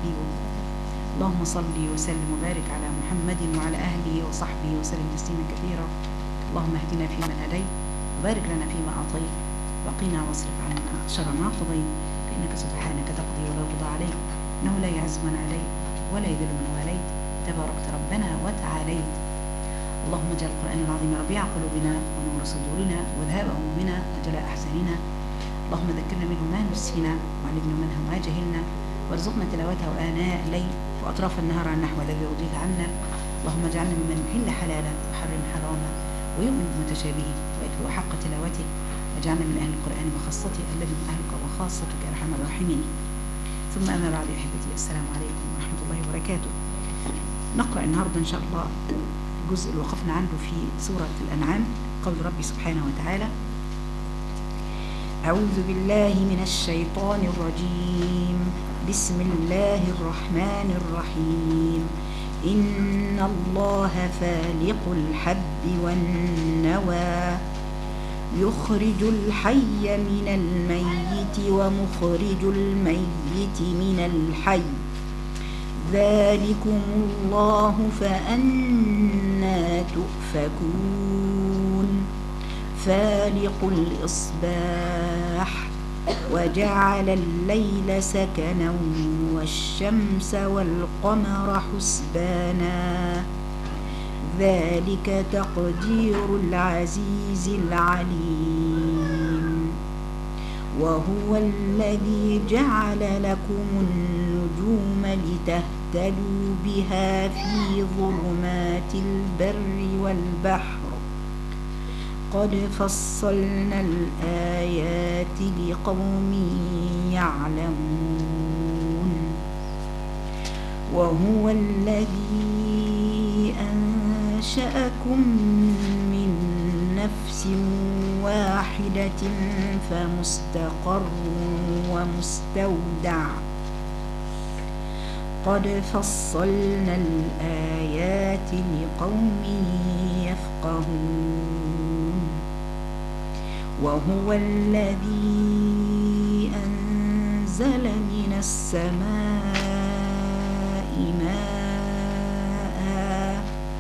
حبيبه اللهم صل وسلم وبارك على محمد وعلى أهله وصحبه وسلم تسليما كثيرا اللهم اهدنا فيمن هديت وبارك لنا فيما أعطيت وقنا واصرف عنا شر ما قضيت فإنك سبحانك تقضي ولا يقضى عليك إنه لا يعز من عليك ولا يذل من واليت تباركت ربنا وتعاليت اللهم اجعل القرآن العظيم ربيع قلوبنا ونور صدورنا وذهاب همومنا وجلاء أحزاننا اللهم ذكرنا منه ما نسينا وعلمنا منه ما جهلنا وارزقنا تلاوته آناء الليل وأطراف النهار على النحو الذي يرضيك عنا اللهم اجعلنا ممن يحل حلالا ويحرم حراما ويؤمن بمتشابهه ويتلو حق تلاوته واجعلنا من أهل القرآن وخاصته الذي هم أهلك وخاصتك يا أرحم الراحمين ثم أما بعد يا أحبتي السلام عليكم ورحمة الله وبركاته نقرأ النهاردة إن شاء الله الجزء اللي وقفنا عنده في سورة الأنعام قول ربي سبحانه وتعالى أعوذ بالله من الشيطان الرجيم بسم الله الرحمن الرحيم إن الله فالق الحب والنوى يخرج الحي من الميت ومخرج الميت من الحي ذلكم الله فأنا تؤفكون فالق الإصباح وجعل الليل سكنا والشمس والقمر حسبانا ذلك تقدير العزيز العليم وهو الذي جعل لكم النجوم لتهتدوا بها في ظلمات البر والبحر قد فصلنا الآيات لقوم يعلمون وهو الذي أنشأكم من نفس واحدة فمستقر ومستودع قد فصلنا الآيات لقوم يفقهون وهو الذي أنزل من السماء ماء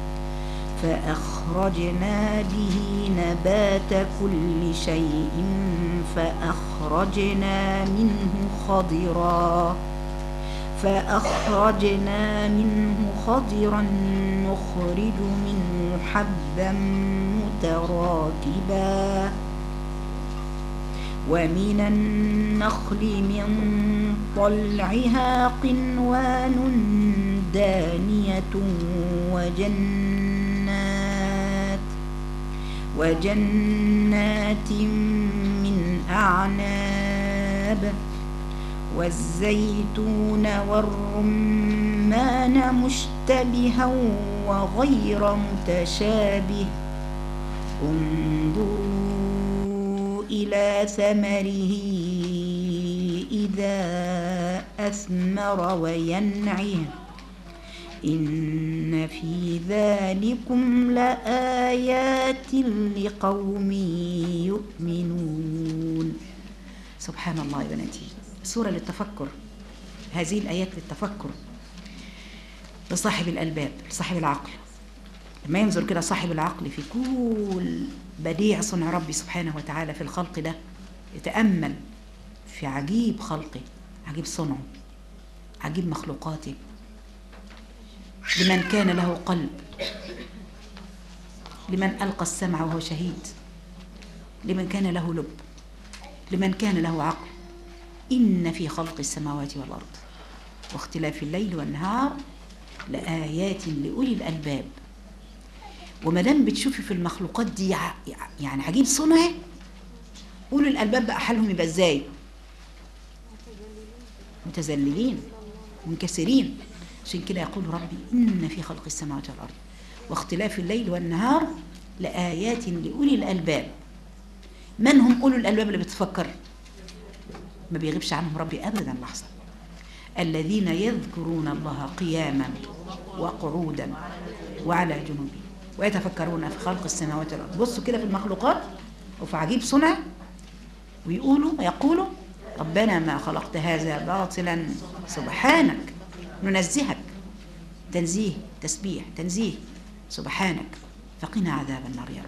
فأخرجنا به نبات كل شيء فأخرجنا منه خضراً فأخرجنا منه خضرا نخرج منه حبا متراكبا ومن النخل من طلعها قنوان دانية وجنات وجنات من أعناب والزيتون والرمان مشتبها وغير متشابه انظروا إلى ثمره إذا أثمر وينعه إن في ذلكم لآيات لقوم يؤمنون سبحان الله يا بناتي سورة للتفكر هذه الآيات للتفكر لصاحب الألباب لصاحب العقل لما ينظر كده صاحب العقل في كل بديع صنع ربي سبحانه وتعالى في الخلق ده يتأمل في عجيب خلقه عجيب صنعه عجيب مخلوقاته لمن كان له قلب لمن ألقى السمع وهو شهيد لمن كان له لب لمن كان له عقل إن في خلق السماوات والأرض واختلاف الليل والنهار لآيات لأولي الألباب وما دام بتشوفي في المخلوقات دي يعني عجيب صنع أولي الألباب بقى حالهم يبقى إزاي متذللين منكسرين عشان كده يقول ربي إن في خلق السماوات والأرض واختلاف الليل والنهار لآيات لأولي الألباب من هم أولو الألباب اللي بتفكر ما بيغيبش عنهم ربي أبدا لحظة الذين يذكرون الله قياما وقعودا وعلى جنوبهم ويتفكرون في خلق السماوات والأرض بصوا كده في المخلوقات وفي عجيب صنع ويقولوا يقولوا ربنا ما خلقت هذا باطلا سبحانك ننزهك تنزيه تسبيح تنزيه سبحانك فقنا عذاب النار يا رب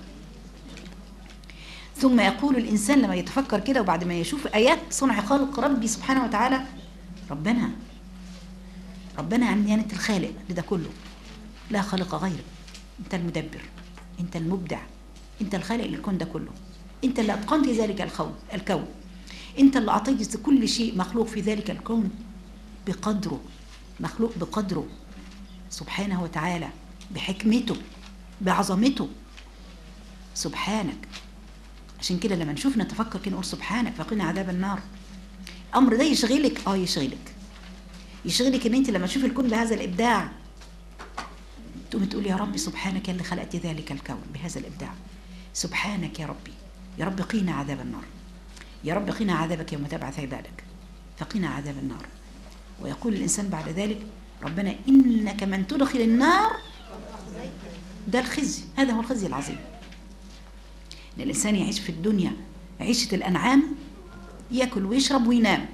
ثم يقول الإنسان لما يتفكر كده وبعد ما يشوف آيات صنع خلق ربي سبحانه وتعالى ربنا ربنا يعني أنت الخالق لده كله لا خالق غيرك أنت المدبر أنت المبدع أنت الخالق للكون ده كله أنت اللي أتقنت ذلك الخو- الكون أنت اللي أعطيت كل شيء مخلوق في ذلك الكون بقدره مخلوق بقدره سبحانه وتعالى بحكمته بعظمته سبحانك عشان كده لما نشوف نتفكر كده نقول سبحانك فقنا عذاب النار الامر ده يشغلك اه يشغلك يشغلك ان انت لما تشوف الكون بهذا الابداع تقوم تقول يا ربي سبحانك يا اللي خلقت ذلك الكون بهذا الابداع سبحانك يا ربي يا رب قينا عذاب النار يا رب قينا عذابك يوم تبعث عبادك فقنا عذاب النار ويقول الانسان بعد ذلك ربنا انك من تدخل النار ده الخزي هذا هو الخزي العظيم ان الانسان يعيش في الدنيا عيشه الانعام ياكل ويشرب وينام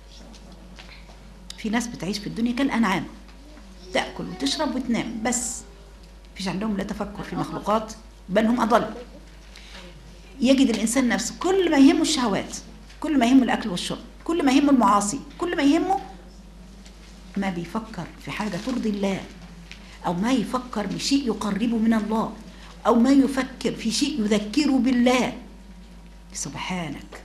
في ناس بتعيش في الدنيا كالانعام تاكل وتشرب وتنام بس مفيش عندهم لا تفكر في مخلوقات بل هم اضل يجد الانسان نفسه كل ما يهمه الشهوات كل ما يهمه الاكل والشرب كل ما يهمه المعاصي كل ما يهمه ما بيفكر في حاجه ترضي الله او ما يفكر بشيء يقربه من الله او ما يفكر في شيء يذكره بالله سبحانك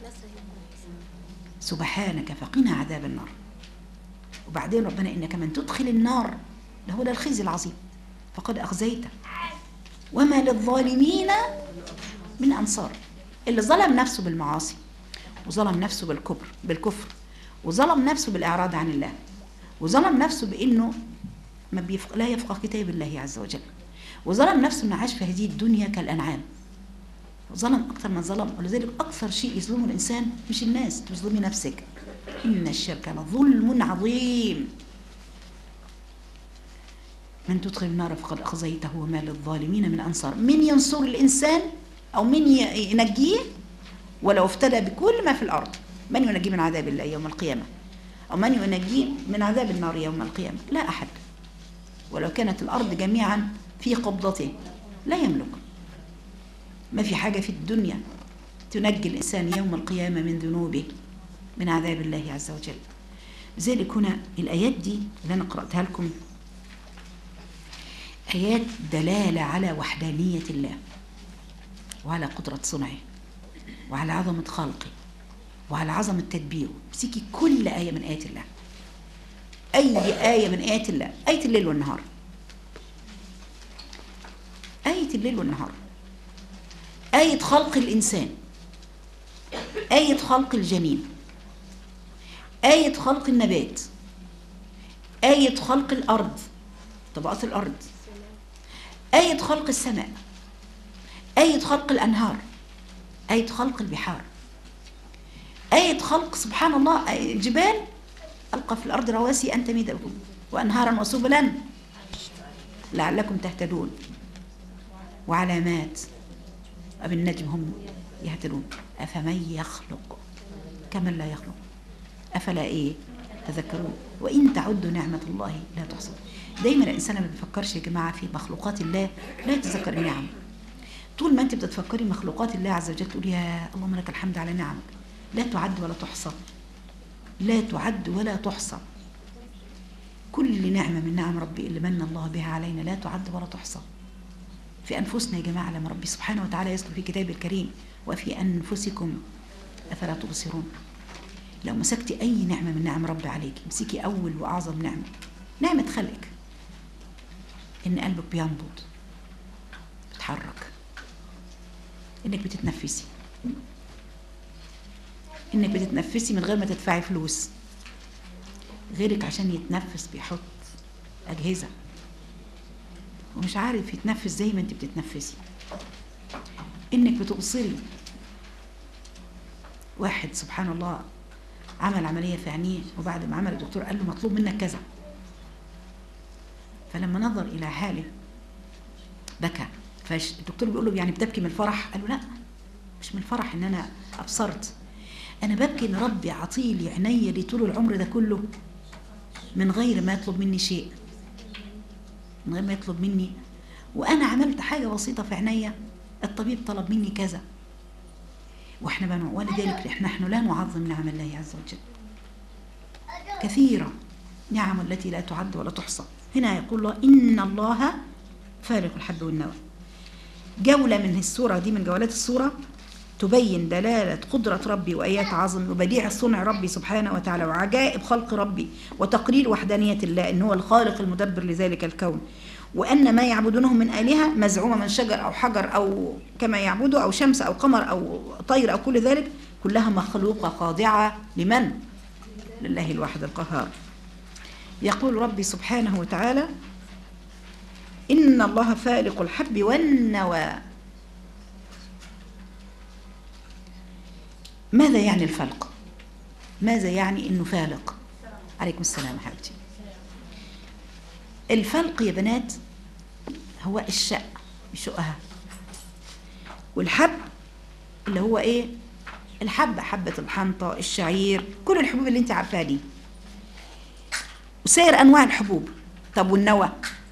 سبحانك فقنا عذاب النار وبعدين ربنا انك من تدخل النار ده هو ده الخزي العظيم فقد اخزيته وما للظالمين من انصار اللي ظلم نفسه بالمعاصي وظلم نفسه بالكبر بالكفر وظلم نفسه بالاعراض عن الله وظلم نفسه بانه ما بيفق... لا يفقه كتاب الله عز وجل وظلم نفسه انه عاش في هذه الدنيا كالانعام ظلم اكثر من ظلم ولذلك اكثر شيء يظلمه الانسان مش الناس تظلمي نفسك ان الشرك لظلم عظيم من تدخل النار فقد اخزيته وما للظالمين من انصار من ينصر الانسان او من ي- ينجيه ولو افتدى بكل ما في الارض من ينجيه من عذاب الله يوم القيامه او من ينجيه من عذاب النار يوم القيامه لا احد ولو كانت الارض جميعا في قبضته لا يملك ما في حاجه في الدنيا تنجي الانسان يوم القيامه من ذنوبه من عذاب الله عز وجل لذلك هنا الايات دي اللي انا قراتها لكم ايات دلاله على وحدانيه الله وعلى قدره صنعه وعلى عظمه خلقه وعلى عظمه تدبيره امسكي كل ايه من ايات الله اي ايه من ايات الله ايه الليل والنهار ايه الليل والنهار ايه خلق الانسان ايه خلق الجنين ايه خلق النبات ايه خلق الارض طبقات الارض ايه خلق السماء ايه خلق الانهار ايه خلق البحار ايه خلق سبحان الله آية الجبال ألقى في الأرض رواسي أن تميد بكم وأنهارا وسبلا لعلكم تهتدون وعلامات وبالنجم هم يهتدون أفمن يخلق كمن لا يخلق أفلا إيه تذكرون وإن تعدوا نعمة الله لا تحصى دايما الإنسان ما بيفكرش يا جماعة في مخلوقات الله لا يتذكر النعم طول ما أنت بتتفكري مخلوقات الله عز وجل تقول يا اللهم لك الحمد على نعمك لا تعد ولا تحصى لا تعد ولا تحصى كل نعمة من نعم ربي اللي من الله بها علينا لا تعد ولا تحصى في أنفسنا يا جماعة لما ربي سبحانه وتعالى يذكر في كتابه الكريم وفي أنفسكم أفلا تبصرون لو مسكتي أي نعمة من نعم ربي عليك امسكي أول وأعظم نعمة نعمة خلقك إن قلبك بينبض بتحرك إنك بتتنفسي انك بتتنفسي من غير ما تدفعي فلوس غيرك عشان يتنفس بيحط اجهزه ومش عارف يتنفس زي ما انت بتتنفسي انك بتبصري واحد سبحان الله عمل عمليه في عينيه وبعد ما عمل الدكتور قال له مطلوب منك كذا فلما نظر الى حاله بكى فالدكتور بيقول له يعني بتبكي من الفرح قال له لا مش من الفرح ان انا ابصرت انا ببكي ان ربي عطيلي عينيا دي طول العمر ده كله من غير ما يطلب مني شيء من غير ما يطلب مني وانا عملت حاجه بسيطه في عينيا الطبيب طلب مني كذا واحنا بنو ولذلك احنا نحن لا نعظم نعم الله عز وجل كثيرة نعم التي لا تعد ولا تحصى هنا يقول الله إن الله فارق الحب والنوى جولة من السورة دي من جولات السورة تبين دلالة قدرة ربي وآيات عظم وبديع صنع ربي سبحانه وتعالى وعجائب خلق ربي وتقرير وحدانية الله إن هو الخالق المدبر لذلك الكون وأن ما يعبدونه من آلهة مزعومة من شجر أو حجر أو كما يعبدوا أو شمس أو قمر أو طير أو كل ذلك كلها مخلوقة خاضعة لمن؟ لله الواحد القهار يقول ربي سبحانه وتعالى إن الله فالق الحب والنوى ماذا يعني الفلق ماذا يعني انه فالق عليكم السلام حبيبتي الفلق يا بنات هو الشق يشقها والحب اللي هو ايه الحبة حبة الحنطة الشعير كل الحبوب اللي انت عارفاها دي وسائر انواع الحبوب طب والنوى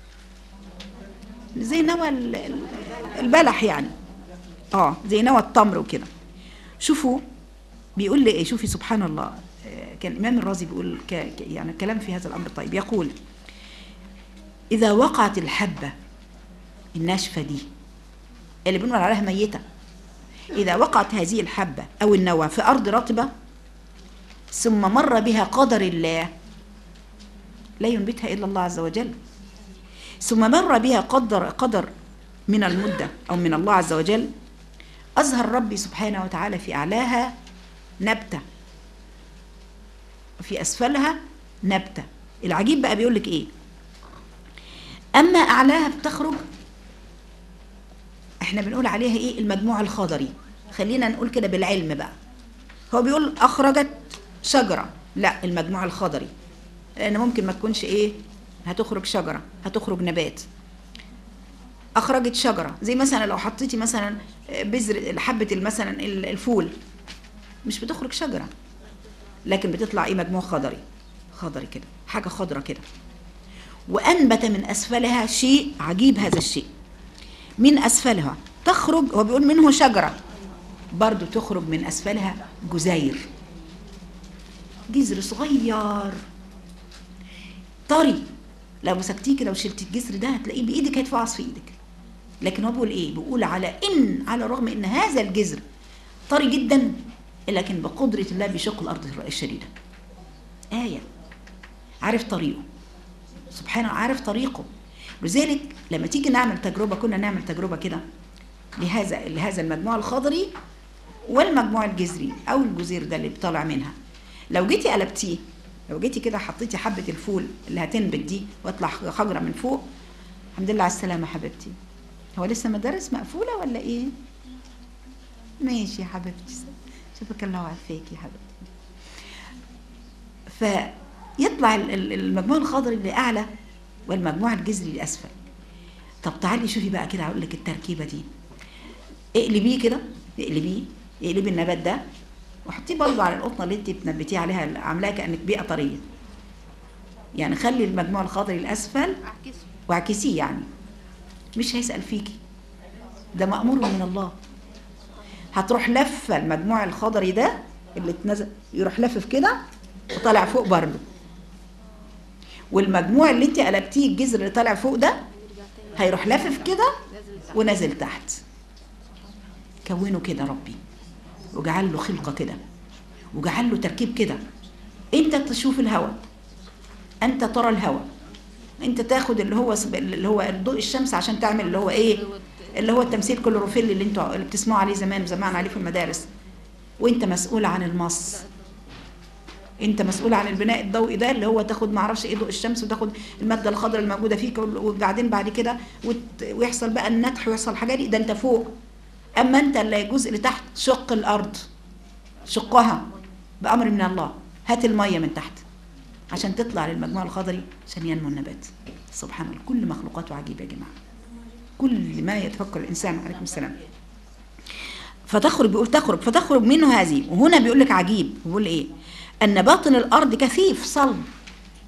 زي نوى ال- ال- البلح يعني اه زي نوى التمر وكده شوفوا بيقول لي ايه شوفي سبحان الله آه، كان الامام الرازي بيقول ك... ك- يعني كلام في هذا الامر طيب يقول اذا وقعت الحبه الناشفه دي اللي بنقول عليها ميته اذا وقعت هذه الحبه او النوى في ارض رطبه ثم مر بها قدر الله لا ينبتها الا الله عز وجل ثم مر بها قدر قدر من المده او من الله عز وجل أظهر ربي سبحانه وتعالى في أعلاها نبتة وفي أسفلها نبتة العجيب بقى بيقول لك إيه أما أعلاها بتخرج إحنا بنقول عليها إيه المجموع الخضري خلينا نقول كده بالعلم بقى هو بيقول أخرجت شجرة لا المجموع الخضري لأن ممكن ما تكونش إيه هتخرج شجرة هتخرج نبات اخرجت شجره زي مثلا لو حطيتي مثلا بذر حبه مثلا الفول مش بتخرج شجره لكن بتطلع ايه مجموع خضري خضري كده حاجه خضره كده وانبت من اسفلها شيء عجيب هذا الشيء من اسفلها تخرج هو بيقول منه شجره برضو تخرج من اسفلها جزير جذر صغير طري لو مسكتيه كده وشلتي الجسر ده هتلاقيه بايدك هيتفعص في ايدك لكن هو بيقول ايه بيقول على ان على الرغم ان هذا الجذر طري جدا لكن بقدرة الله بيشق الارض الشديدة آية عارف طريقه سبحانه عارف طريقه لذلك لما تيجي نعمل تجربة كنا نعمل تجربة كده لهذا لهذا المجموع الخضري والمجموع الجذري او الجزير ده اللي بيطلع منها لو جيتي قلبتيه لو جيتي كده حطيتي حبة الفول اللي هتنبت دي واطلع خجرة من فوق الحمد لله على السلامة حبيبتي هو لسه مدارس مقفولة ولا ايه؟ ماشي يا حبيبتي شوفك الله عافاك يا حبيبتي فيطلع ال- ال- المجموع الخضري اللي اعلى والمجموع الجذري الاسفل طب تعالي شوفي بقى كده هقول لك التركيبه دي اقلبيه كده اقلبيه اقلبي النبات ده وحطيه برضه على القطنه اللي انت بتنبتيه عليها عاملاها كانك بيئه طريه يعني خلي المجموع الخضري الاسفل واعكسيه يعني مش هيسال فيكي ده مامور من الله هتروح لفه المجموع الخضري ده اللي اتنزل يروح لفف كده وطالع فوق برضه والمجموع اللي انت قلبتيه الجذر اللي طالع فوق ده هيروح لافف كده ونازل تحت كونه كده ربي وجعل له خلقه كده وجعل له تركيب كده انت تشوف الهواء انت ترى الهواء انت تاخد اللي هو سب- اللي هو ضوء الشمس عشان تعمل اللي هو ايه اللي هو التمثيل كلوروفيل اللي انتوا اللي بتسمعوا عليه زمان زمان عليه في المدارس وانت مسؤول عن المص انت مسؤول عن البناء الضوئي ده اللي هو تاخد معرفش ايه ضوء الشمس وتاخد الماده الخضراء الموجوده فيك وبعدين بعد كده وت- ويحصل بقى النتح ويحصل حاجات دي ده انت فوق اما انت اللي الجزء اللي تحت شق الارض شقها بامر من الله هات الميه من تحت عشان تطلع للمجموع الخضري عشان ينمو النبات سبحان الله كل مخلوقاته عجيبه يا جماعه كل ما يتفكر الانسان عليكم السلام فتخرج بيقول تخرج فتخرج منه هذه وهنا بيقول لك عجيب بيقول ايه ان باطن الارض كثيف صلب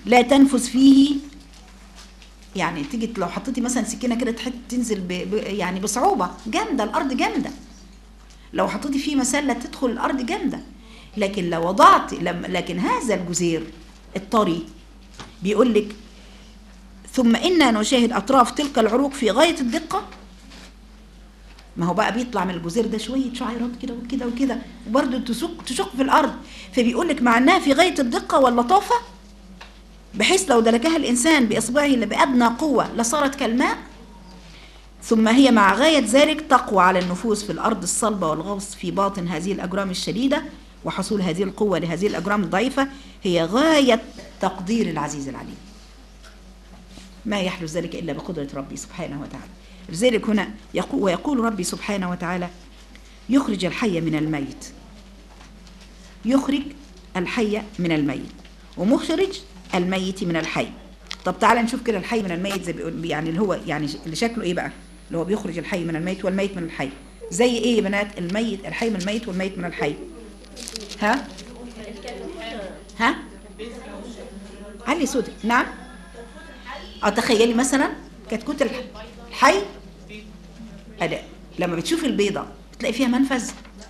لا تنفس فيه يعني تيجي لو حطيتي مثلا سكينه كده تحط تنزل ب... ب... يعني بصعوبه جامده الارض جامده لو حطيتي فيه مسله تدخل الارض جامده لكن لو وضعت لم... لكن هذا الجزير الطري بيقول لك ثم إنا نشاهد أطراف تلك العروق في غاية الدقة ما هو بقى بيطلع من الجزير ده شوية شعيرات كده وكده وكده وبرضه تشق تشق في الأرض فبيقول لك مع إنها في غاية الدقة واللطافة بحيث لو دلكها الإنسان بإصبعه اللي بأدنى قوة لصارت كالماء ثم هي مع غاية ذلك تقوى على النفوس في الأرض الصلبة والغوص في باطن هذه الأجرام الشديدة وحصول هذه القوة لهذه الأجرام الضعيفة هي غاية تقدير العزيز العليم ما يحدث ذلك إلا بقدرة ربي سبحانه وتعالى لذلك هنا يقول ويقول ربي سبحانه وتعالى يخرج الحي من الميت يخرج الحي من الميت ومخرج الميت من الحي طب تعالى نشوف كده الحي من الميت زي بيقول يعني اللي هو يعني اللي شكله ايه بقى اللي هو بيخرج الحي من الميت والميت من الحي زي ايه يا بنات الميت الحي من الميت والميت من الحي ها ها علي صوتك نعم اه تخيلي مثلا كتكوت الح- الحي أداء لما بتشوفي البيضة بتلاقي فيها منفذ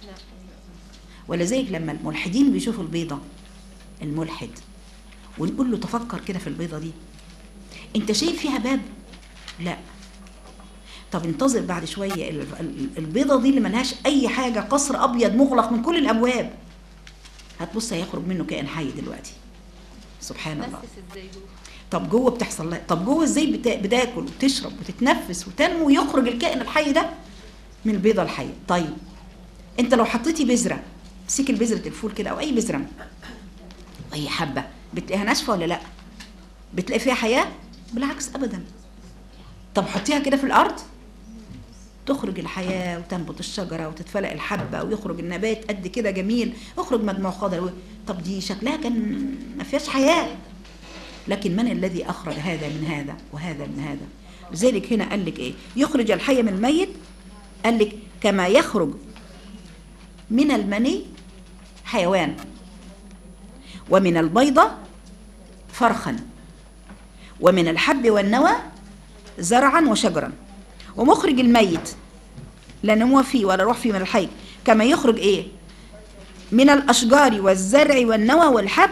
ولذلك لما الملحدين بيشوفوا البيضة الملحد ونقول له تفكر كده في البيضة دي انت شايف فيها باب لا طب انتظر بعد شوية ال- ال- البيضة دي اللي ملهاش اي حاجة قصر ابيض مغلق من كل الابواب هتبص هيخرج منه كائن حي دلوقتي سبحان الله طب جوه بتحصل لها طب جوه ازاي بتا... بتاكل وتشرب وتتنفس وتنمو ويخرج الكائن الحي ده من البيضه الحيه طيب انت لو حطيتي بذره امسكي البذره الفول كده او اي بذره اي حبه بتلاقيها ناشفه ولا لا بتلاقي فيها حياه بالعكس ابدا طب حطيها كده في الارض تخرج الحياة وتنبت الشجرة وتتفلق الحبة ويخرج النبات قد كده جميل يخرج مجموع خضر طب دي شكلها كان ما فيهاش حياة لكن من الذي أخرج هذا من هذا وهذا من هذا لذلك هنا قال لك إيه يخرج الحي من الميت قال لك كما يخرج من المني حيوان ومن البيضة فرخا ومن الحب والنوى زرعا وشجرا ومخرج الميت لا نمو فيه ولا روح فيه من الحي كما يخرج ايه من الاشجار والزرع والنوى والحب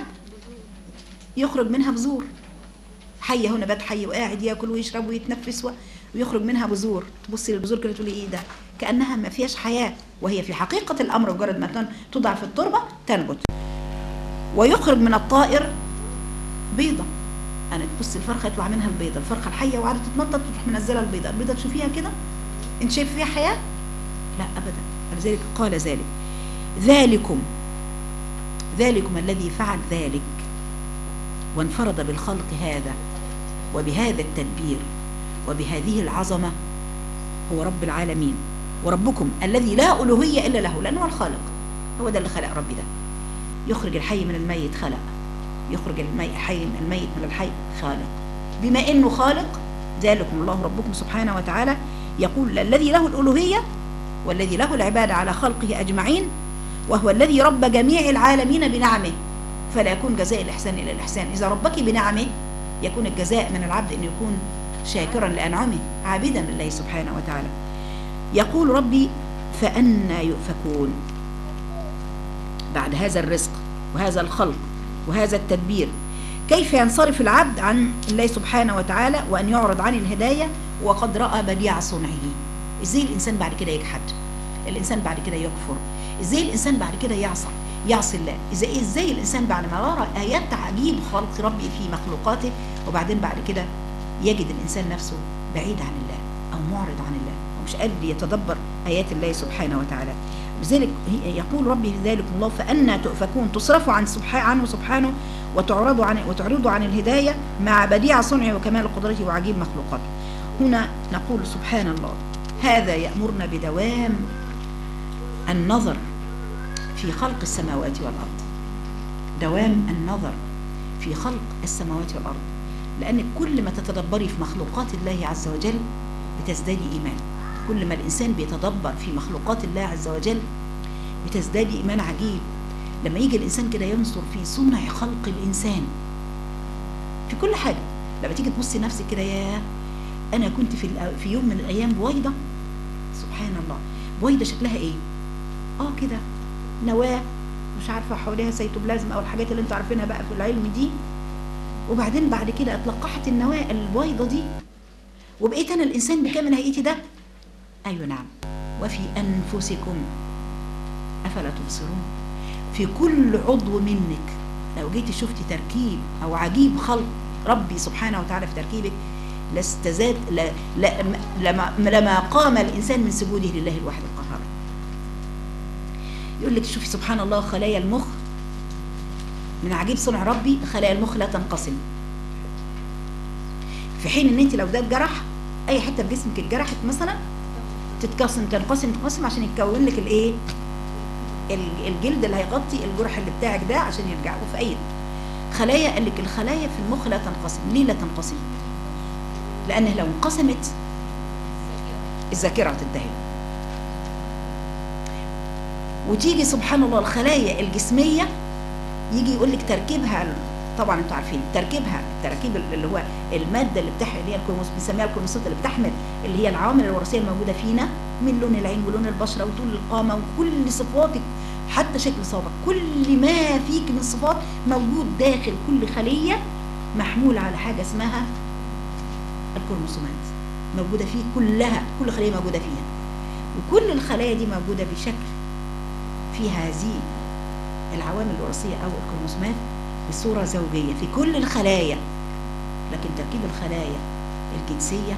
يخرج منها بذور حي هنا بات حي وقاعد ياكل ويشرب ويتنفس و- ويخرج منها بذور تبصي للبذور كده تقولي ايه ده كانها ما فيهاش حياه وهي في حقيقه الامر مجرد ما تن- تضع في التربه تنبت ويخرج من الطائر بيضه انا تبص الفرخه يطلع منها البيضه الفرخه الحيه وقعدت تتنطط تروح منزله البيضه البيضه تشوفيها كده انت شايف فيها حياه لا ابدا لذلك قال ذلك ذلكم ذلكم الذي فعل ذلك وانفرد بالخلق هذا وبهذا التدبير وبهذه العظمه هو رب العالمين وربكم الذي لا الوهيه الا له لانه هو الخالق هو ده اللي خلق ربي ده يخرج الحي من الميت خلق يخرج المي حي من الميت من الحي خالق بما انه خالق ذلكم الله ربكم سبحانه وتعالى يقول الذي له الالوهيه والذي له العباده على خلقه اجمعين وهو الذي رب جميع العالمين بنعمه فلا يكون جزاء الاحسان الا الاحسان اذا ربك بنعمه يكون الجزاء من العبد ان يكون شاكرا لانعمه عابدا لله سبحانه وتعالى يقول ربي فأنا يؤفكون بعد هذا الرزق وهذا الخلق وهذا التدبير كيف ينصرف العبد عن الله سبحانه وتعالى وأن يعرض عن الهداية وقد رأى بديع صنعه ازاي الإنسان بعد كده يجحد الإنسان بعد كده يكفر ازاي الإنسان بعد كده يعصى يعصي الله ازاي ازاي الإنسان بعد ما يرى آيات عجيب خلق ربي في مخلوقاته وبعدين بعد كده يجد الإنسان نفسه بعيد عن الله أو معرض عن الله ومش قادر يتدبر آيات الله سبحانه وتعالى لذلك هي- يقول ربي ذلك الله فأنا تؤفكون تصرفوا عن سبحانه عنه سبحانه وتعرضوا عن وتعرضوا عن الهداية مع بديع صنعه وكمال قدرته وعجيب مخلوقاته هنا نقول سبحان الله هذا يأمرنا بدوام النظر في خلق السماوات والأرض دوام النظر في خلق السماوات والأرض لأن كل ما تتدبري في مخلوقات الله عز وجل بتزدادي إيمان كل ما الإنسان بيتدبر في مخلوقات الله عز وجل بتزدادي إيمان عجيب لما يجي الإنسان كده ينظر في صنع خلق الإنسان في كل حاجه لما تيجي تبصي نفسك كده يا انا كنت في الأ- في يوم من الايام بويضه سبحان الله بويضه شكلها ايه اه كده نواه مش عارفه حواليها سيتوبلازم او الحاجات اللي انتوا عارفينها بقى في العلم دي وبعدين بعد كده اتلقحت النواه البويضه دي وبقيت انا الانسان بكامل هيئتي ده ايوه نعم وفي انفسكم افلا تبصرون في كل عضو منك لو جيتي شفتي تركيب او عجيب خلق ربي سبحانه وتعالى في تركيبك لاستزاد لا لا لما, لما قام الانسان من سجوده لله الواحد القهار يقول لك شوفي سبحان الله خلايا المخ من عجيب صنع ربي خلايا المخ لا تنقسم في حين ان انت لو ده اتجرح اي حته في جسمك اتجرحت مثلا تتقسم تنقسم تنقسم عشان يتكون لك الايه ال- الجلد اللي هيغطي الجرح اللي بتاعك ده عشان يرجع وفي اي خلايا قال لك الخلايا في المخ لا تنقسم ليه لا تنقسم لان لو انقسمت الذاكره هتنتهي وتيجي سبحان الله الخلايا الجسميه يجي يقول لك تركيبها طبعا انتوا عارفين تركيبها التركيب اللي هو الماده اللي بتحمل اللي هي الكروموس بنسميها الكروموسومات اللي بتحمل اللي هي العوامل الوراثيه الموجوده فينا من لون العين ولون البشره وطول القامه وكل صفاتك حتى شكل صوابعك كل ما فيك من صفات موجود داخل كل خليه محمول على حاجه اسمها الكروموسومات موجوده فيه كلها كل خليه موجوده فيها وكل الخلايا دي موجوده بشكل في هذه العوامل الوراثيه او الكروموسومات بصوره زوجيه في كل الخلايا لكن تركيب الخلايا الجنسيه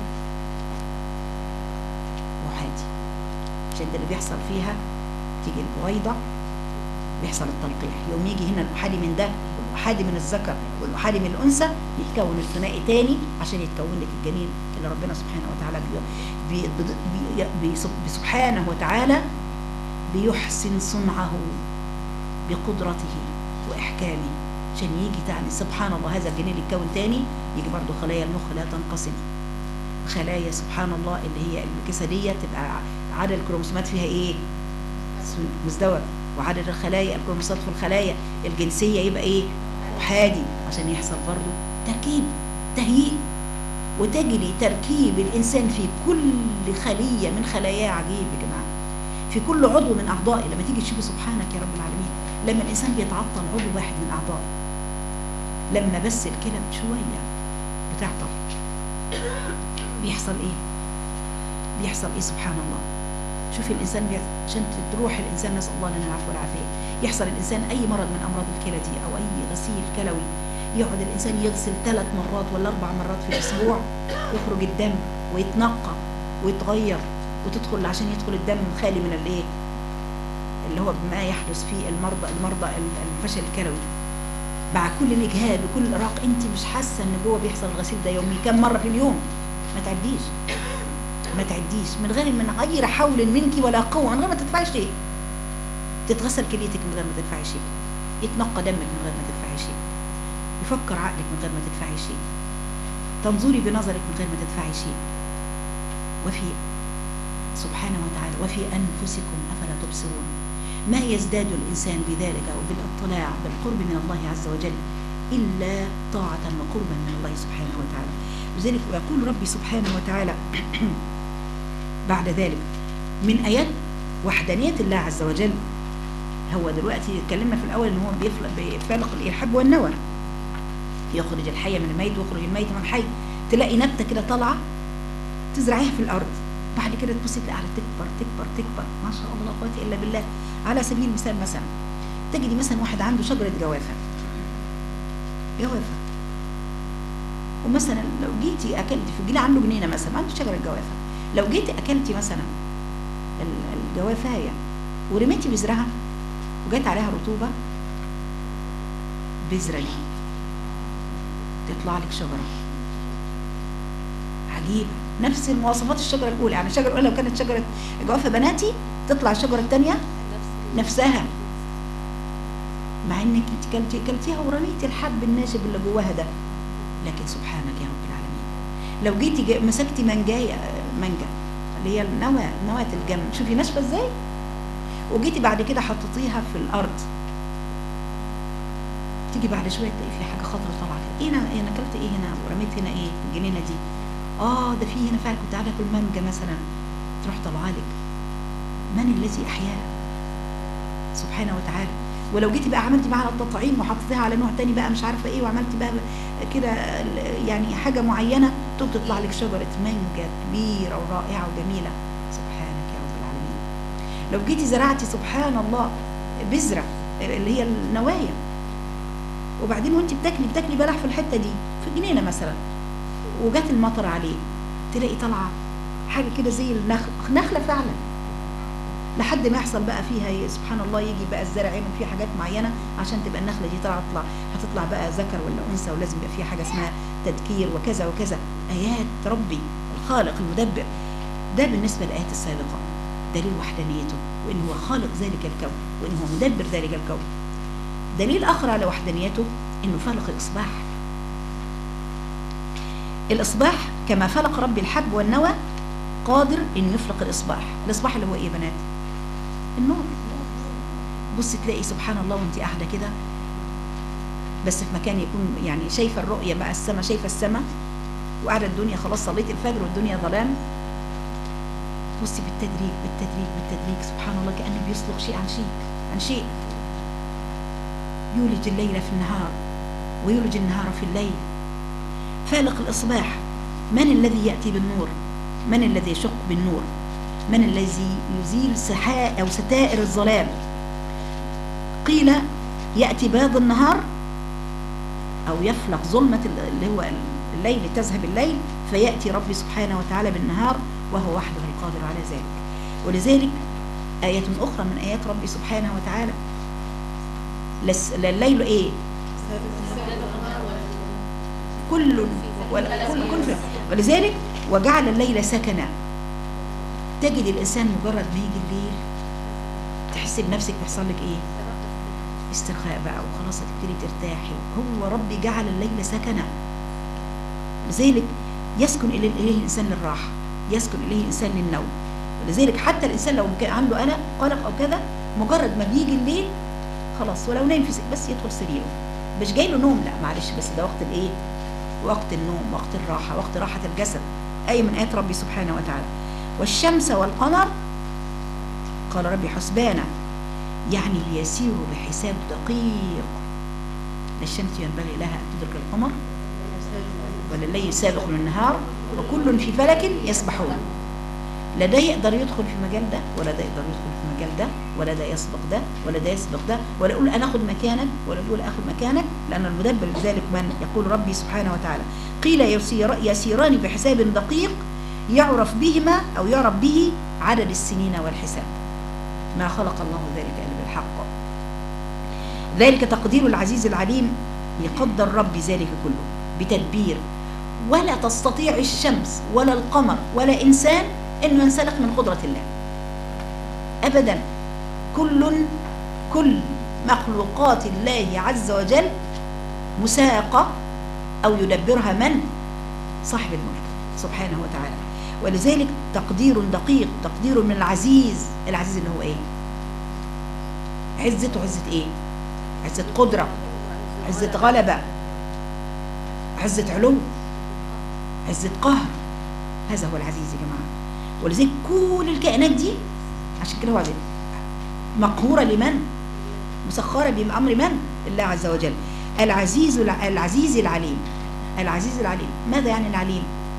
محادي عشان ده اللي بيحصل فيها تيجي البويضه بيحصل التلقيح يوم يجي هنا الاحادي من ده والاحادي من الذكر والاحادي من الانثى يتكون الثنائي تاني عشان يتكون لك الجنين اللي ربنا سبحانه وتعالى بي بي بي بي بي سبحانه وتعالى بيحسن صنعه بقدرته واحكامه عشان يجي تاني سبحان الله هذا الجنين يتكون تاني يجي برضه خلايا المخ لا تنقسم خلايا سبحان الله اللي هي الجسديه تبقى عدد الكروموسومات فيها ايه مزدوج وعدد الخلايا الكروموسومات في الخلايا الجنسيه يبقى ايه احادي عشان يحصل برضه تركيب تهيئ وتجري تركيب الانسان في كل خليه من خلاياه عجيب يا جماعه في كل عضو من اعضائه لما تيجي تشوفي سبحانك يا رب العالمين لما الانسان بيتعطل عضو واحد من اعضائه لما بس الكلى شويه بتعطل بيحصل ايه بيحصل ايه سبحان الله شوفي الانسان بي... عشان تروح الانسان نسال الله لنا العفو والعافيه يحصل الانسان اي مرض من امراض الكلى دي او اي غسيل كلوي يقعد الانسان يغسل ثلاث مرات ولا اربع مرات في الاسبوع يخرج الدم ويتنقى ويتغير وتدخل عشان يدخل الدم خالي من الايه اللي هو ما يحدث في المرضى المرضى الفشل الكلوي مع كل الاجهاد وكل الارهاق انت مش حاسه ان جوه بيحصل الغسيل ده يومي كم مره في اليوم ما تعديش ما تعديش من غير من غير حول منك ولا قوه من غير ما تدفعي شيء تتغسل كليتك من غير ما تدفعي شيء يتنقى دمك من غير ما تدفعي شيء يفكر عقلك من غير ما تدفعي شيء تنظري بنظرك من غير ما تدفعي شيء وفي سبحانه وتعالى وفي انفسكم افلا تبصرون ما يزداد الانسان بذلك او بالاطلاع بالقرب من الله عز وجل الا طاعه وقربا من الله سبحانه وتعالى لذلك ويقول ربي سبحانه وتعالى بعد ذلك من ايات وحدانيه الله عز وجل هو دلوقتي اتكلمنا في الاول ان هو بيفلق الارحاب والنوى يخرج الحي من الميت ويخرج الميت من الحي تلاقي نبته كده طالعه تزرعيها في الارض بعد كده تبصي تلاقيها تكبر تكبر تكبر ما شاء الله لا قوه الا بالله على سبيل المثال مثلا تجدي مثلا واحد عنده شجره جوافه جوافه ومثلا لو جيتي اكلتي في الجيل عنده جنينه مثلا عنده شجره جوافه لو جيتي اكلتي مثلا الجوافايه ورميتي بذرها وجت عليها رطوبه بذره دي تطلع لك شجره عجيبه نفس المواصفات الشجره الاولى يعني الشجره الاولى لو كانت شجره جوافه بناتي تطلع الشجره الثانيه نفسها مع انك انت كلتي كلتيها ورميتي الحب الناشف اللي جواها ده لكن سبحانك يا رب العالمين لو جيتي مسكتي منجايه مانجا اللي هي النواه نواه الجنب شوفي ناشفه ازاي وجيتي بعد كده حطيتيها في الارض تيجي بعد شويه تلاقي في حاجه خضرا طالعه ايه انا انا اكلت ايه هنا ورميت هنا ايه في الجنينه دي اه ده في هنا فعلا كنت قاعده اكل مانجا مثلا تروح طالعه لك من الذي احياها سبحانه وتعالى ولو جيتي بقى عملتي بقى على التطعيم وحطيتيها على نوع تاني بقى مش عارفه ايه وعملتي بقى كده يعني حاجه معينه تقوم تطلع لك شجره مانجا كبيره ورائعه وجميله سبحانك يا رب العالمين لو جيتي زرعتي سبحان الله بذره اللي هي النوايا وبعدين وانت بتاكلي بتاكلي بلح في الحته دي في جنينه مثلا وجات المطر عليه تلاقي طالعه حاجه كده زي النخل نخله فعلا لحد ما يحصل بقى فيها ي- سبحان الله يجي بقى الزرع يعمل فيها حاجات معينه عشان تبقى النخله دي طالعه تطلع هتطلع بقى ذكر ولا انثى ولازم يبقى فيها حاجه اسمها تذكير وكذا وكذا ايات ربي الخالق المدبر ده بالنسبه للايات السابقه دليل وحدانيته وان هو خالق ذلك الكون وان هو مدبر ذلك الكون دليل اخر على وحدانيته انه فلق الاصباح الاصباح كما فلق ربي الحب والنوى قادر انه يفلق الاصباح الاصباح اللي هو ايه يا بنات النور بص تلاقي سبحان الله وانت قاعده كده بس في مكان يكون يعني شايفه الرؤيه بقى السماء شايفه السماء وقاعده الدنيا خلاص صليت الفجر والدنيا ظلام بصي بالتدريج بالتدريج بالتدريج سبحان الله كانه بيسلق شيء عن شيء عن شيء يولج الليل في النهار ويولج النهار في الليل فالق الإصباح من الذي يأتي بالنور من الذي يشق بالنور من الذي يزيل سحاء أو ستائر الظلام قيل يأتي بياض النهار أو يفلق ظلمة ال- اللي هو الليل تذهب الليل فيأتي ربي سبحانه وتعالى بالنهار وهو وحده القادر على ذلك ولذلك آية أخرى من آيات ربي سبحانه وتعالى لس- الليل إيه كل ولا كل كل في- ولذلك وجعل الليل سكنا تجد الانسان مجرد ما يجي الليل تحس بنفسك بيحصل لك ايه استرخاء بقى وخلاص هتبتدي ترتاحي هو ربي جعل الليل سكنا لذلك يسكن اليه إليه الانسان للراحه يسكن اليه الانسان للنوم ولذلك حتى الانسان لو كان عنده قلق قلق او كذا مجرد ما بيجي الليل خلاص ولو نايم في س- بس يدخل سريره مش جاي له نوم لا معلش بس ده وقت الايه وقت النوم وقت الراحه وقت راحه الجسد اي من ايات ربي سبحانه وتعالى والشمس والقمر قال ربي حسبانا يعني ليسيروا بحساب دقيق لا الشمس ينبغي لها ان تدرك القمر ولا الليل سابق للنهار وكل في فلك يسبحون لا ده يقدر يدخل في مجال ده ولا ده يقدر يدخل في مجال ده ولا ده يسبق ده ولا ده يسبق ده ولا يقول انا اخذ مكانك ولا يقول اخذ مكانك لان المدبر لذلك من يقول ربي سبحانه وتعالى قيل يسير يسيران بحساب دقيق يعرف بهما او يعرف به عدد السنين والحساب ما خلق الله ذلك الا بالحق ذلك تقدير العزيز العليم يقدر ربي ذلك كله بتدبير ولا تستطيع الشمس ولا القمر ولا انسان انه ينسلخ من قدره الله ابدا كل كل مخلوقات الله عز وجل مساقه او يدبرها من صاحب الملك سبحانه وتعالى ولذلك تقدير دقيق تقدير من العزيز العزيز اللي هو ايه عزته عزه ايه عزه قدره عزه غلبه عزه علو عزه قهر هذا هو العزيز يا جماعه ولذلك كل الكائنات دي عشان كده هو عزيز مقهوره لمن مسخره بامر من الله عز وجل العزيز الع- العزيز العليم العزيز العليم ماذا يعني العليم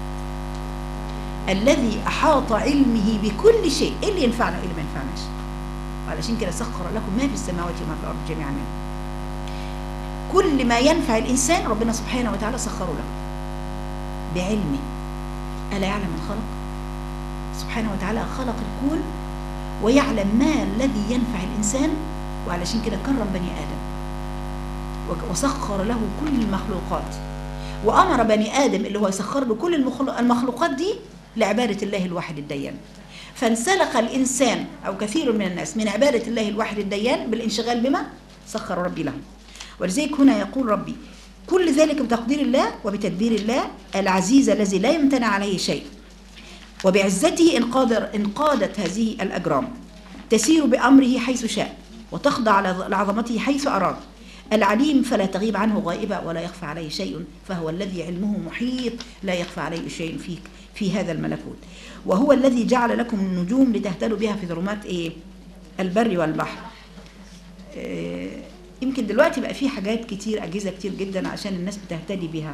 الذي احاط علمه بكل شيء ايه اللي ينفعنا وايه اللي ما ينفعناش علشان كده سخر لكم ما في السماوات وما في الارض جميعا منه كل ما ينفع الانسان ربنا سبحانه وتعالى سخره له بعلمه الا يعلم من خلق سبحانه وتعالى خلق الكون ويعلم ما الذي ينفع الانسان وعلشان كده كرم بني ادم وك- وسخر له كل المخلوقات وامر بني ادم اللي هو يسخر له كل المخلو- المخلوقات دي لعباده الله الواحد الديان فانسلخ الانسان او كثير من الناس من عباده الله الواحد الديان بالانشغال بما سخر ربي له ولذلك هنا يقول ربي كل ذلك بتقدير الله وبتدبير الله العزيز الذي لا يمتنع عليه شيء وبعزته إن قادر إن قادت هذه الأجرام تسير بأمره حيث شاء وتخضع لعظمته حيث أراد العليم فلا تغيب عنه غائبة ولا يخفى عليه شيء فهو الذي علمه محيط لا يخفى عليه شيء في في هذا الملكوت وهو الذي جعل لكم النجوم لتهتدوا بها في ظلمات ايه البر والبحر آه، يمكن دلوقتي بقى في حاجات كتير أجهزة كتير جدا عشان الناس بتهتدي بها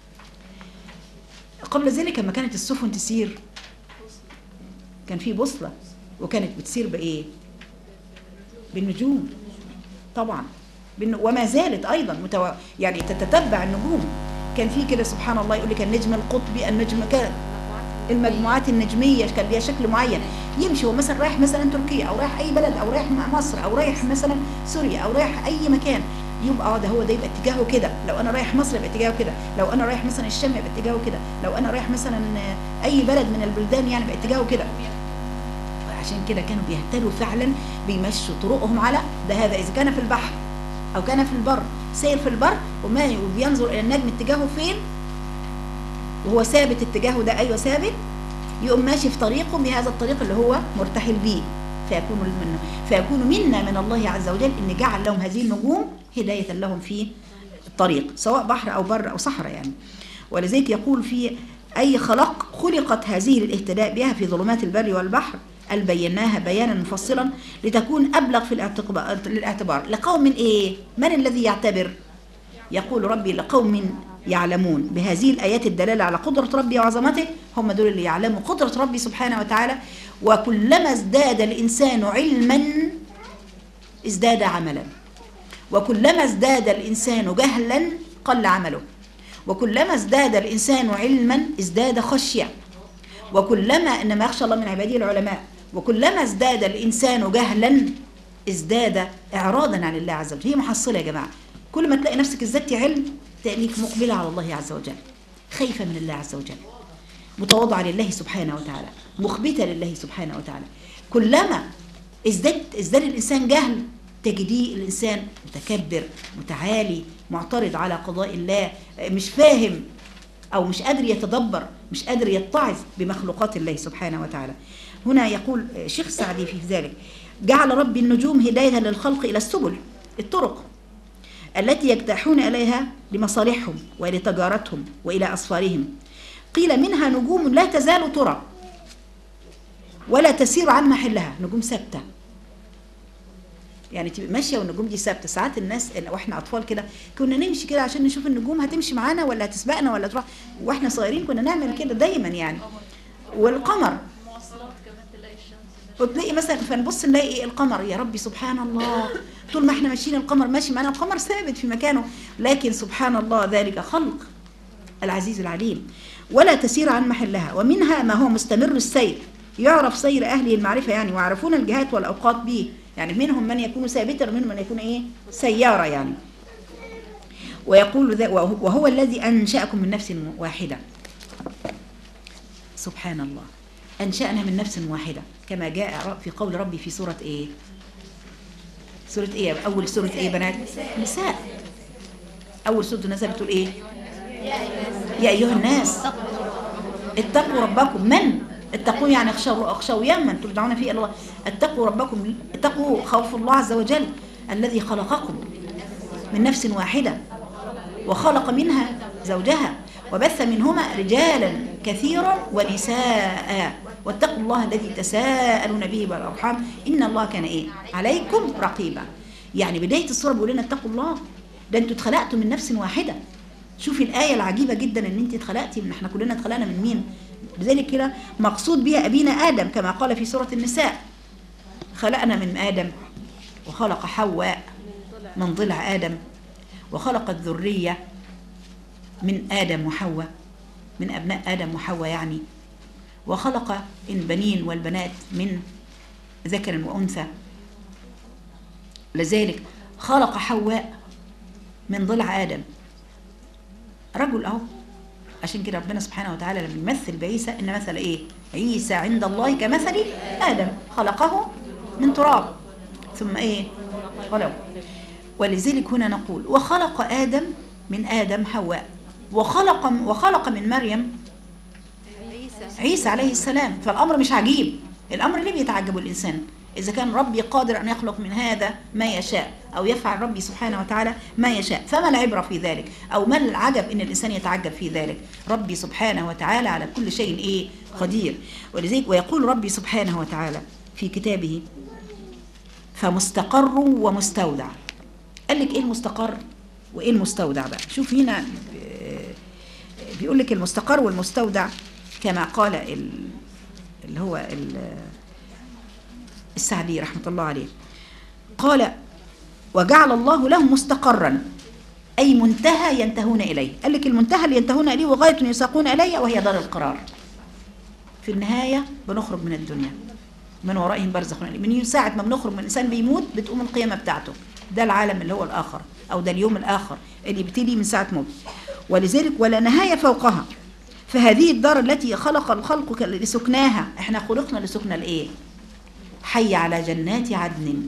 قبل ذلك لما كانت السفن تسير كان في بوصلة وكانت بتسير بإيه بالنجوم طبعا بالن- وما زالت أيضا متو... يعني تتتبع النجوم كان في كده سبحان الله يقول لك النجم القطبي النجم كان المجموعات النجمية كان ليها شكل معين يمشي هو مثلا رايح مثلا تركيا او رايح اي بلد او رايح مع مصر او رايح مثلا سوريا او رايح اي مكان يبقى اه ده هو ده يبقى اتجاهه كده لو انا رايح مصر يبقى اتجاهه كده لو انا رايح مثلا الشام يبقى اتجاهه كده لو انا رايح مثلا آه، اي بلد من البلدان يعني يبقى اتجاهه كده عشان كده كانوا بيهتدوا فعلا بيمشوا طرقهم على ده هذا اذا كان في البحر او كان في البر سير في البر وما وبينظر الى النجم اتجاهه فين وهو ثابت اتجاهه ده ايوه ثابت يقوم ماشي في طريقه بهذا الطريق اللي هو مرتحل به فيكون منه فيكون منا من الله عز وجل ان جعل لهم هذه النجوم هدايه لهم في الطريق سواء بحر او بر او صحراء يعني ولذلك يقول في اي خلق خلقت هذه للاهتداء بها في ظلمات البر والبحر البيناها بيانا مفصلا لتكون ابلغ في الاعتقاب- الاعتبار لقوم ايه من الذي يعتبر يقول ربي لقوم يعلمون بهذه الآيات الدلالة على قدرة ربي وعظمته هم دول اللي يعلموا قدرة ربي سبحانه وتعالى وكلما ازداد الإنسان علما ازداد عملا وكلما ازداد الإنسان جهلا قل عمله وكلما ازداد الإنسان علما ازداد خشية وكلما إنما يخشى الله من عباده العلماء وكلما ازداد الإنسان جهلا ازداد إعراضا عن الله عز وجل هي محصلة يا جماعة كل ما تلاقي نفسك ازددتي علم تلاقيك مقبلة على الله عز وجل خايفة من الله عز وجل متواضعة لله سبحانه وتعالى مخبتة لله سبحانه وتعالى كلما ازداد ازداد الإنسان جهل تجديه الإنسان متكبر متعالي معترض على قضاء الله مش فاهم أو مش قادر يتدبر مش قادر يتعظ بمخلوقات الله سبحانه وتعالى هنا يقول شيخ سعدي في ذلك جعل ربي النجوم هداية للخلق إلى السبل الطرق التي يجتاحون إليها لمصالحهم ولتجارتهم وإلى أسفارهم قيل منها نجوم لا تزال ترى ولا تسير عن محلها نجوم ثابته يعني تبقى ماشيه والنجوم دي ثابته ساعات الناس واحنا اطفال كده كنا نمشي كده عشان نشوف النجوم هتمشي معانا ولا هتسبقنا ولا تروح واحنا صغيرين كنا نعمل كده دايما يعني والقمر مواصلات كمان تلاقي الشمس وتلاقي مثلا فنبص نلاقي ايه القمر يا ربي سبحان الله طول ما احنا ماشيين القمر ماشي معانا القمر ثابت في مكانه لكن سبحان الله ذلك خلق العزيز العليم ولا تسير عن محلها ومنها ما هو مستمر السير يعرف سير اهله المعرفه يعني ويعرفون الجهات والاوقات به يعني منهم من يكون ثابتا ومنهم من يكون ايه سياره يعني ويقول ذا وهو وهو الذي انشاكم من نفس واحده سبحان الله أنشأنا من نفس واحدة كما جاء في قول ربي في سورة إيه سورة إيه أول سورة إيه بنات نساء أول سورة نزلت بتقول إيه يا أيها الناس اتقوا ربكم من اتقوا يعني اخشوا اخشوا يوما ترجعون فيه الى الله اتقوا ربكم اتقوا خوف الله عز وجل الذي خلقكم من نفس واحده وخلق منها زوجها وبث منهما رجالا كثيرا ونساء واتقوا الله الذي تساءلون به والارحام ان الله كان ايه عليكم رقيبا يعني بدايه السوره بيقول لنا اتقوا الله ده انتوا اتخلقتوا من نفس واحده شوفي الايه العجيبه جدا ان انت اتخلقتي من احنا كلنا اتخلقنا من مين لذلك كده مقصود بها ابينا ادم كما قال في سوره النساء خلقنا من ادم وخلق حواء من ضلع ادم وخلق الذريه من آدم وحواء من أبناء آدم وحواء يعني وخلق البنين والبنات من ذكر وأنثى لذلك خلق حواء من ضلع آدم رجل أهو عشان كده ربنا سبحانه وتعالى لما يمثل بعيسى إن مثل إيه عيسى عند الله كمثل آدم خلقه من تراب ثم إيه خلقه ولذلك هنا نقول وخلق آدم من آدم حواء وخلق وخلق من مريم عيسى عيسى عليه السلام فالامر مش عجيب الامر ليه بيتعجب الانسان إذا كان ربي قادر أن يخلق من هذا ما يشاء أو يفعل ربي سبحانه وتعالى ما يشاء فما العبرة في ذلك أو ما العجب إن الإنسان يتعجب في ذلك ربي سبحانه وتعالى على كل شيء إيه قدير ولذلك ويقول ربي سبحانه وتعالى في كتابه فمستقر ومستودع قال لك ايه المستقر وايه المستودع بقى شوف هنا آه، بيقول لك المستقر والمستودع كما قال ال- اللي هو ال- السعدي رحمة الله عليه قال وجعل الله لهم مستقرا أي منتهى ينتهون إليه قال لك المنتهى اللي ينتهون إليه وغاية يساقون إليه وهي دار القرار في النهاية بنخرج من الدنيا من ورائهم برزخ من ساعة ما بنخرج من الإنسان بيموت بتقوم القيامة بتاعته ده العالم اللي هو الآخر أو ده اليوم الآخر اللي يبتدي من ساعة موت ولذلك ولا نهاية فوقها فهذه الدار التي خلق الخلق لسكناها احنا خلقنا لسكن الايه حي على جنات عدن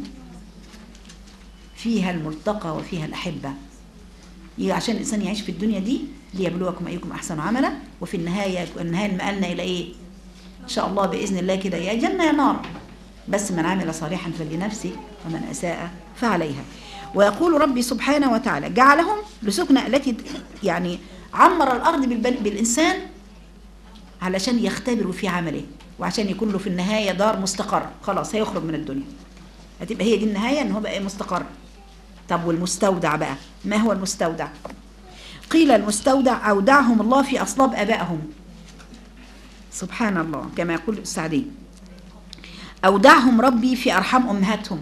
فيها الملتقى وفيها الأحبة يجي عشان الإنسان يعيش في الدنيا دي ليبلوكم أيكم أحسن عملا وفي النهاية النهاية المآلنا إلى إيه إن شاء الله بإذن الله كده يا جنة يا نار بس من عمل صالحا فلنفسه ومن أساء فعليها ويقول ربي سبحانه وتعالى جعلهم لسكنة التي يعني عمر الأرض بالبن- بالإنسان علشان يختبروا في عمله وعشان يكون له في النهاية دار مستقر خلاص هيخرج من الدنيا هتبقى هي دي النهاية ان هو بقى مستقر طب والمستودع بقى ما هو المستودع قيل المستودع أودعهم الله في أصلاب آبائهم سبحان الله كما يقول السعدي أودعهم ربي في أرحام أمهاتهم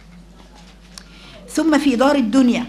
ثم في دار الدنيا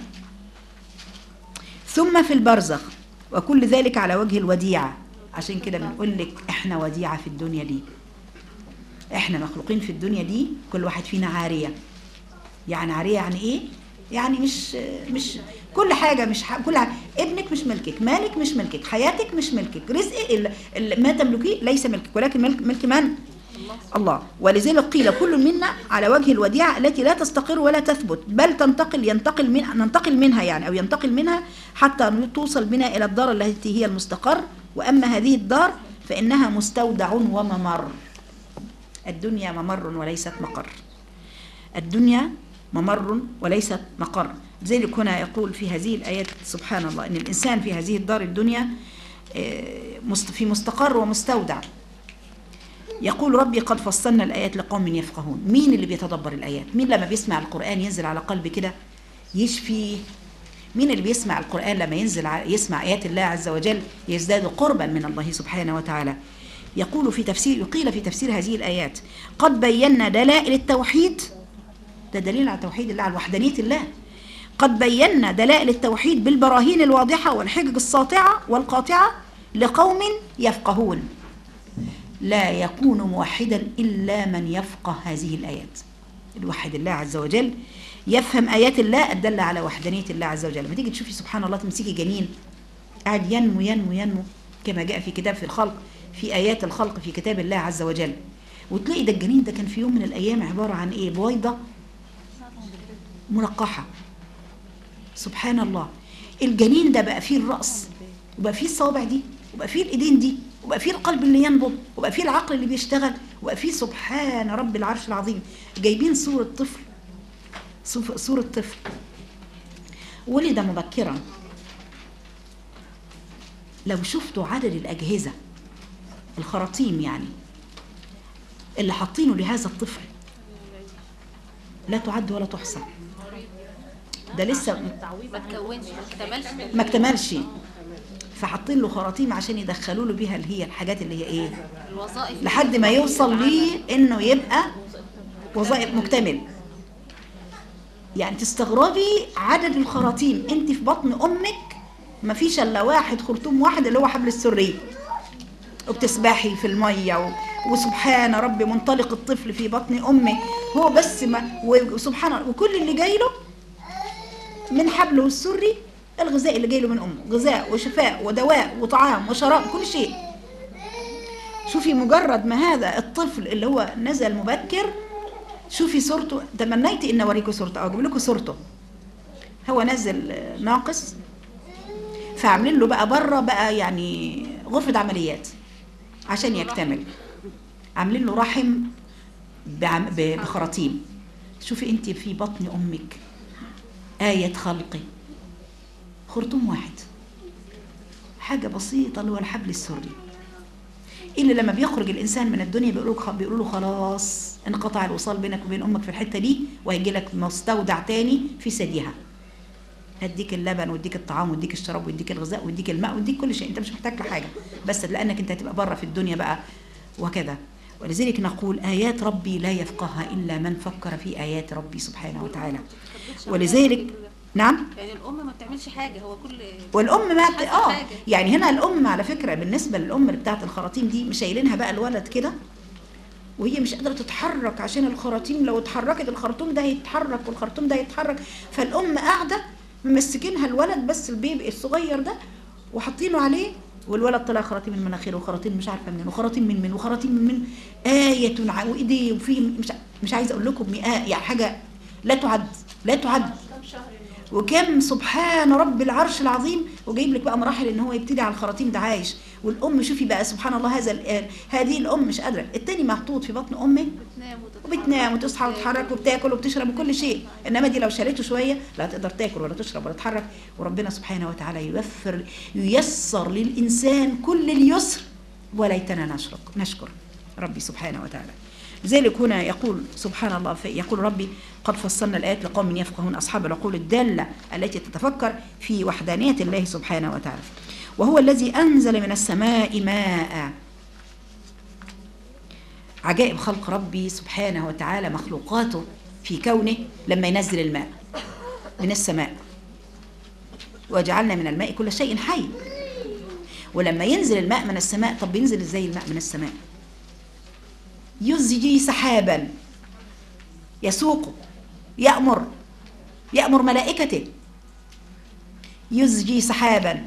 ثم في البرزخ وكل ذلك على وجه الوديعة عشان كده بنقول لك احنا وديعة في الدنيا دي احنا مخلوقين في الدنيا دي كل واحد فينا عارية يعني عارية يعني ايه يعني مش مش كل حاجة مش ح... كل حاجة. ابنك مش ملكك مالك مش ملكك حياتك مش ملكك رزق ال... ال... ما تملكيه ليس ملكك ولكن ملك, ملك من الله ولذلك قيل كل منا على وجه الوديعة التي لا تستقر ولا تثبت بل تنتقل ينتقل من ننتقل منها يعني أو ينتقل منها حتى توصل بنا إلى الدار التي هي المستقر وأما هذه الدار فإنها مستودع وممر الدنيا ممر وليست مقر الدنيا ممر وليست مقر لذلك هنا يقول في هذه الآيات سبحان الله أن الإنسان في هذه الدار الدنيا آه، مست- في مستقر ومستودع يقول ربي قد فصلنا الآيات لقوم يفقهون مين اللي بيتدبر الآيات مين لما بيسمع القرآن ينزل على قلبه كده يشفي مين اللي بيسمع القرآن لما ينزل ع- يسمع آيات الله عز وجل يزداد قربا من الله سبحانه وتعالى يقول في تفسير يقيل في تفسير هذه الآيات قد بينا دلائل التوحيد ده دليل على توحيد الله على وحدانية الله قد بينا دلائل التوحيد بالبراهين الواضحة والحجج الساطعة والقاطعة لقوم يفقهون لا يكون موحدا إلا من يفقه هذه الآيات الوحد الله عز وجل يفهم آيات الله الدالة على وحدانية الله عز وجل لما تيجي تشوفي سبحان الله تمسكي جنين قاعد ينمو ينمو ينمو كما جاء في كتاب في الخلق في آيات الخلق في كتاب الله عز وجل وتلاقي ده الجنين ده كان في يوم من الأيام عبارة عن إيه بويضة ملقحة سبحان الله الجنين ده بقى فيه الرأس وبقى فيه الصوابع دي وبقى فيه الإيدين دي وبقى فيه القلب اللي ينبض وبقى فيه العقل اللي بيشتغل وبقى فيه سبحان رب العرش العظيم جايبين صورة طفل صف- صورة طفل ولد مبكرا لو شفتوا عدد الأجهزة الخراطيم يعني اللي حاطينه لهذا الطفل لا تعد ولا تحصى ده لسه ما تكونش ما اكتملش ما اكتملش فحاطين له خراطيم عشان يدخلوا له بيها اللي هي الحاجات اللي هي ايه الوظائف لحد ما يوصل ليه انه يبقى وظائف مكتمل يعني تستغربي عدد الخراطيم انت في بطن امك ما فيش الا واحد خرطوم واحد اللي هو حبل السريه وبتسبحي في الميه و... وسبحان ربي منطلق الطفل في بطن امه هو بس ما وسبحان الله وكل اللي جاي له من حبله السري الغذاء اللي جاي له من امه غذاء وشفاء ودواء وطعام وشراب كل شيء شوفي مجرد ما هذا الطفل اللي هو نزل مبكر شوفي صورته تمنيت ان اوريكم صورته او اجيب لكم صورته هو نزل آه، ناقص فعاملين له بقى بره بقى يعني غرفه عمليات عشان يكتمل عاملين له رحم بعم- ب- بخراطيم شوفي انت في بطن امك آية خلقه خرطوم واحد حاجة بسيطة اللي هو الحبل السري إلا لما بيخرج الإنسان من الدنيا بيقولوا له بيقولوا له خلاص انقطع الوصال بينك وبين أمك في الحتة دي وهيجي لك مستودع تاني في ثديها هديك اللبن واديك الطعام واديك الشراب واديك الغذاء واديك الماء واديك كل شيء انت مش محتاج لحاجه بس لانك انت هتبقى بره في الدنيا بقى وكذا ولذلك نقول ايات ربي لا يفقهها الا من فكر في ايات ربي سبحانه وتعالى ولذلك نعم يعني الام ما بتعملش حاجه هو كل والام ما بت... حتى اه حاجة. يعني هنا الام على فكره بالنسبه للام بتاعت الخراطيم دي مش شايلينها بقى الولد كده وهي مش قادره تتحرك عشان الخراطيم لو اتحركت الخرطوم ده هيتحرك والخرطوم ده يتحرك فالام قاعده ممسكينها الولد بس البيبي الصغير ده وحاطينه عليه والولد طلع خراطيم من مناخيره وخراطيم مش عارفه منين وخراطيم من من وخراطيم من من آية ع- وايديه وفي مش ع- مش عايزه اقول لكم مئات يعني حاجه لا تعد لا تعد وكم سبحان رب العرش العظيم وجايب لك بقى مراحل ان هو يبتدي على الخراطيم ده عايش والام شوفي بقى سبحان الله هذا الآن هذه الام مش قادره التاني محطوط في بطن امه بتنام وتتحرك وبتنام وتصحى وتتحرك وبتاكل وبتشرب وكل شيء انما دي لو شالته شويه لا تقدر تاكل ولا تشرب ولا تتحرك وربنا سبحانه وتعالى يوفر ييسر للانسان كل اليسر وليتنا نشرك نشكر ربي سبحانه وتعالى لذلك هنا يقول سبحان الله في يقول ربي قد فصلنا الآيات لقوم يفقهون أصحاب العقول الدالة التي تتفكر في وحدانية الله سبحانه وتعالى وهو الذي أنزل من السماء ماء عجائب خلق ربي سبحانه وتعالى مخلوقاته في كونه لما ينزل الماء من السماء وجعلنا من الماء كل شيء حي ولما ينزل الماء من السماء طب بينزل ازاي الماء من السماء يزجي سحابا يسوق يأمر يأمر ملائكته يزجي سحابا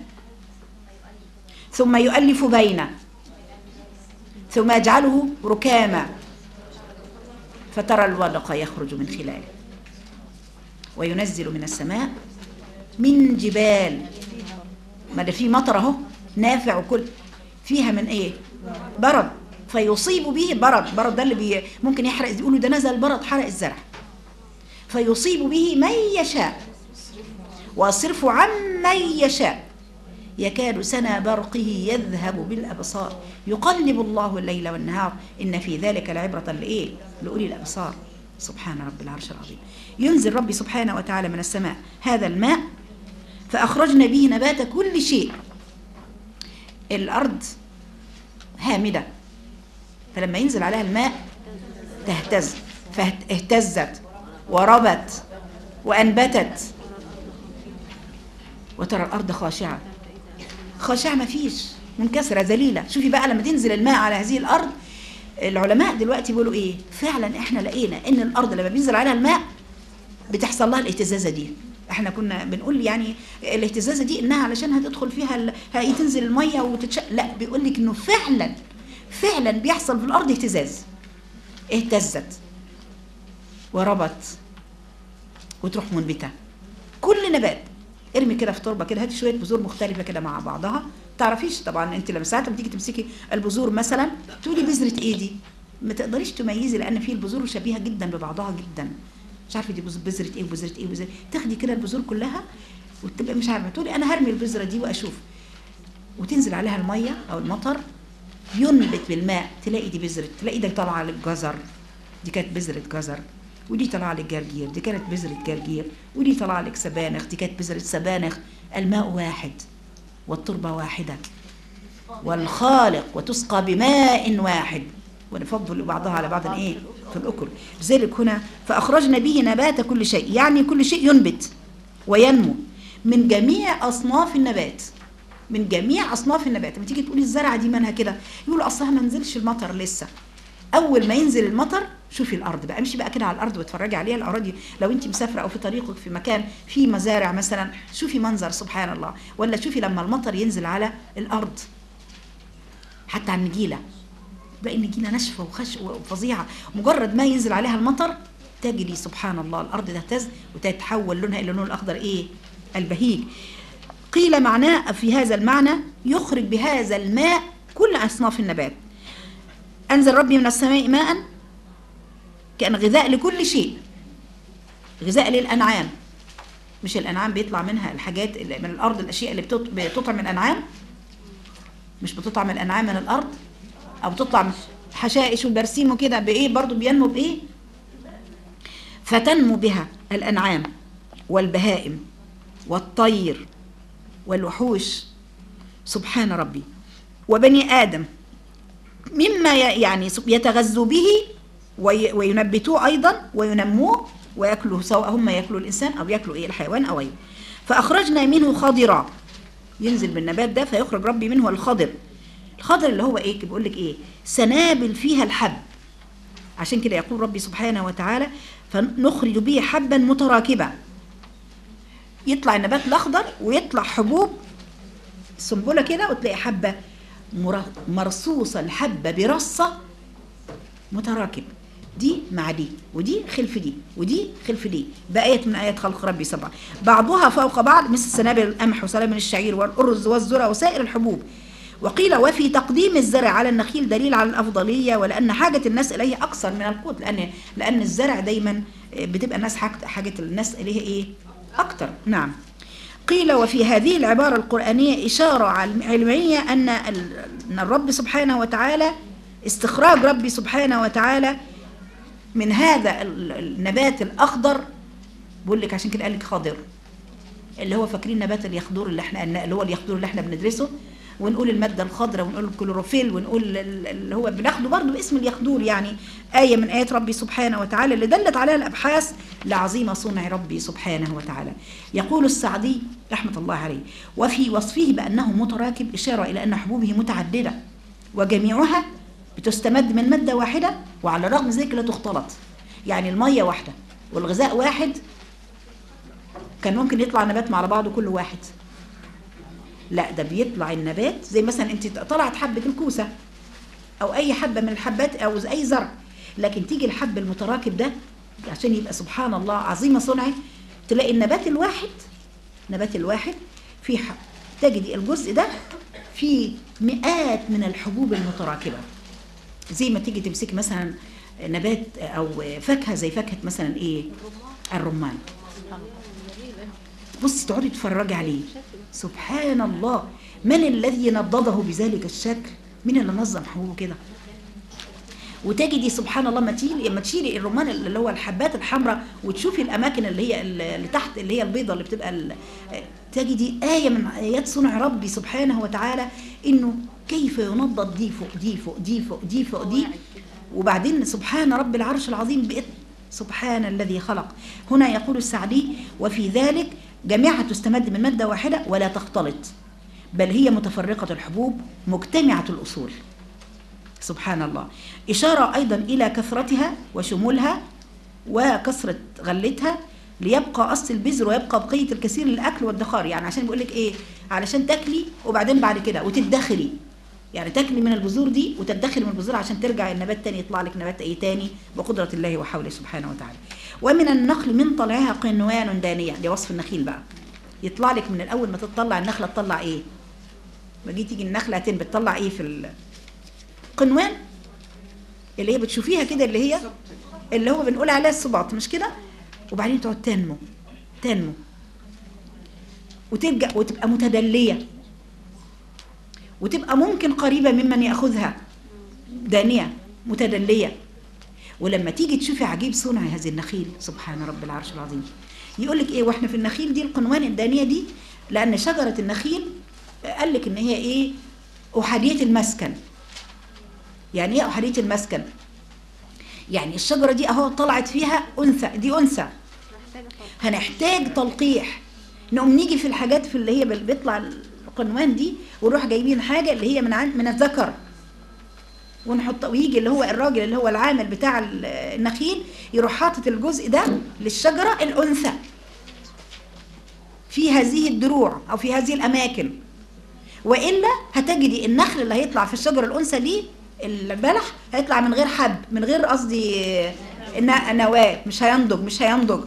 ثم يؤلف بينه ثم يجعله ركاما فترى الودق يخرج من خلاله وينزل من السماء من جبال ما ده في مطر اهو نافع وكل فيها من ايه برد فيصيب به برد برد ده اللي بي ممكن يحرق يقولوا ده نزل برد حرق الزرع فيصيب به من يشاء ويصرف عن من يشاء يكاد سنا برقه يذهب بالابصار يقلب الله الليل والنهار ان في ذلك لعبره لايه لاولي الابصار سبحان رب العرش العظيم ينزل ربي سبحانه وتعالى من السماء هذا الماء فاخرجنا به نبات كل شيء الارض هامده فلما ينزل عليها الماء تهتز فاهتزت وربت وانبتت وترى الارض خاشعه خاشعه ما فيش منكسره ذليله شوفي بقى لما تنزل الماء على هذه الارض العلماء دلوقتي بيقولوا ايه فعلا احنا لقينا ان الارض لما بينزل عليها الماء بتحصل لها الاهتزازه دي احنا كنا بنقول يعني الاهتزازه دي انها علشان هتدخل فيها ال... هي تنزل الميه وتتشق لا بيقول لك انه فعلا فعلا بيحصل في الارض اهتزاز اهتزت وربت وتروح منبته كل نبات ارمي كده في تربه كده هاتي شويه بذور مختلفه كده مع بعضها تعرفيش طبعا انت لما ساعات بتيجي تمسكي البذور مثلا تقولي بذره ايه دي ما تقدريش تميزي لان في البذور شبيهه جدا ببعضها جدا مش عارفه دي بذ- بذره ايه وبذره ايه وبذره تاخدي كده البذور كلها وتبقى مش عارفه تقولي انا هرمي البذره دي واشوف وتنزل عليها الميه او المطر ينبت بالماء تلاقي دي بذره تلاقي ده طالعه للجزر دي كانت بذره جزر ودي طالعه لك جرجير دي كانت بذره جرجير ودي طالعه لك سبانخ دي كانت بذره سبانخ الماء واحد والتربه واحده والخالق وتسقى بماء واحد ونفضل بعضها على بعض ايه في الاكل لذلك هنا فاخرجنا به نبات كل شيء يعني كل شيء ينبت وينمو من جميع اصناف النبات من جميع اصناف النبات لما تيجي تقولي الزرعه دي مالها كده يقولوا اصلها ما نزلش المطر لسه اول ما ينزل المطر شوفي الارض بقى امشي بقى كده على الارض واتفرجي عليها الاراضي لو انت مسافره او في طريقك في مكان فيه مزارع مثلا شوفي منظر سبحان الله ولا شوفي لما المطر ينزل على الارض حتى على النجيله تلاقي النجيله ناشفه وخش وفظيعه مجرد ما ينزل عليها المطر تجري سبحان الله الارض تهتز وتتحول لونها الى اللون الاخضر ايه البهيج قيل معناه في هذا المعنى يخرج بهذا الماء كل اصناف النبات انزل ربي من السماء ماء كان غذاء لكل شيء غذاء للانعام مش الانعام بيطلع منها الحاجات اللي من الارض الاشياء اللي بتط- بتطعم الانعام مش بتطعم الانعام من الارض او بتطلع حشائش وبرسيم وكده بايه برضو بينمو بايه فتنمو بها الانعام والبهائم والطير والوحوش سبحان ربي وبني ادم مما ي- يعني سب- يتغذوا به وي- وينبتوه ايضا وينموه وياكلوا سواء هم ياكلوا الانسان او ياكلوا ايه الحيوان او غيره فاخرجنا منه خضرا ينزل بالنبات ده فيخرج ربي منه الخضر الخضر اللي هو ايه بيقول لك ايه سنابل فيها الحب عشان كده يقول ربي سبحانه وتعالى فنخرج به حبا متراكبا يطلع النبات الاخضر ويطلع حبوب سنبله كده وتلاقي حبه مر- مرصوصه الحبه برصه متراكب دي مع دي ودي خلف دي ودي خلف دي بآية من آيات خلق ربي سبعة بعضها فوق بعض مثل سنابل القمح وسنابل الشعير والأرز والذرة وسائر الحبوب وقيل وفي تقديم الزرع على النخيل دليل على الأفضلية ولأن حاجة الناس إليه أكثر من القوت لأن لأن الزرع دايما بتبقى الناس حاجة, حاجة الناس إليه إيه أكثر نعم قيل وفي هذه العبارة القرآنية إشارة علم- علمية أن ال- أن الرب سبحانه وتعالى استخراج ربي سبحانه وتعالى من هذا ال- النبات الأخضر بقول لك عشان كده قال لك خضر اللي هو فاكرين نبات اليخضر اللي احنا اللي هو اليخضر اللي احنا بندرسه ونقول المادة الخضراء ونقول الكلوروفيل ونقول ال- اللي هو بناخده برضه باسم اليخدور يعني آية من آيات ربي سبحانه وتعالى اللي دلت عليها الأبحاث لعظيم صنع ربي سبحانه وتعالى يقول السعدي رحمة الله عليه وفي وصفه بأنه متراكب إشارة إلى أن حبوبه متعددة وجميعها بتستمد من مادة واحدة وعلى الرغم من ذلك لا تختلط يعني المية واحدة والغذاء واحد كان ممكن يطلع نبات مع بعضه كل واحد لا ده بيطلع النبات زي مثلا انت طلعت حبة الكوسة او اي حبة من الحبات او اي زرع لكن تيجي الحب المتراكب ده عشان يبقى سبحان الله عظيمة صنعه تلاقي النبات الواحد نبات الواحد في ح- تجدي الجزء ده فيه مئات من الحبوب المتراكبة زي ما تيجي تمسك مثلا نبات او فاكهة زي فاكهة مثلا ايه الرمان بصي تقعدي تتفرجي عليه سبحان الله من الذي نضده بذلك الشكل مين اللي نظم حبوبه كده وتجدي سبحان الله ما تشيلي لما تشيلي الرمان اللي هو الحبات الحمراء وتشوفي الاماكن اللي هي اللي تحت اللي هي البيضه اللي بتبقى ال- تجدي ايه من ايات صنع ربي سبحانه وتعالى انه كيف ينضد دي فوق دي فوق دي فوق دي فوق دي وبعدين سبحان رب العرش العظيم بإذن سبحان الذي خلق هنا يقول السعدي وفي ذلك جميعها تستمد من مادة واحدة ولا تختلط بل هي متفرقة الحبوب مجتمعة الأصول سبحان الله إشارة أيضا إلى كثرتها وشمولها وكثرة غلتها ليبقى أصل البذر ويبقى بقية الكثير للأكل والدخار يعني عشان بيقول لك إيه علشان تاكلي وبعدين بعد كده وتدخري يعني تاكلي من البذور دي وتدخري من البذور عشان ترجع النبات تاني يطلع لك نبات ايه تاني بقدرة الله وحوله سبحانه وتعالى ومن النخل من طلعها قنوان دانية دي وصف النخيل بقى يطلع لك من الأول ما تطلع النخلة تطلع ايه ما جي تيجي النخلة تنبت تطلع ايه في ال... قنوان اللي هي بتشوفيها كده اللي هي اللي هو بنقول عليها الصباط مش كده وبعدين تقعد تنمو تنمو وترجع وتبقى متدليه وتبقى ممكن قريبة ممن يأخذها دانية متدلية ولما تيجي تشوفي عجيب صنع هذه النخيل سبحان رب العرش العظيم يقول لك ايه واحنا في النخيل دي القنوان الدانية دي لأن شجرة النخيل قال لك ان هي ايه أحادية المسكن يعني ايه أحادية المسكن يعني الشجرة دي اهو طلعت فيها أنثى دي أنثى محتاجة طبعا هنحتاج تلقيح نقوم نيجي في الحاجات في اللي هي بال- بيطلع القنوان دي ونروح جايبين حاجه اللي هي من عن من الذكر ونحط ويجي اللي هو الراجل اللي هو العامل بتاع ال- النخيل يروح حاطط الجزء ده للشجره الانثى في هذه الدروع او في هذه الاماكن والا هتجدي النخل اللي هيطلع في الشجره الانثى دي البلح هيطلع من غير حب من غير قصدي ن- نواه مش هينضج مش هينضج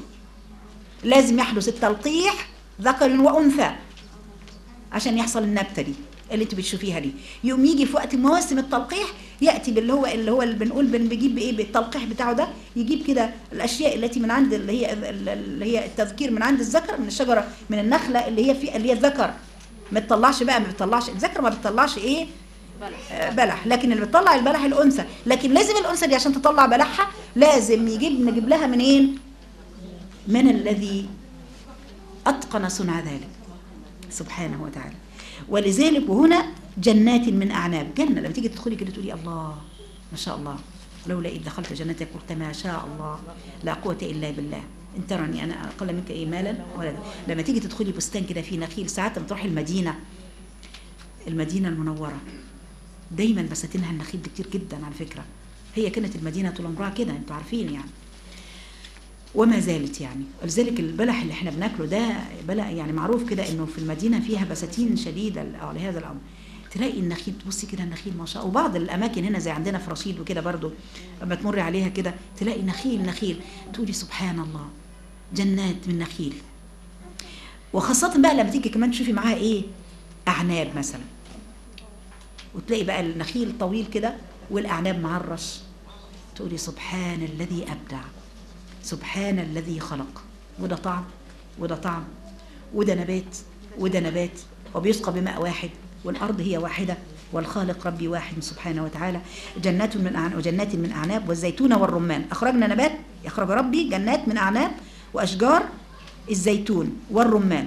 لازم يحدث التلقيح ذكر وانثى عشان يحصل النبته دي اللي انت بتشوفيها دي يقوم يجي في وقت مواسم التلقيح ياتي باللي هو اللي هو اللي بنقول بن- بيجيب بايه بالتلقيح بتاعه ده يجيب كده الاشياء التي من عند اللي هي اللي هي التذكير من عند الذكر من الشجره من النخله اللي هي في اللي هي الذكر ما تطلعش بقى ما بتطلعش الذكر ما بتطلعش ايه آه، بلح لكن اللي بتطلع البلح الانثى لكن لازم الانثى دي عشان تطلع بلحها لازم يجيب نجيب لها منين من الذي اتقن صنع ذلك سبحانه وتعالى ولذلك وهنا جنات من اعناب جنه لما تيجي تدخلي كده تقولي الله ما شاء الله لولا اذ دخلت جنتك قلت ما شاء الله لا قوه الا بالله ان ترني انا اقل منك ايه مالا ولا لما تيجي تدخلي بستان كده فيه نخيل ساعات لما تروحي المدينه المدينه المنوره دايما بساتينها النخيل دي كتير جدا على فكره هي كانت المدينه طول عمرها كده انتوا عارفين يعني وما زالت يعني ولذلك البلح اللي احنا بناكله ده بلح يعني معروف كده انه في المدينه فيها بساتين شديده على هذا الامر تلاقي النخيل تبصي كده النخيل ما شاء الله وبعض الاماكن هنا زي عندنا في رشيد وكده برضو لما تمر عليها كده تلاقي نخيل نخيل تقولي سبحان الله جنات من نخيل وخاصة بقى لما تيجي كمان تشوفي معاها ايه اعناب مثلا وتلاقي بقى النخيل طويل كده والاعناب معرش تقولي سبحان الذي ابدع سبحان الذي خلق وده طعم وده طعم وده نبات وده نبات وبيسقى بماء واحد والأرض هي واحدة والخالق ربي واحد سبحانه وتعالى جنات من أعناب وجنات من أعناب والزيتون والرمان أخرجنا نبات يخرج ربي جنات من أعناب وأشجار الزيتون والرمان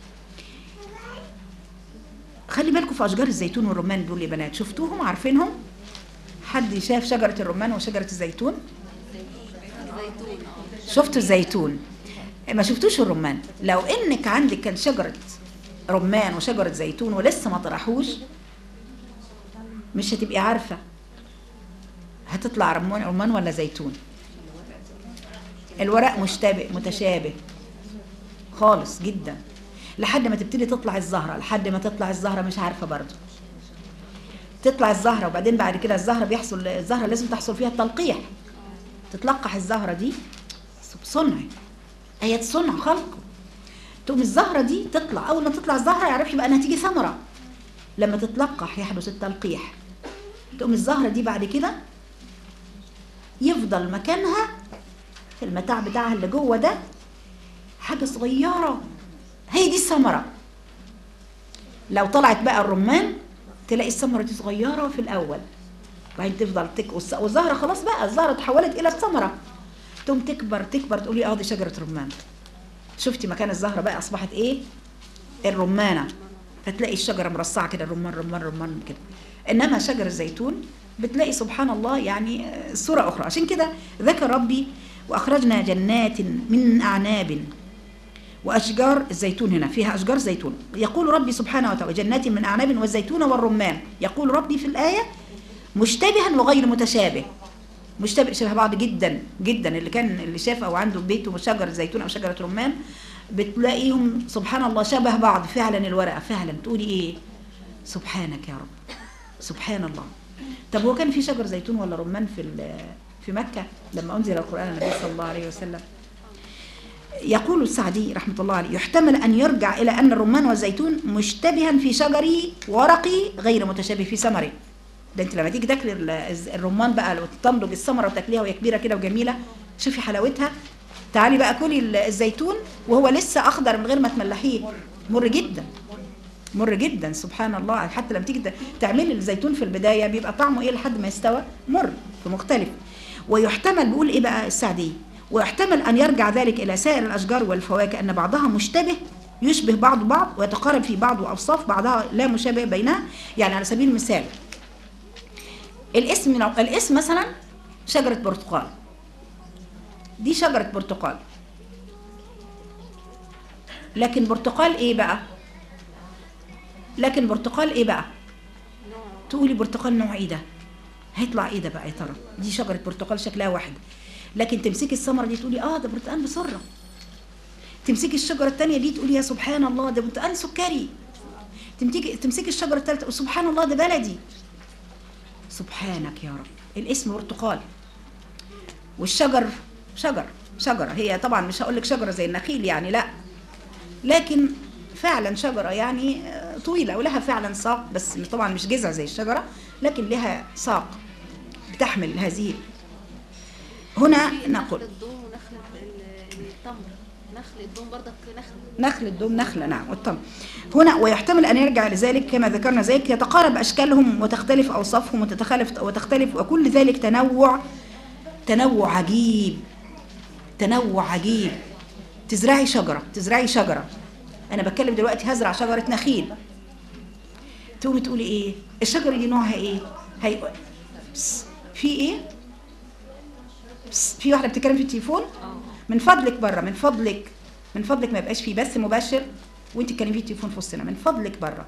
خلي بالكم في أشجار الزيتون والرمان دول يا بنات شفتوهم عارفينهم حد شاف شجرة الرمان وشجرة الزيتون زيتون اه شفتوا الزيتون ما شفتوش الرمان لو انك عندك كان شجرة رمان وشجرة زيتون ولسه ما طرحوش مش هتبقي عارفة هتطلع رمان رمان ولا زيتون الورق مشتبه متشابه خالص جدا لحد ما تبتدي تطلع الزهرة لحد ما تطلع الزهرة مش عارفة برضو تطلع الزهرة وبعدين بعد كده الزهرة بيحصل الزهرة لازم تحصل فيها التلقيح تتلقح الزهرة دي صنع آيات صنع خلقه تقوم الزهرة دي تطلع أول ما تطلع الزهرة يعرفش بقى أنها تيجي ثمرة لما تتلقح يحدث التلقيح تقوم الزهرة دي بعد كده يفضل مكانها في المتاع بتاعها اللي جوه ده حاجة صغيرة هي دي الثمرة لو طلعت بقى الرمان تلاقي الثمرة دي صغيرة في الأول وبعدين تفضل تك والس- والزهرة خلاص بقى الزهرة تحولت إلى الثمرة تقوم تكبر تكبر تقولي اه دي شجرة رمان شفتي مكان الزهرة بقى أصبحت إيه الرمانة فتلاقي الشجرة مرصعة كده رمان رمان رمان كده إنما شجر الزيتون بتلاقي سبحان الله يعني آه، صورة أخرى عشان كده ذكر ربي وأخرجنا جنات من أعناب وأشجار الزيتون هنا فيها أشجار زيتون يقول ربي سبحانه وتعالى جنات من أعناب والزيتون والرمان يقول ربي في الآية مشتبها وغير متشابه مشتبه شبه بعض جدا جدا اللي كان اللي شاف او عنده بيته شجر زيتون او شجره رمان بتلاقيهم سبحان الله شبه بعض فعلا الورقه فعلا تقولي ايه سبحانك يا رب سبحان الله طب هو كان في شجر زيتون ولا رمان في ال- في مكه لما انزل القران النبي صلى الله عليه وسلم يقول السعدي رحمه الله عليه يحتمل ان يرجع الى ان الرمان والزيتون مشتبها في شجره ورقي غير متشابه في ثمره ده انت لما تيجي تاكلي ال- الز- الرمان بقى لو تنضج الثمره وتاكليها وهي كبيره كده وجميله شوفي حلاوتها تعالي بقى كلي ال- الزيتون وهو لسه اخضر من غير ما تملحيه مر جدا مر جدا سبحان الله حتى لما تيجي ت- تعملي الزيتون في البدايه بيبقى طعمه ايه لحد ما يستوى مر فمختلف ويحتمل بيقول ايه بقى السعدي ويحتمل ان يرجع ذلك الى سائر الاشجار والفواكه ان بعضها مشتبه يشبه بعض بعض ويتقارب في بعض واوصاف بعضها لا مشابه بينها يعني على سبيل المثال الاسم لو الاسم مثلا شجرة برتقال دي شجرة برتقال لكن برتقال ايه بقى لكن برتقال ايه بقى تقولي برتقال نوع ايه ده هيطلع ايه ده بقى يا ترى دي شجرة برتقال شكلها واحد لكن تمسكي الثمرة دي تقولي اه ده برتقال بسرة تمسكي الشجرة التانية دي تقولي يا سبحان الله ده برتقال سكري تمسكي تمسكي الشجرة التالتة سبحان الله ده بلدي سبحانك يا رب الاسم برتقال والشجر شجر شجرة هي طبعا مش هقول لك شجرة زي النخيل يعني لا لكن فعلا شجرة يعني آه، طويلة ولها فعلا ساق بس طبعا مش جذع زي الشجرة لكن لها ساق بتحمل هذه هنا في نقول نخل الدوم ونخل ال- التمر نخل الدوم برضك نخل نخل الدوم نخلة نعم والتمر هنا ويحتمل أن يرجع لذلك كما ذكرنا ذلك يتقارب أشكالهم وتختلف أوصافهم وتتخالف وتختلف وكل ذلك تنوع تنوع عجيب تنوع عجيب تزرعي شجرة تزرعي شجرة أنا بتكلم دلوقتي هزرع شجرة نخيل تقومي تقولي إيه الشجرة دي نوعها إيه هي بس. في إيه بس. في واحدة بتتكلم في التليفون من فضلك بره من فضلك من فضلك ما يبقاش في بث مباشر وانت تكلمي في التليفون في وسطنا من فضلك بره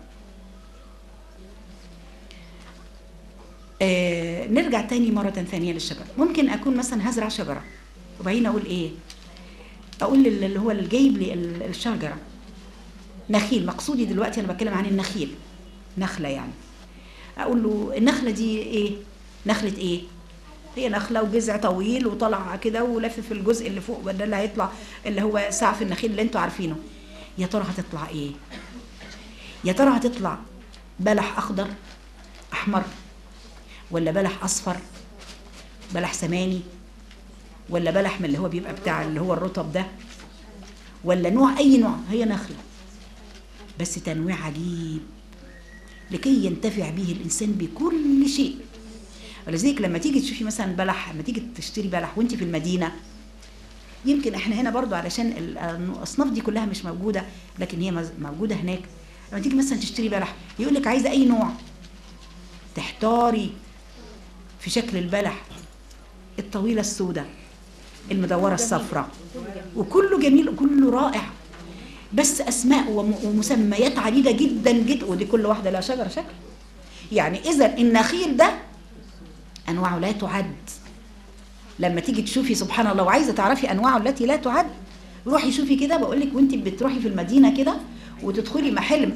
آه نرجع تاني مرة ثانية للشجرة ممكن أكون مثلا هزرع شجرة وبعدين أقول إيه أقول لل- اللي هو اللي جايب لي ال- الشجرة نخيل مقصودي دلوقتي أنا بتكلم عن النخيل نخلة يعني أقول له النخلة دي إيه نخلة إيه هي نخلة وجذع طويل وطلع كده ولف في الجزء اللي فوق ده اللي هيطلع اللي هو سقف النخيل اللي انتوا عارفينه يا ترى هتطلع ايه يا ترى هتطلع بلح اخضر احمر ولا بلح اصفر بلح سماني ولا بلح من اللي هو بيبقى بتاع اللي هو الرطب ده ولا نوع اي نوع هي نخله بس تنويع عجيب لكي ينتفع به الانسان بكل شيء ولذلك لما تيجي تشوفي مثلا بلح لما تيجي تشتري بلح وانت في المدينه يمكن احنا هنا برضو علشان ال- الاصناف دي كلها مش موجوده لكن هي مز- موجوده هناك لما تيجي مثلا تشتري بلح يقول لك عايزه اي نوع تحتاري في شكل البلح الطويله السوداء المدوره الصفراء وكله جميل وكله رائع بس اسماء وم- ومسميات عديده جدا جدا ودي كل واحده لها شجره شكل يعني اذا النخيل ده انواعه لا تعد لما تيجي تشوفي سبحان الله وعايزه تعرفي انواعه التي لا تعد روحي شوفي كده بقول لك وانت بتروحي في المدينه كده وتدخلي محل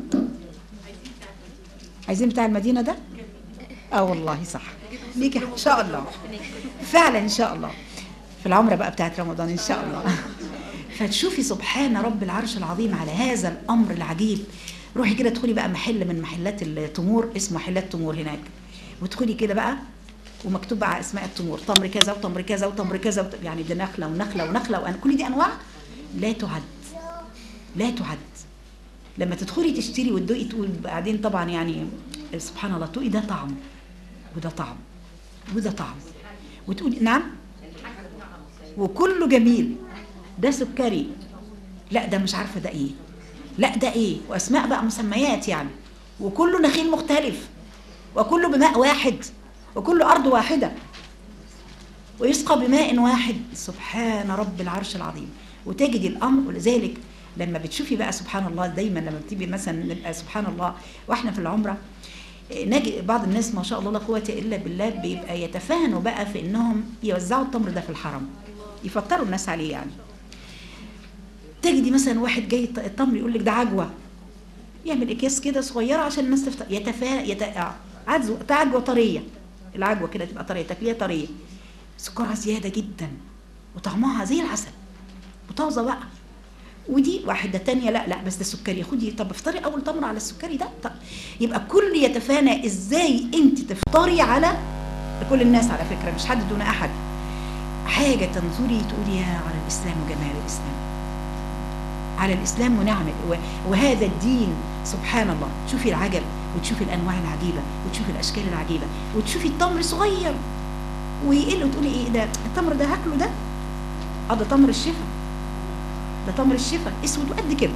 عايزين بتاع المدينه ده اه والله صح ليك ان شاء الله فعلا ان شاء الله في العمره بقى بتاعت رمضان ان شاء الله فتشوفي سبحان رب العرش العظيم على هذا الامر العجيب روحي كده ادخلي بقى محل من محلات التمور اسمه محلات تمور هناك وادخلي كده بقى ومكتوب بقى على اسماء التمور تمر كذا وتمر كذا وتمر كذا وت... يعني ده نخله ونخله ونخله وأن كل دي انواع لا تعد لا تعد لما تدخلي تشتري وتدوقي تقول بعدين طبعا يعني سبحان الله تقولي ده طعم وده طعم وده طعم وتقولي نعم وكله جميل ده سكري لا ده مش عارفه ده ايه لا ده ايه واسماء بقى مسميات يعني وكله نخيل مختلف وكله بماء واحد وكله ارض واحده ويسقى بماء واحد سبحان رب العرش العظيم وتجد الامر ولذلك لما بتشوفي بقى سبحان الله دايما لما بتيجي مثلا نبقى سبحان الله واحنا في العمره نجد بعض الناس ما شاء الله لا قوه الا بالله بيبقى يتفانوا بقى في انهم يوزعوا التمر ده في الحرم يفطروا الناس عليه يعني تجدي مثلا واحد جاي الت- التمر يقول لك ده عجوه يعمل اكياس كده صغيره عشان الناس تفطر يتفا يت... آه، عجوه عجوه طريه العجوه كده تبقى طريه تاكليها طريه سكرها زياده جدا وطعمها زي العسل وطازه بقى ودي واحدة تانية لا لا بس ده سكري خدي طب افطري أول تمر على السكري ده طب يبقى كل يتفانى ازاي انت تفطري على كل الناس على فكرة مش حد دون أحد حاجة تنظري تقولي يا على الإسلام وجمال الإسلام على الإسلام ونعمة و- وهذا الدين سبحان الله تشوفي العجب وتشوفي الأنواع العجيبة وتشوفي الأشكال العجيبة وتشوفي التمر صغير ويقل وتقولي إيه ده التمر ده هاكله ده اه ده تمر الشفا ده تمر الشفا اسود وقد كده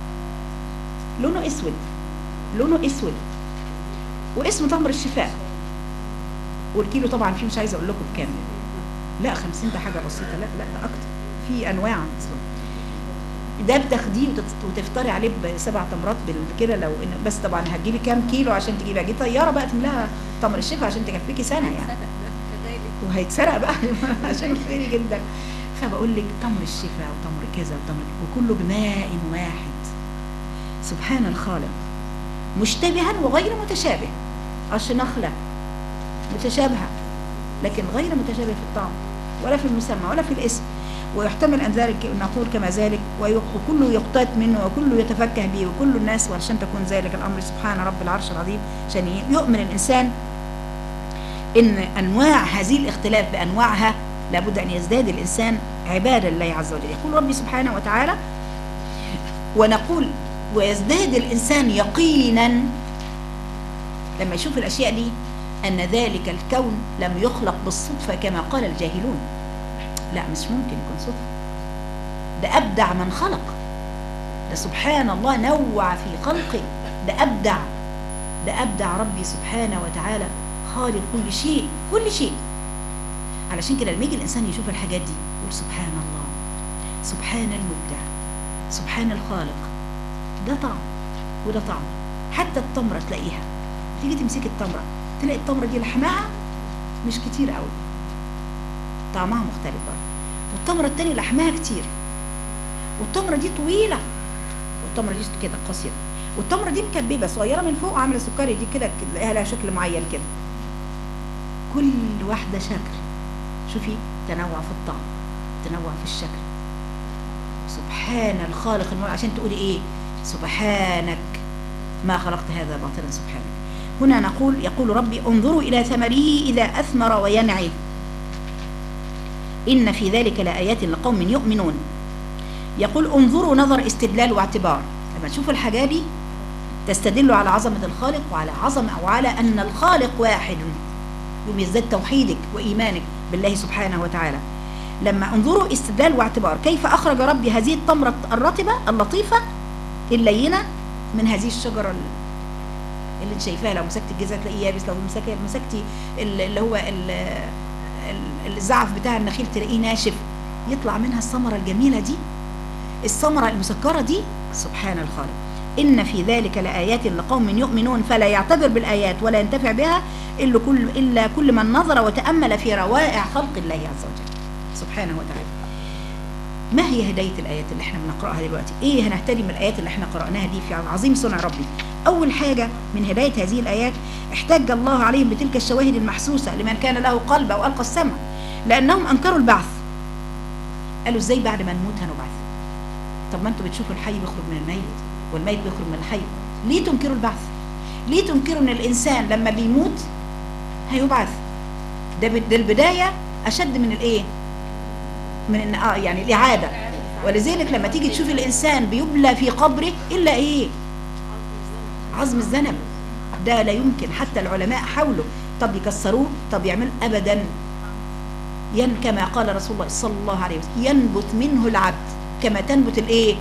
لونه اسود لونه اسود واسمه تمر الشفاء والكيلو طبعا فيه مش عايزه اقول لكم بكام لا 50 ده حاجه بسيطه لا لا ده اكتر في انواع ده بتاخديه وتت- وتفطري عليه بسبع تمرات كده لو إن بس طبعا هتجيبي كام كيلو عشان تجيبي هتجيبي طياره بقى تملاها تمر الشفا عشان تكفيكي سنه يعني وهيتسرق بقى عشان كتير جدا فبقول لك تمر الشفاء وتمر كذا وتمر وكله بماء واحد سبحان الخالق مشتبها وغير متشابه عش نخلة متشابهة لكن غير متشابه في الطعم ولا في المسمى ولا في الاسم ويحتمل أن ذلك نقول كما ذلك وي- وكله يقتات منه وكله يتفكه به وكل الناس وعشان تكون ذلك الأمر سبحان رب العرش العظيم عشان يؤمن الإنسان ان انواع هذه الاختلاف بانواعها لابد ان يزداد الانسان عباده لله عز وجل يقول ربي سبحانه وتعالى ونقول ويزداد الانسان يقينا لما يشوف الاشياء دي ان ذلك الكون لم يخلق بالصدفه كما قال الجاهلون لا مش ممكن يكون صدفه ده ابدع من خلق ده سبحان الله نوع في خلقه ده ابدع ده أبدع ربي سبحانه وتعالى خالق كل شيء كل شيء علشان كده لما يجي الإنسان يشوف الحاجات دي يقول سبحان الله سبحان المبدع سبحان الخالق ده طعم وده طعم حتى التمرة تلاقيها تيجي تمسك التمرة تلاقي التمرة دي لحمها مش كتير قوي طعمها مختلف برضه والتمرة التانية لحمها كتير والتمرة دي طويلة والتمرة دي كده قصيرة والتمرة دي مكببة صغيرة من فوق عاملة سكري دي كده تلاقيها لها شكل معين كده كل واحدة شكل شوفي تنوع في الطعم تنوع في الشكل سبحان الخالق المولى عشان تقولي ايه سبحانك ما خلقت هذا باطلا سبحانك هنا نقول يقول ربي انظروا إلى ثمره إذا أثمر وينعي إن في ذلك لآيات لقوم يؤمنون يقول انظروا نظر استدلال واعتبار لما تشوفوا الحاجة دي تستدل على عظمة الخالق وعلى عظمة أو على أن الخالق واحد يوم يزداد توحيدك وإيمانك بالله سبحانه وتعالى لما انظروا استدلال واعتبار كيف أخرج ربي هذه التمرة الرطبة اللطيفة اللينة من هذه الشجرة اللي انت شايفاها لو مسكت الجذع تلاقيه يابس لو مسكت مسكتي اللي هو ال- ال- الزعف بتاع النخيل تلاقيه ناشف يطلع منها الثمرة الجميلة دي الثمرة المسكرة دي سبحان الخالق إن في ذلك لآيات لقوم يؤمنون فلا يعتبر بالآيات ولا ينتفع بها إلا كل, إلا كل من نظر وتأمل في روائع خلق الله عز وجل سبحانه وتعالى ما هي هداية الآيات اللي احنا بنقرأها دلوقتي ايه هنهتدي من الآيات اللي احنا قرأناها دي في عظيم صنع ربي أول حاجة من هداية هذه الآيات احتج الله عليهم بتلك الشواهد المحسوسة لمن كان له قلب أو ألقى السمع لأنهم أنكروا البعث قالوا ازاي بعد ما نموت هنبعث طب ما انتوا بتشوفوا الحي بيخرج من الميت والميت بيخرج من الحي ليه تنكروا البعث ليه تنكروا ان الانسان لما بيموت هيبعث ده ب- ده البدايه اشد من الايه من ان اه يعني الاعاده ولذلك لما تيجي تشوف الانسان بيبلى في قبره الا ايه عظم الذنب ده لا يمكن حتى العلماء حاولوا طب يكسروه طب يعملوا ابدا ين كما قال رسول الله صلى الله عليه وسلم ينبت منه العبد كما تنبت الايه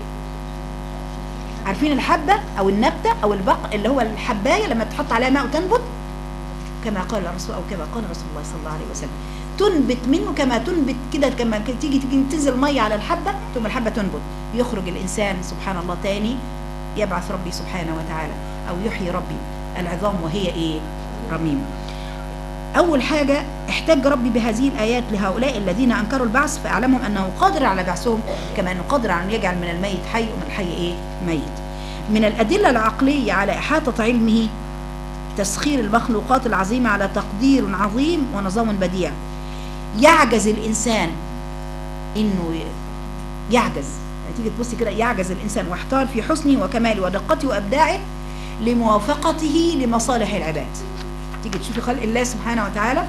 عارفين الحبة او النبتة او البق اللي هو الحباية لما تحط عليها ماء وتنبت كما قال الرسول او كما قال رسول الله صلى الله عليه وسلم تنبت منه كما تنبت كده كما تيجي تيجي تنزل مية على الحبة ثم الحبة تنبت يخرج الانسان سبحان الله تاني يبعث ربي سبحانه وتعالى او يحيي ربي العظام وهي ايه رميم أول حاجة احتج ربي بهذه الآيات لهؤلاء الذين أنكروا البعث فأعلمهم أنه قادر على بعثهم كما أنه قادر على أن يجعل من الميت حي ومن الحي إيه ميت من الأدلة العقلية على إحاطة علمه تسخير المخلوقات العظيمة على تقدير عظيم ونظام بديع يعجز الإنسان إنه ي- يعجز يعني تيجي تبصي كده يعجز الإنسان واحتار في حسنه وكماله ودقته وأبداعه لموافقته لمصالح العباد تيجي تشوفي خلق الله سبحانه وتعالى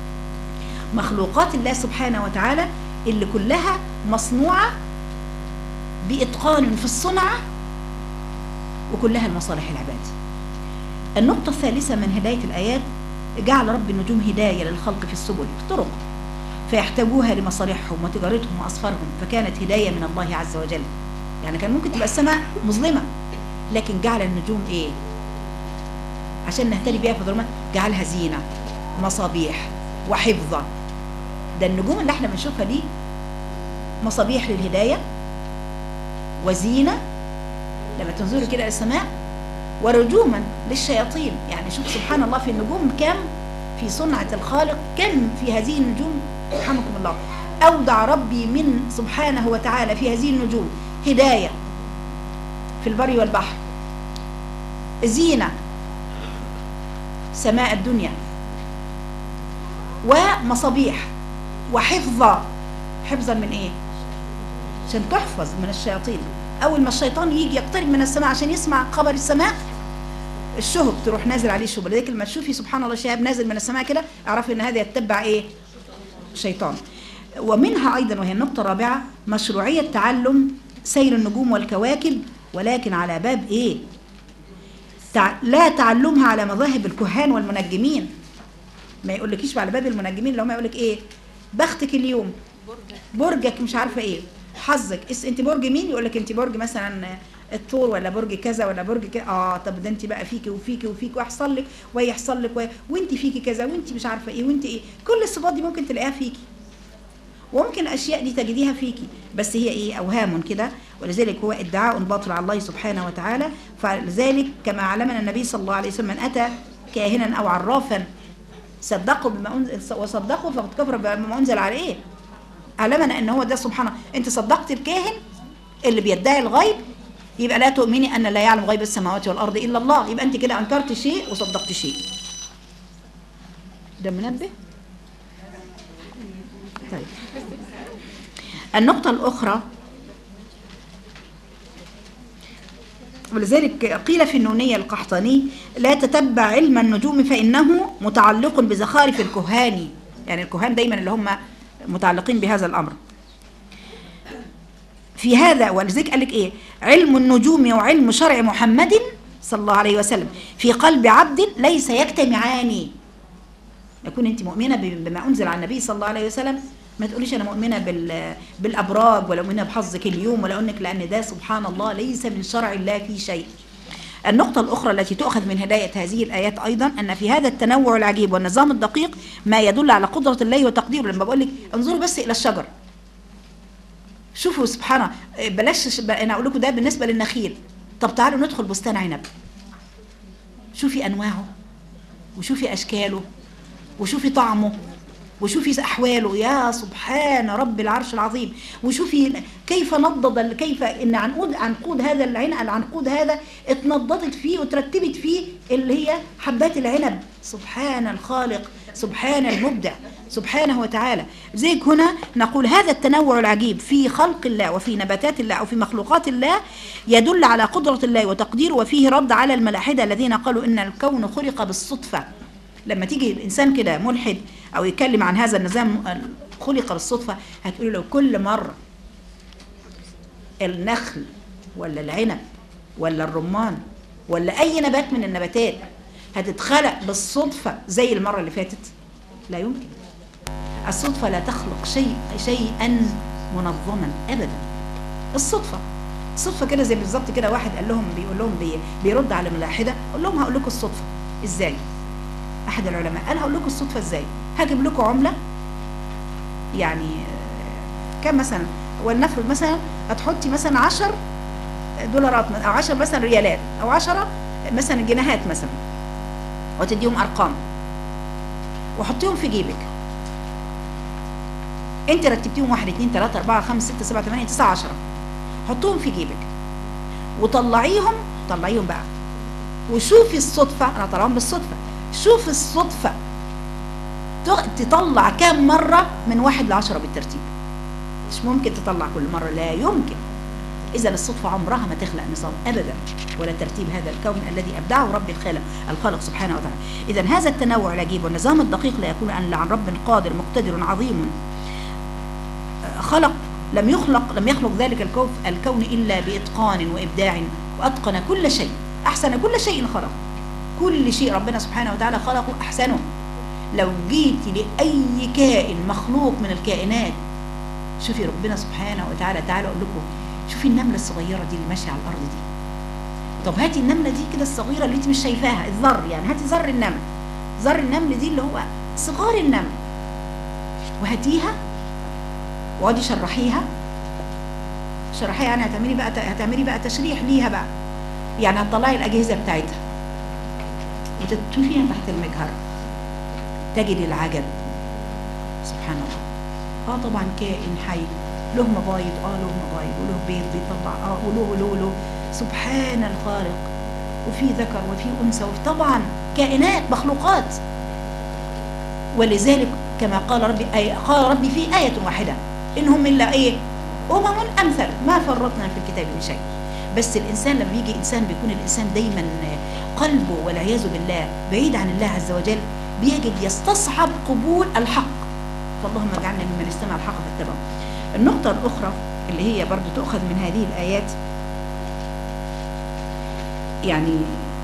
مخلوقات الله سبحانه وتعالى اللي كلها مصنوعة بإتقان في الصنعة وكلها لمصالح العباد النقطة الثالثة من هداية الآيات جعل رب النجوم هداية للخلق في السبل في الطرق فيحتاجوها لمصالحهم وتجارتهم وأسفارهم فكانت هداية من الله عز وجل يعني كان ممكن تبقى السماء مظلمة لكن جعل النجوم إيه عشان نهتدي بيها في الظلمات جعلها زينة مصابيح وحفظة ده النجوم اللي احنا بنشوفها دي مصابيح للهداية وزينة لما تنظروا كده السماء ورجوما للشياطين يعني شوف سبحان الله في النجوم كم في صنعة الخالق كم في هذه النجوم رحمكم الله أودع ربي من سبحانه وتعالى في هذه النجوم هداية في البر والبحر زينة سماء الدنيا ومصابيح وحفظا حفظا من ايه عشان تحفظ من الشياطين اول ما الشيطان يجي يقترب من السماء عشان يسمع خبر السماء الشهب تروح نازل عليه شهب لذلك لما تشوفي سبحان الله شهاب نازل من السماء كده اعرفي ان هذا يتبع ايه شيطان ومنها ايضا وهي النقطه الرابعه مشروعيه تعلم سير النجوم والكواكب ولكن على باب ايه تع... لا تعلمها على مذاهب الكهان والمنجمين ما يقولكيش على باب المنجمين اللي هم يقولك ايه بختك اليوم برجك مش عارفه ايه حظك اس انت برج مين يقول لك انت برج مثلا الثور ولا برج كذا ولا برج كذا اه طب ده انت بقى فيكي وفيكي وفيكي ويحصل لك ويحصل لك وي... وانت فيكي كذا وانت مش عارفه ايه وانت ايه كل الصفات دي ممكن تلاقيها فيكي وممكن الاشياء دي تجديها فيكي بس هي ايه اوهام كده ولذلك هو ادعاء باطل على الله سبحانه وتعالى فلذلك كما علمنا النبي صلى الله عليه وسلم من اتى كاهنا او عرافا صدقوا بما انزل وصدقوا فقد كفر بما انزل على ايه علمنا ان هو ده سبحانه انت صدقت الكاهن اللي بيدعي الغيب يبقى لا تؤمني ان لا يعلم غيب السماوات والارض الا الله يبقى انت كده انكرت شيء وصدقت شيء ده منبه طيب النقطة الأخرى ولذلك قيل في النونية القحطاني لا تتبع علم النجوم فإنه متعلق بزخارف الكهان يعني الكهان دايما اللي هم متعلقين بهذا الأمر في هذا ولذلك قال لك إيه علم النجوم وعلم شرع محمد صلى الله عليه وسلم في قلب عبد ليس يجتمعان يكون أنت مؤمنة بما أنزل على النبي صلى الله عليه وسلم ما تقوليش انا مؤمنه بال بالابراج ولا مؤمنه بحظك اليوم ولا انك لان ده سبحان الله ليس من شرع الله في شيء النقطة الأخرى التي تؤخذ من هداية هذه الآيات أيضا أن في هذا التنوع العجيب والنظام الدقيق ما يدل على قدرة الله وتقديره لما بقول لك انظروا بس إلى الشجر شوفوا سبحانه بلاش أنا أقول لكم ده بالنسبة للنخيل طب تعالوا ندخل بستان عنب شوفي أنواعه وشوفي أشكاله وشوفي طعمه وشوفي احواله يا سبحان رب العرش العظيم وشوفي كيف نضد كيف ان عنقود عنقود هذا العنب العنقود هذا اتنضدت فيه وترتبت فيه اللي هي حبات العنب سبحان الخالق سبحان المبدع سبحانه وتعالى زيك هنا نقول هذا التنوع العجيب في خلق الله وفي نباتات الله أو في مخلوقات الله يدل على قدرة الله وتقديره وفيه رد على الملاحدة الذين قالوا إن الكون خلق بالصدفة لما تيجي الإنسان كده ملحد أو يتكلم عن هذا النظام خلق بالصدفة هتقول له كل مرة النخل ولا العنب ولا الرمان ولا أي نبات من النباتات هتتخلق بالصدفة زي المرة اللي فاتت لا يمكن الصدفة لا تخلق شيء شيئا منظما أبدا الصدفة الصدفة كده زي بالظبط كده واحد قال لهم بيقول لهم بي بيرد على ملاحدة قول لهم هقول لكم الصدفة ازاي احد العلماء قال هقول لكم الصدفة ازاي هجيب لكم عملة يعني كم مثلا ولنفرض مثلا هتحطي مثلا 10 دولارات او 10 مثلا ريالات او 10 مثلا جنيهات مثلا وتديهم ارقام وحطيهم في جيبك انت رتبتيهم 1 2 3 4 5 6 7 8 9 10 حطوهم في جيبك وطلعيهم طلعيهم بقى وشوفي الصدفة انا طلعهم بالصدفة شوف الصدفة تطلع كام مرة من واحد لعشرة بالترتيب مش ممكن تطلع كل مرة لا يمكن إذا الصدفة عمرها ما تخلق نظام أبدا ولا ترتيب هذا الكون الذي أبدعه رب الخالق الخالق سبحانه وتعالى إذا هذا التنوع العجيب والنظام الدقيق لا يكون ألا عن رب قادر مقتدر عظيم خلق لم يخلق لم يخلق ذلك الكون, الكون إلا بإتقان وإبداع وأتقن كل شيء أحسن كل شيء خلق كل شيء ربنا سبحانه وتعالى خلقه أحسنه لو جيتي لأي كائن مخلوق من الكائنات شوفي ربنا سبحانه وتعالى تعالى أقول لكم شوفي النملة الصغيرة دي اللي ماشية على الأرض دي طب هاتي النملة دي كده الصغيرة اللي انت مش شايفاها الذر يعني هاتي ذر النمل ذر النمل دي اللي هو صغار النمل وهاتيها واقعدي شرحيها شرحيها يعني هتعملي بقى هتعملي بقى تشريح ليها بقى يعني هتطلعي الأجهزة بتاعتها وتشوفيها تحت المجهر تجد العجب سبحان الله اه طبعا كائن حي له مبايض اه له مبايض وله بيض بيطلع اه وله وله له سبحان الخالق وفي ذكر وفي انثى وفي طبعا كائنات مخلوقات ولذلك كما قال ربي أي قال ربي في آية واحدة إنهم إلا إيه أمم أمثل ما فرطنا في الكتاب من شيء بس الإنسان لما يجي إنسان بيكون الإنسان دايما قلبه والعياذ بالله بعيد عن الله عز وجل بيجد يستصعب قبول الحق فاللهم اجعلنا ممن استمع الحق فاتبعه النقطة الأخرى اللي هي برضو تؤخذ من هذه الآيات يعني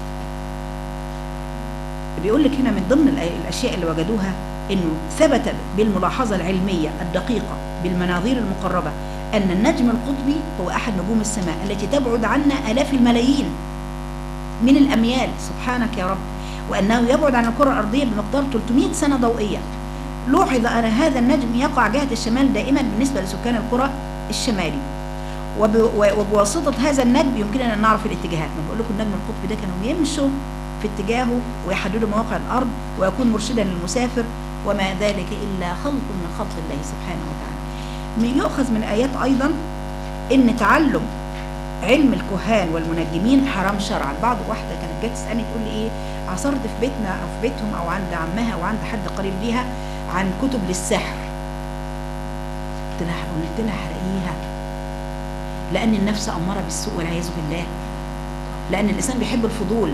بيقول لك هنا من ضمن الآي- الأشياء اللي وجدوها إنه ثبت بالملاحظة العلمية الدقيقة بالمناظير المقربة أن النجم القطبي هو أحد نجوم السماء التي تبعد عنا آلاف الملايين من الأميال سبحانك يا رب وأنه يبعد عن الكرة الأرضية بمقدار 300 سنة ضوئية لوحظ أن هذا النجم يقع جهة الشمال دائما بالنسبة لسكان القرى الشمالي وب- وبواسطة هذا النجم يمكننا أن نعرف الاتجاهات ما بقول لكم النجم القطبي ده كانوا يمشوا في اتجاهه ويحددوا مواقع الأرض ويكون مرشدا للمسافر وما ذلك إلا خلق من خلق الله سبحانه وتعالى من يؤخذ من الآيات أيضا إن تعلم علم الكهان والمنجمين حرام شرعا بعض واحدة كانت جت تسألني تقول لي إيه عثرت في بيتنا أو في بيتهم أو عند عمها أو عند حد قريب ليها عن كتب للسحر قلت لها قلت لها حرقيها لأن النفس أمارة بالسوء والعياذ بالله لأن الإنسان بيحب الفضول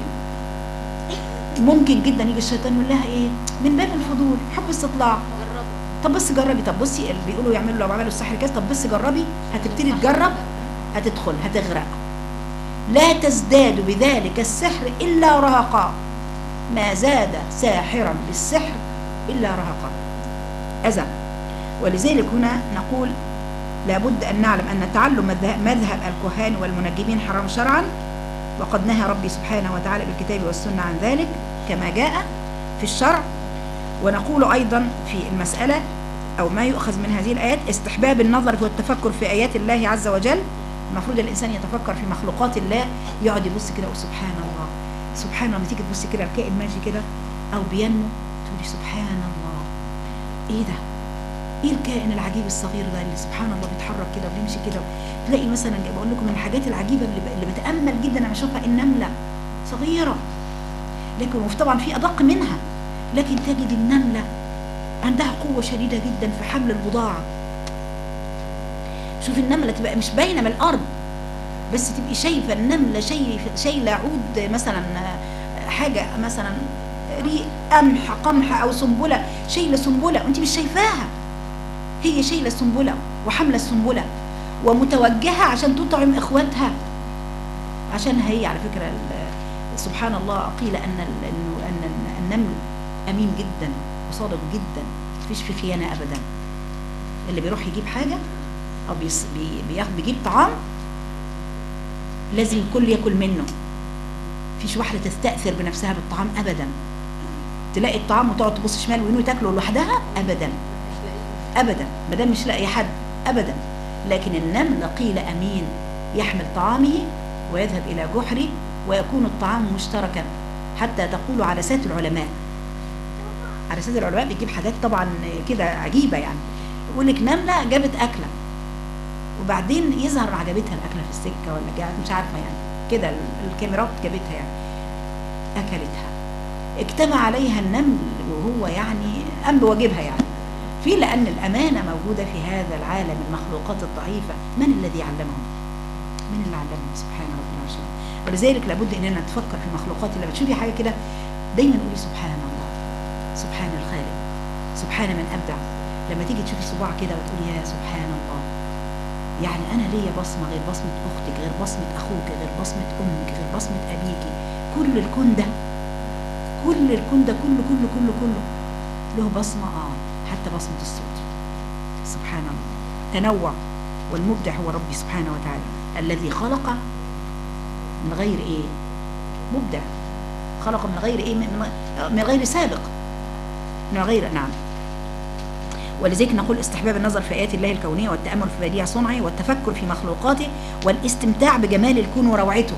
ممكن جدا يجي الشيطان يقول لها ايه من باب الفضول حب استطلاع جربوا طب بس جربي طب بصي اللي بيقولوا يعملوا لو عملوا السحر كذا طب بس جربي هتبتدي تجرب هتدخل هتغرق لا تزداد بذلك السحر الا رهقا ما زاد ساحرا بالسحر الا رهقا اذى ولذلك هنا نقول لابد ان نعلم ان تعلم مذه- مذهب الكهان والمنجمين حرام شرعا وقد نهى ربي سبحانه وتعالى بالكتاب والسنه عن ذلك كما جاء في الشرع ونقول أيضا في المسألة أو ما يؤخذ من هذه الآيات استحباب النظر والتفكر في آيات الله عز وجل المفروض الإنسان يتفكر في مخلوقات الله يقعد يبص كده يقول سبحان الله سبحان الله لما تيجي تبص كده الكائن ماشي كده أو بينمو تقولي سبحان الله إيه ده؟ ايه الكائن العجيب الصغير ده اللي سبحان الله بيتحرك كده وبيمشي كده تلاقي مثلا بقول لكم من الحاجات العجيبه اللي, ب- اللي بتامل جدا انا بشوفها النمله صغيره لكن وفي طبعا في ادق منها لكن تجد النمله عندها قوه شديده جدا في حمل البضاعه شوف النمله تبقى مش باينه من الارض بس تبقي شايفه النمله شايفه شايله عود مثلا آه، حاجه مثلا ريق قمح قمح او سنبله شايله سنبله وانت مش شايفاها هي شايله السنبله وحامله السنبله ومتوجهه عشان تطعم اخواتها عشان هي على فكره ال- سبحان الله قيل ان ال- انه ان النمل امين جدا وصادق جدا مفيش في خيانه ابدا اللي بيروح يجيب حاجه او بيص- بي- بياخد بيجيب طعام لازم الكل ياكل منه مفيش واحده تستاثر بنفسها بالطعام ابدا تلاقي الطعام وتقعد تبص شمال ويمين وتاكله لوحدها ابدا ابدا ما دام مش لاقي حد ابدا لكن النمل قيل امين يحمل طعامه ويذهب الى جحره ويكون الطعام مشتركا حتى تقول عرسات العلماء عرسات العلماء بتجيب حاجات طبعا كده عجيبه يعني يقول لك نمله جابت اكله وبعدين يظهر عجبتها الاكله في السكه ولا جابت مش عارفه يعني كده ال- الكاميرات جابتها يعني اكلتها اجتمع عليها النمل وهو يعني قام بواجبها يعني في لأن الأمانة موجودة في هذا العالم المخلوقات الضعيفة من الذي علمهم من اللي علمهم سبحان رب العرش العظيم. ولذلك لابد اننا نتفكر في مخلوقات الله بتشوفي حاجه كده دايما قولي سبحان الله سبحان الخالق سبحان من ابدع لما تيجي تشوفي صباع كده وتقولي يا سبحان الله يعني انا ليا بصمه غير بصمه اختك غير بصمه اخوك غير بصمه امك غير بصمه ابيك كل الكون ده كل الكون ده كله كله كله كله له بصمه اه حتى بصمه الصوت سبحان الله تنوع والمبدع هو ربي سبحانه وتعالى الذي خلق من غير ايه مبدع خلق من غير ايه من من غير سابق من غير نعم ولذلك نقول استحباب النظر في آيات الله الكونية والتأمل في بديع صنعه والتفكر في مخلوقاته والاستمتاع بجمال الكون وروعته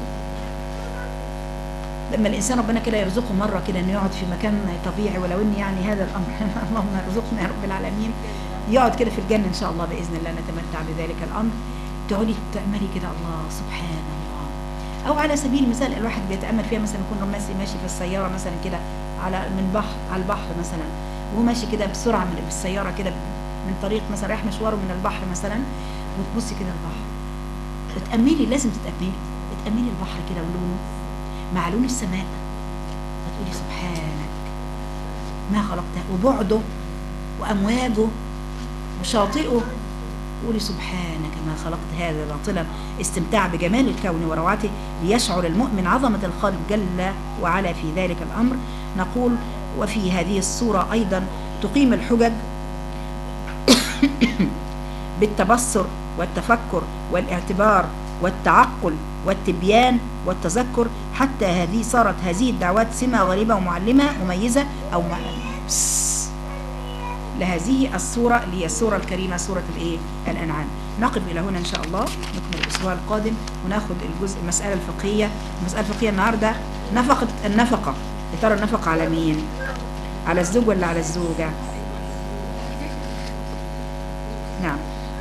لما الإنسان ربنا كده يرزقه مرة كده إنه يقعد في مكان طبيعي ولو إن يعني هذا الأمر اللهم ارزقنا يا رب العالمين يقعد كده في الجنة إن شاء الله بإذن الله نتمتع بذلك الأمر تقعدي تأملي كده الله سبحان الله أو على سبيل المثال الواحد بيتأمل فيها مثلا يكون ماشي ماشي في السيارة مثلا كده على من بحر على البحر مثلا وهو ماشي كده بسرعة من بالسيارة كده من طريق مثلا رايح مشواره من البحر مثلا وتبصي كده البحر وتأملي لازم تتأملي تأملي البحر كده ولونه مع لون السماء فتقولي سبحانك ما خلقته وبعده وأمواجه وشاطئه قولي سبحانك ما خلقت هذا باطلا استمتاع بجمال الكون وروعته ليشعر المؤمن عظمة الخالق جل وعلا في ذلك الأمر نقول وفي هذه الصورة أيضا تقيم الحجج بالتبصر والتفكر والاعتبار والتعقل والتبيان والتذكر حتى هذه صارت هذه الدعوات سمة غريبة ومعلمة مميزة أو مع... لهذه الصورة اللي هي الصورة الكريمة سورة الايه الأنعام نقف إلى هنا إن شاء الله نكمل الأسبوع القادم وناخد الجزء المسألة الفقهية المسألة الفقهية النهاردة نفقة النفقة يا ترى النفقة على مين على الزوج ولا على الزوجة نعم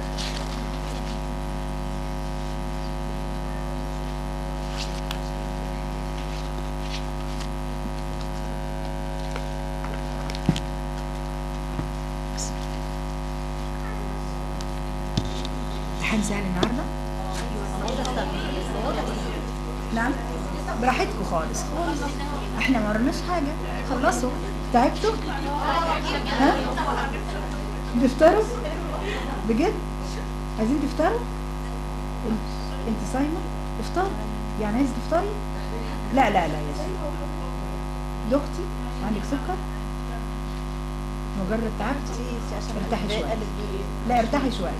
امتحان سهل النهارده نعم براحتكم خالص احنا ما ورناش حاجه خلصوا تعبتوا ها تفطروا بجد عايزين تفطروا انت انت صايمه افطر يعني عايز تفطري لا لا لا يا سيدي دختي عندك سكر مجرد تعبتي ارتاحي شويه لا ارتاحي شويه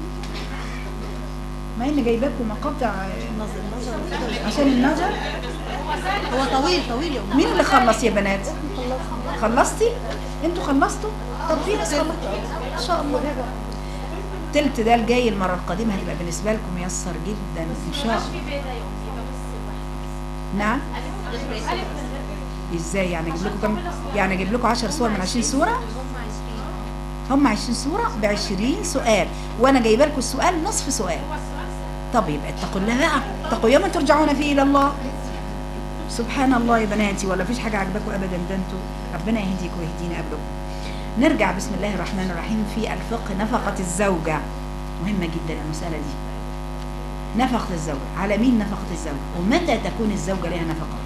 ما ان جايباكم مقاطع عشان النظر هو طويل طويل يا مين اللي خلص يا بنات خلصتي انتوا خلصتوا طب في ناس خلصت ان شاء الله تلت ده الجاي المره القادمه هتبقى بالنسبه لكم ميسر جدا ان شاء الله نعم ازاي يعني اجيب لكم كم يعني اجيب لكم 10 صور من 20 صوره هم 20 صوره ب 20 سؤال وانا جايبه لكم السؤال نصف سؤال طب يبقى اتقوا الله بقى اتقوا يوما ترجعون فيه الى الله سبحان الله يا بناتي ولا فيش حاجه عجبكم ابدا ده انتوا ربنا يهديكم ويهدينا قبلكم نرجع بسم الله الرحمن الرحيم في الفقه نفقه الزوجه مهمه جدا المساله دي نفقه الزوجه على مين نفقه الزوجه ومتى تكون الزوجه لها نفقه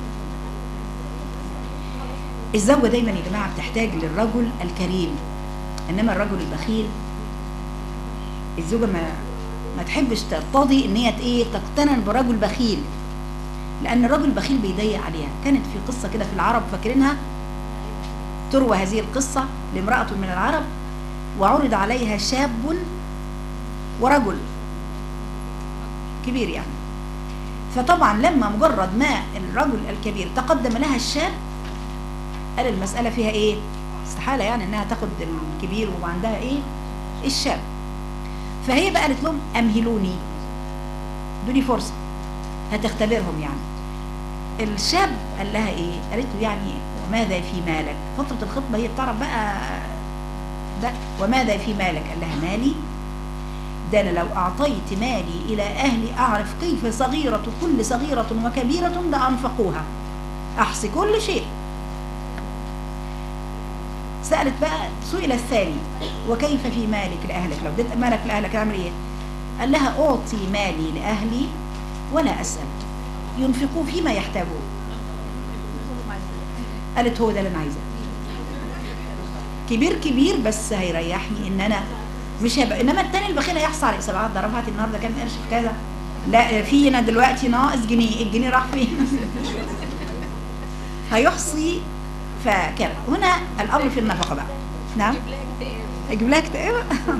الزوجه دايما يا جماعه بتحتاج للرجل الكريم انما الرجل البخيل الزوجه ما ما تحبش ترتضي ان هي ايه تقتنن برجل بخيل لان الرجل البخيل بيضيق عليها كانت في قصه كده في العرب فاكرينها تروى هذه القصه لامراه من العرب وعرض عليها شاب ورجل كبير يعني فطبعا لما مجرد ما الرجل الكبير تقدم لها الشاب قال المساله فيها ايه استحاله يعني انها تاخد الكبير وعندها ايه الشاب فهي بقى قالت لهم امهلوني ادوني فرصه هتختبرهم يعني الشاب قال لها ايه قالت له يعني وماذا في مالك فتره الخطبه هي بتعرف بقى ده وماذا في مالك قال لها مالي ده انا لو اعطيت مالي الى اهلي اعرف كيف صغيره كل صغيره وكبيره لانفقوها احصي كل شيء سألت بقى سئل الثاني وكيف في مالك لأهلك لو اديت مالك لأهلك اعمل ايه قال لها أعطي مالي لأهلي ولا أسأل ينفقوا فيما يحتاجون قالت هو ده اللي أنا عايزاه كبير كبير بس هيريحني ان انا مش هيبقى انما التاني البخيل هيحصل على سبعات ده رفعت النهارده كام قرش في كذا لا في هنا دلوقتي ناقص جنيه الجنيه راح فين هيحصي فكان هنا الامر في النفقه بقى نعم اجيب لها اكتئاب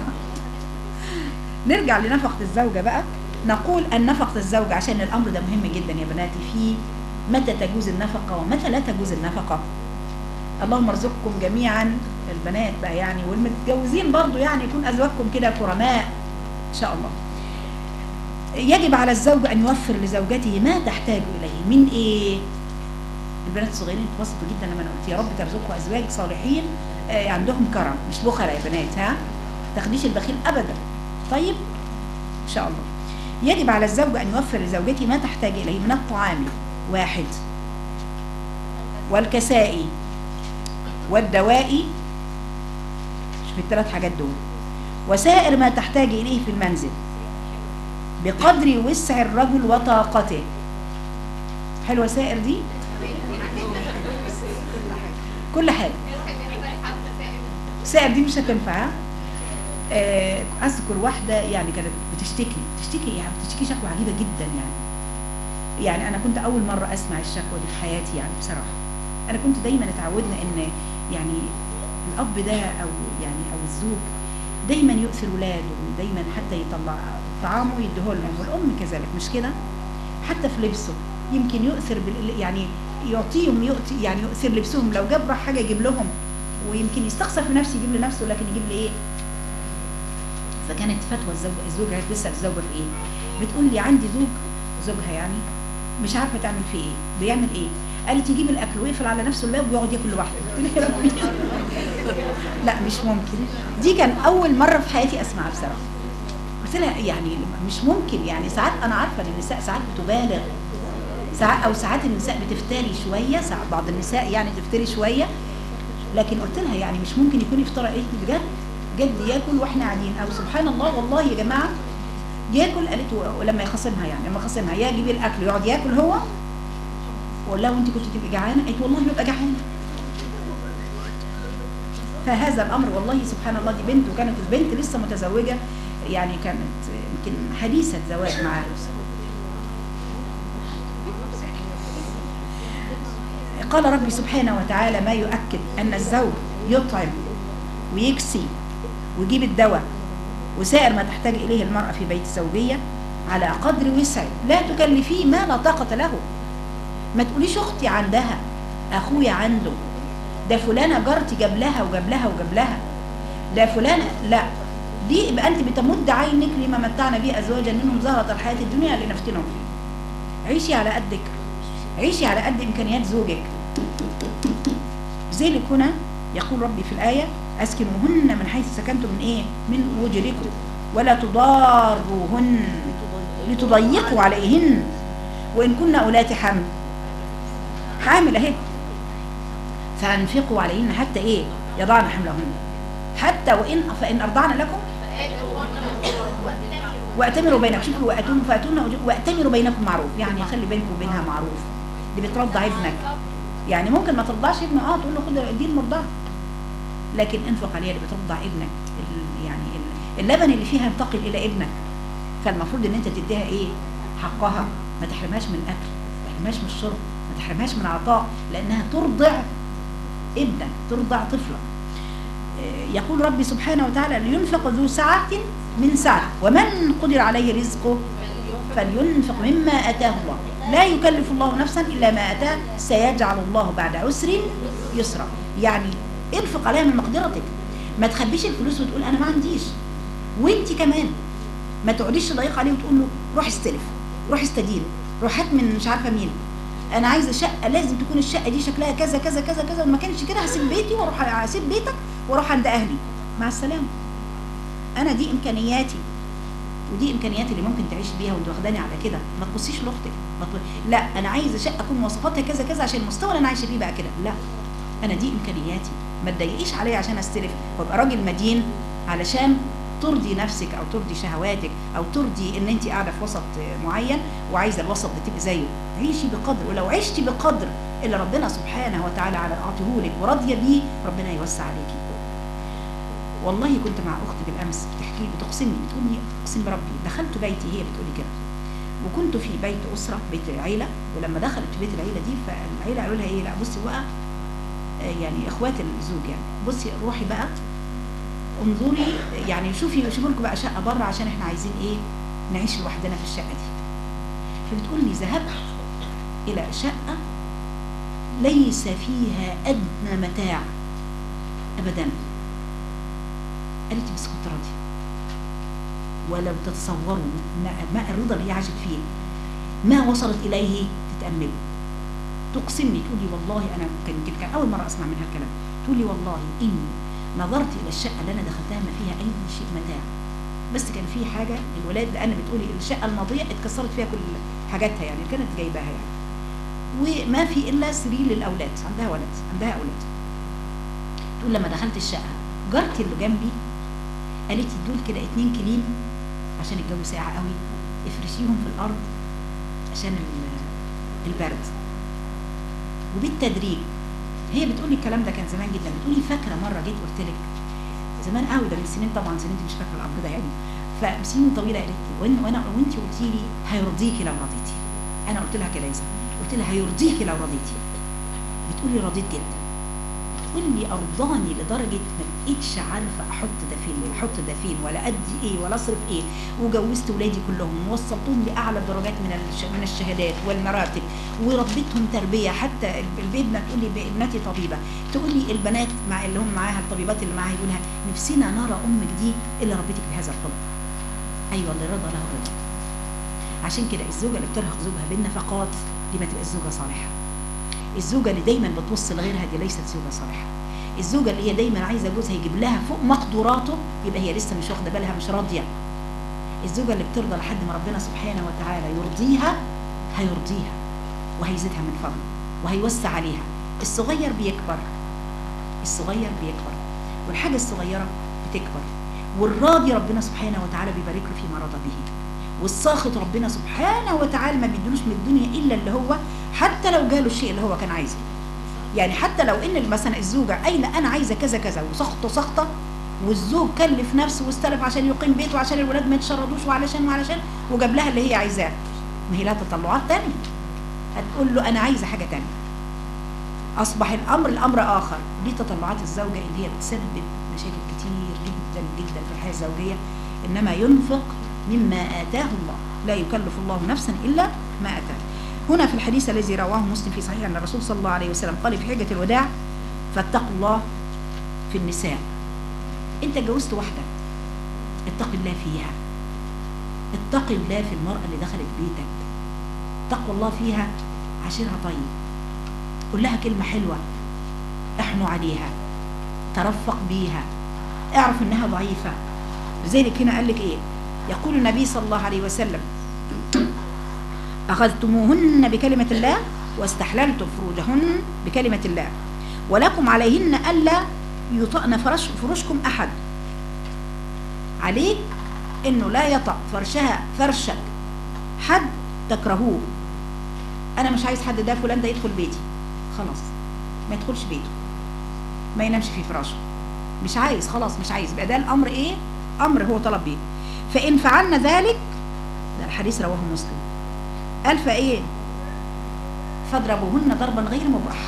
نرجع لنفقه الزوجه بقى نقول ان نفقه الزوجه عشان الامر ده مهم جدا يا بناتي في متى تجوز النفقه ومتى لا تجوز النفقه اللهم ارزقكم جميعا البنات بقى يعني والمتجوزين برضو يعني يكون ازواجكم كده كرماء ان شاء الله يجب على الزوج ان يوفر لزوجته ما تحتاج اليه من ايه البنات الصغيرين اتبسطوا جدا لما انا قلت يا رب ترزقوا ازواج صالحين آه عندهم كرم مش بخل يا بنات ها تاخديش البخيل ابدا طيب ان شاء الله يجب على الزوج ان يوفر لزوجته ما تحتاج اليه من الطعام واحد والكساء والدواء مش في الثلاث حاجات دول وسائر ما تحتاج إليه في المنزل بقدر وسع الرجل وطاقته حلوة سائر دي كل حاجة سائر دي مش هتنفع آه، اذكر واحده يعني كانت بتشتكي بتشتكي يعني بتشتكي شكوى عجيبه جدا يعني يعني انا كنت اول مره اسمع الشكوى دي في حياتي يعني بصراحه انا كنت دايما اتعودنا ان يعني الاب ده او يعني او الزوج دايما يؤثر ولاده ودايما حتى يطلع طعامه يديه لهم والام كذلك مش كده حتى في لبسه يمكن يؤثر بال يعني يعطيهم يؤتي يعني يؤثر لبسهم لو جاب راح حاجه يجيب لهم ويمكن يستخسر في نفسه يجيب لنفسه لكن يجيب لي ايه فكانت فتوى الزوج الزوجه بتسال الزوجه في ايه بتقول لي عندي زوج زوجها يعني مش عارفه تعمل فيه ايه بيعمل ايه قالت يجيب الاكل ويقفل على نفسه الباب ويقعد ياكل لوحده قلت لها لا مش ممكن دي كان اول مره في حياتي اسمعها بصراحه قلت لها يعني مش ممكن يعني ساعات انا عارفه ان النساء ساعات بتبالغ ساعات او ساعات النساء بتفتري شويه ساعات بعض النساء يعني تفتري شويه لكن قلت لها يعني مش ممكن يكون افترى ايه بجد جد ياكل واحنا قاعدين او سبحان الله والله يا جماعه ياكل قالت و- ولما يخاصمها يعني لما يخاصمها يا جيبي الاكل يقعد ياكل هو ولا لو انت كنت تبقي جعانه قالت والله ببقى جعانه فهذا الامر والله سبحان الله دي بنت وكانت البنت لسه متزوجه يعني كانت يمكن حديثه زواج معاه قال ربي سبحانه وتعالى ما يؤكد أن الزوج يطعم ويكسي ويجيب الدواء وسائر ما تحتاج إليه المرأة في بيت الزوجية على قدر وسعه لا تكلفيه ما لا طاقة له ما تقوليش أختي عندها أخويا عنده ده فلانة جارتي جاب لها وجاب لها وجاب لها ده فلانة لا دي يبقى أنت بتمد عينك لما متعنا به أزواجا منهم زهرة الحياة الدنيا لنفتنهم فيه عيشي على قدك عيشي على قد إمكانيات زوجك لذلك هنا يقول ربي في الآية أسكنوهن من حيث سكنتم من إيه؟ من وجركم ولا تضاروهن لتضيقوا عليهن وإن كن أولات حمل حامل أهي فأنفقوا عليهن حتى إيه؟ يضعن حملهن حتى وإن فإن أرضعن لكم وأتمروا بينكم شوفوا وأتون فأتون أجور- وأتمروا بينكم معروف يعني خلي بينكم وبينها معروف دي بترضع ابنك يعني ممكن ما ترضعش ابنه اه تقول له خد دي المرضعه لكن انفق عليها اللي بترضع ابنك ال- يعني ال- اللبن اللي فيها ينتقل الى ابنك فالمفروض ان انت تديها ايه حقها ما تحرمهاش من الاكل ما تحرمهاش من الشرب ما تحرمهاش من العطاء لانها ترضع ابنك ترضع طفلك آه، يقول ربي سبحانه وتعالى لينفق ذو سعة من سعة ومن قدر عليه رزقه فلينفق مما آتاه الله لا يكلف الله نفسا إلا ما آتاه سيجعل الله بعد عسر يسرا يعني انفق عليها من مقدرتك ما تخبيش الفلوس وتقول أنا ما عنديش وانت كمان ما تقعديش تضيق عليه وتقول له روح استلف روح استدين روح هات من مش عارفه مين انا عايزه شقه لازم تكون الشقه دي شكلها كذا كذا كذا كذا وما كانش كده هسيب بيتي واروح هسيب بيتك واروح عند اهلي مع السلامه انا دي امكانياتي ودي امكانياتي اللي ممكن تعيش بيها وانت واخداني على كده ما تبصيش لاختك ما تبص- لا انا عايزه شقه اكون مواصفاتها كذا كذا عشان المستوى اللي انا عايشه فيه بقى كده لا انا دي امكانياتي ما تضايقيش عليا عشان استلف وابقى راجل مدين علشان ترضي نفسك او ترضي شهواتك او ترضي ان انت قاعده في وسط معين وعايزه الوسط ده تبقي زيه عيشي بقدر ولو عشتي بقدر اللي ربنا سبحانه وتعالى على اعطيهولك وراضيه بيه ربنا يوسع عليكي والله كنت مع اختي بالامس بتحكي لي بتقسمني بتقول لي اقسم بربي دخلت بيتي هي بتقولي كده وكنت في بيت اسره بيت العيله ولما دخلت في بيت العيله دي فالعيله قالوا لها ايه لا بصي بقى آه، يعني اخوات الزوج يعني بصي روحي بقى انظري يعني شوفي شوفوا لكم بقى شقه بره عشان احنا عايزين ايه نعيش لوحدنا في الشقه دي فبتقول لي ذهبت الى شقه ليس فيها ادنى متاع ابدا قالت لي بس كنت راضيه ولو تتصوروا ما, ما الرضا اللي هي عاشت فيه ما وصلت اليه تتاملوا تقسمني تقول لي والله انا كان يمكن كان اول مره اسمع منها الكلام تقول لي والله اني نظرت الى الشقه اللي انا دخلتها ما فيها اي شيء متاع بس كان في حاجه الولاد لان بتقولي الشقه الماضيه اتكسرت فيها كل حاجاتها يعني كانت جايباها يعني وما في الا سرير للاولاد عندها ولد عندها اولاد تقول لما دخلت الشقه جارتي اللي جنبي قالت لي دول كده اتنين كليم عشان الجو ساقع قوي افرشيهم في الارض عشان ال- البرد وبالتدريج هي بتقولي الكلام ده كان زمان جدا بتقولي فاكره مره جيت قلت لك زمان قوي ده من سنين طبعا سنين مش فاكره الامر ده يعني فسنين طويله قالت لي وإن- وانا وانت قلتي لي هيرضيكي لو رضيتي انا قلت لها كده يا زلمة. قلت لها هيرضيكي لو رضيتي بتقولي رضيت جدا بتقول لي ارضاني لدرجه ما بقيتش عارفه احط ده فين ولا احط ده فين ولا ادي ايه ولا اصرف ايه وجوزت ولادي كلهم ووصلتهم لاعلى الدرجات من الش- من الشهادات والمراتب وربيتهم تربيه حتى الب- الابنه تقول لي ابنتي طبيبه تقول لي البنات مع اللي هم معاها الطبيبات اللي معاها يقولها نفسنا نرى امك دي اللي ربيتك بهذا الخلق ايوه اللي رضى له الرضا عشان كده الزوجه اللي بترهق زوجها بالنفقات دي ما تبقى الزوجه صالحه الزوجه اللي دايما بتبص لغيرها دي ليست زوجه صالحه الزوجه اللي هي دايما عايزه جوزها يجيب لها فوق مقدوراته يبقى هي لسه مش واخده بالها مش راضيه الزوجه اللي بترضى لحد ما ربنا سبحانه وتعالى يرضيها هيرضيها وهيزيدها من فضله وهيوسع عليها الصغير بيكبر الصغير بيكبر والحاجه الصغيره بتكبر والراضي ربنا سبحانه وتعالى بيبارك له فيما رضى به والساخط ربنا سبحانه وتعالى ما بيدلوش من الدنيا الا اللي هو حتى لو جاله الشيء اللي هو كان عايزه يعني حتى لو ان مثلا الزوجه قايله انا عايزه كذا كذا وسخطه سخطه والزوج كلف نفسه واستلف عشان يقيم بيته وعشان الولاد ما يتشردوش وعلشان وعلشان وجاب لها اللي هي عايزاه ما هي لها تطلعات تانية هتقول له انا عايزه حاجه تانية اصبح الامر الامر اخر دي تطلعات الزوجه اللي هي بتسبب مشاكل كتير جدا جدا في الحياه الزوجيه انما ينفق مما اتاه الله لا يكلف الله نفسا الا ما اتاه هنا في الحديث الذي رواه مسلم في صحيح ان الرسول صلى الله عليه وسلم قال في حجه الوداع فاتقوا الله في النساء انت اتجوزت واحده اتق الله فيها اتق الله في المراه اللي دخلت بيتك تقوى الله فيها عاشرها طيب قول لها كلمه حلوه احنوا عليها ترفق بيها اعرف انها ضعيفه لذلك هنا قال لك ايه يقول النبي صلى الله عليه وسلم أخذتموهن بكلمة الله واستحللتم فروجهن بكلمة الله ولكم عليهن ألا يطأن فرش فرشكم أحد عليك إنه لا يطأ فرشها فرشك حد تكرهوه أنا مش عايز حد ده فلان ده يدخل بيتي خلاص ما يدخلش بيته ما ينامش في فراشه مش عايز خلاص مش عايز يبقى ده الأمر إيه أمر هو طلب بيه فإن فعلنا ذلك ده الحديث رواه مسلم قال فايه فاضربوهن ضربا غير مبرح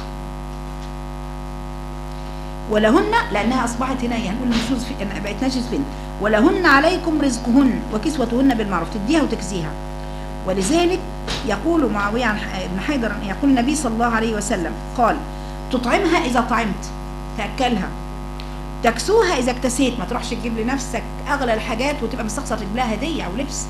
ولهن لانها اصبحت هنا يعني نقول نشوز في أنا بقت نجس فين ولهن عليكم رزقهن وكسوتهن بالمعروف تديها وتكسيها ولذلك يقول معاويه عن ح- ابن حيدر يقول النبي صلى الله عليه وسلم قال تطعمها اذا طعمت تاكلها تكسوها اذا اكتسيت ما تروحش تجيب لنفسك اغلى الحاجات وتبقى مستخسر تجيب لها هديه او لبس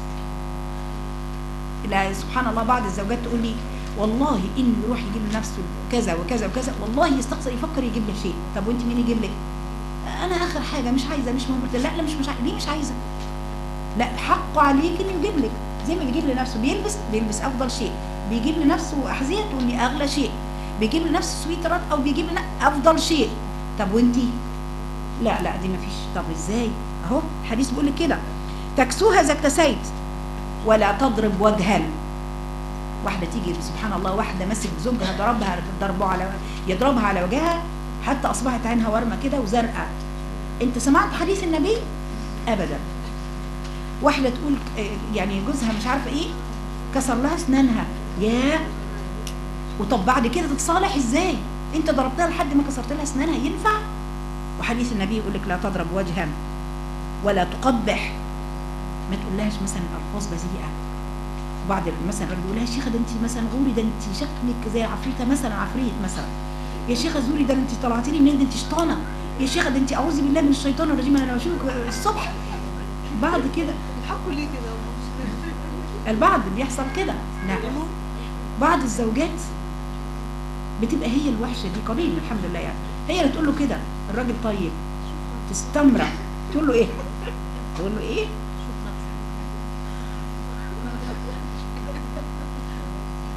لا سبحان الله بعض الزوجات تقول لي والله انه يروح يجيب لنفسه كذا وكذا وكذا والله يستقصى يفكر يجيب لي شيء طب وانت مين يجيب لك انا اخر حاجه مش عايزه مش مهم قلت لها لا لا مش مش عايزة. ليه مش عايزه لا حقه عليك انه يجيب لك زي ما بيجيب لنفسه بيلبس بيلبس افضل شيء بيجيب لنفسه احذيه تقول لي اغلى شيء بيجيب لنفسه سويترات او بيجيب لنا افضل شيء طب وانتي لا لا دي ما فيش طب ازاي اهو الحديث بيقول لك كده تكسوها اذا اكتسيت ولا تضرب وجها واحده تيجي سبحان الله واحده ماسك زوجها ضربها ضربه على يضربها على وجهها حتى اصبحت عينها ورمه كده وزرقاء انت سمعت حديث النبي ابدا واحده تقول آه، يعني جوزها مش عارفه ايه كسر لها اسنانها ياه وطب بعد كده تتصالح ازاي انت ضربتها لحد ما كسرت لها اسنانها ينفع وحديث النبي يقول لك لا تضرب وجها ولا تقبح ما تقولهاش مثلا الفاظ بذيئه بعض مثلا الراجل يقول لها يا شيخه ده انت مثلا غوري ده انت شكلك زي عفريته مثلا عفريت مثلا يا شيخه زوري ده انت طلعتي لي منين ده انت شيطانه يا شيخه ده انت اعوذ بالله من الشيطان الرجيم انا لو اشوفك الصبح بعد كده بيضحكوا ليه كده البعض بيحصل كده لا بعض الزوجات بتبقى هي الوحشه دي قليل الحمد لله يعني هي اللي تقول له كده الراجل طيب تستمرع تقول له ايه تقول له ايه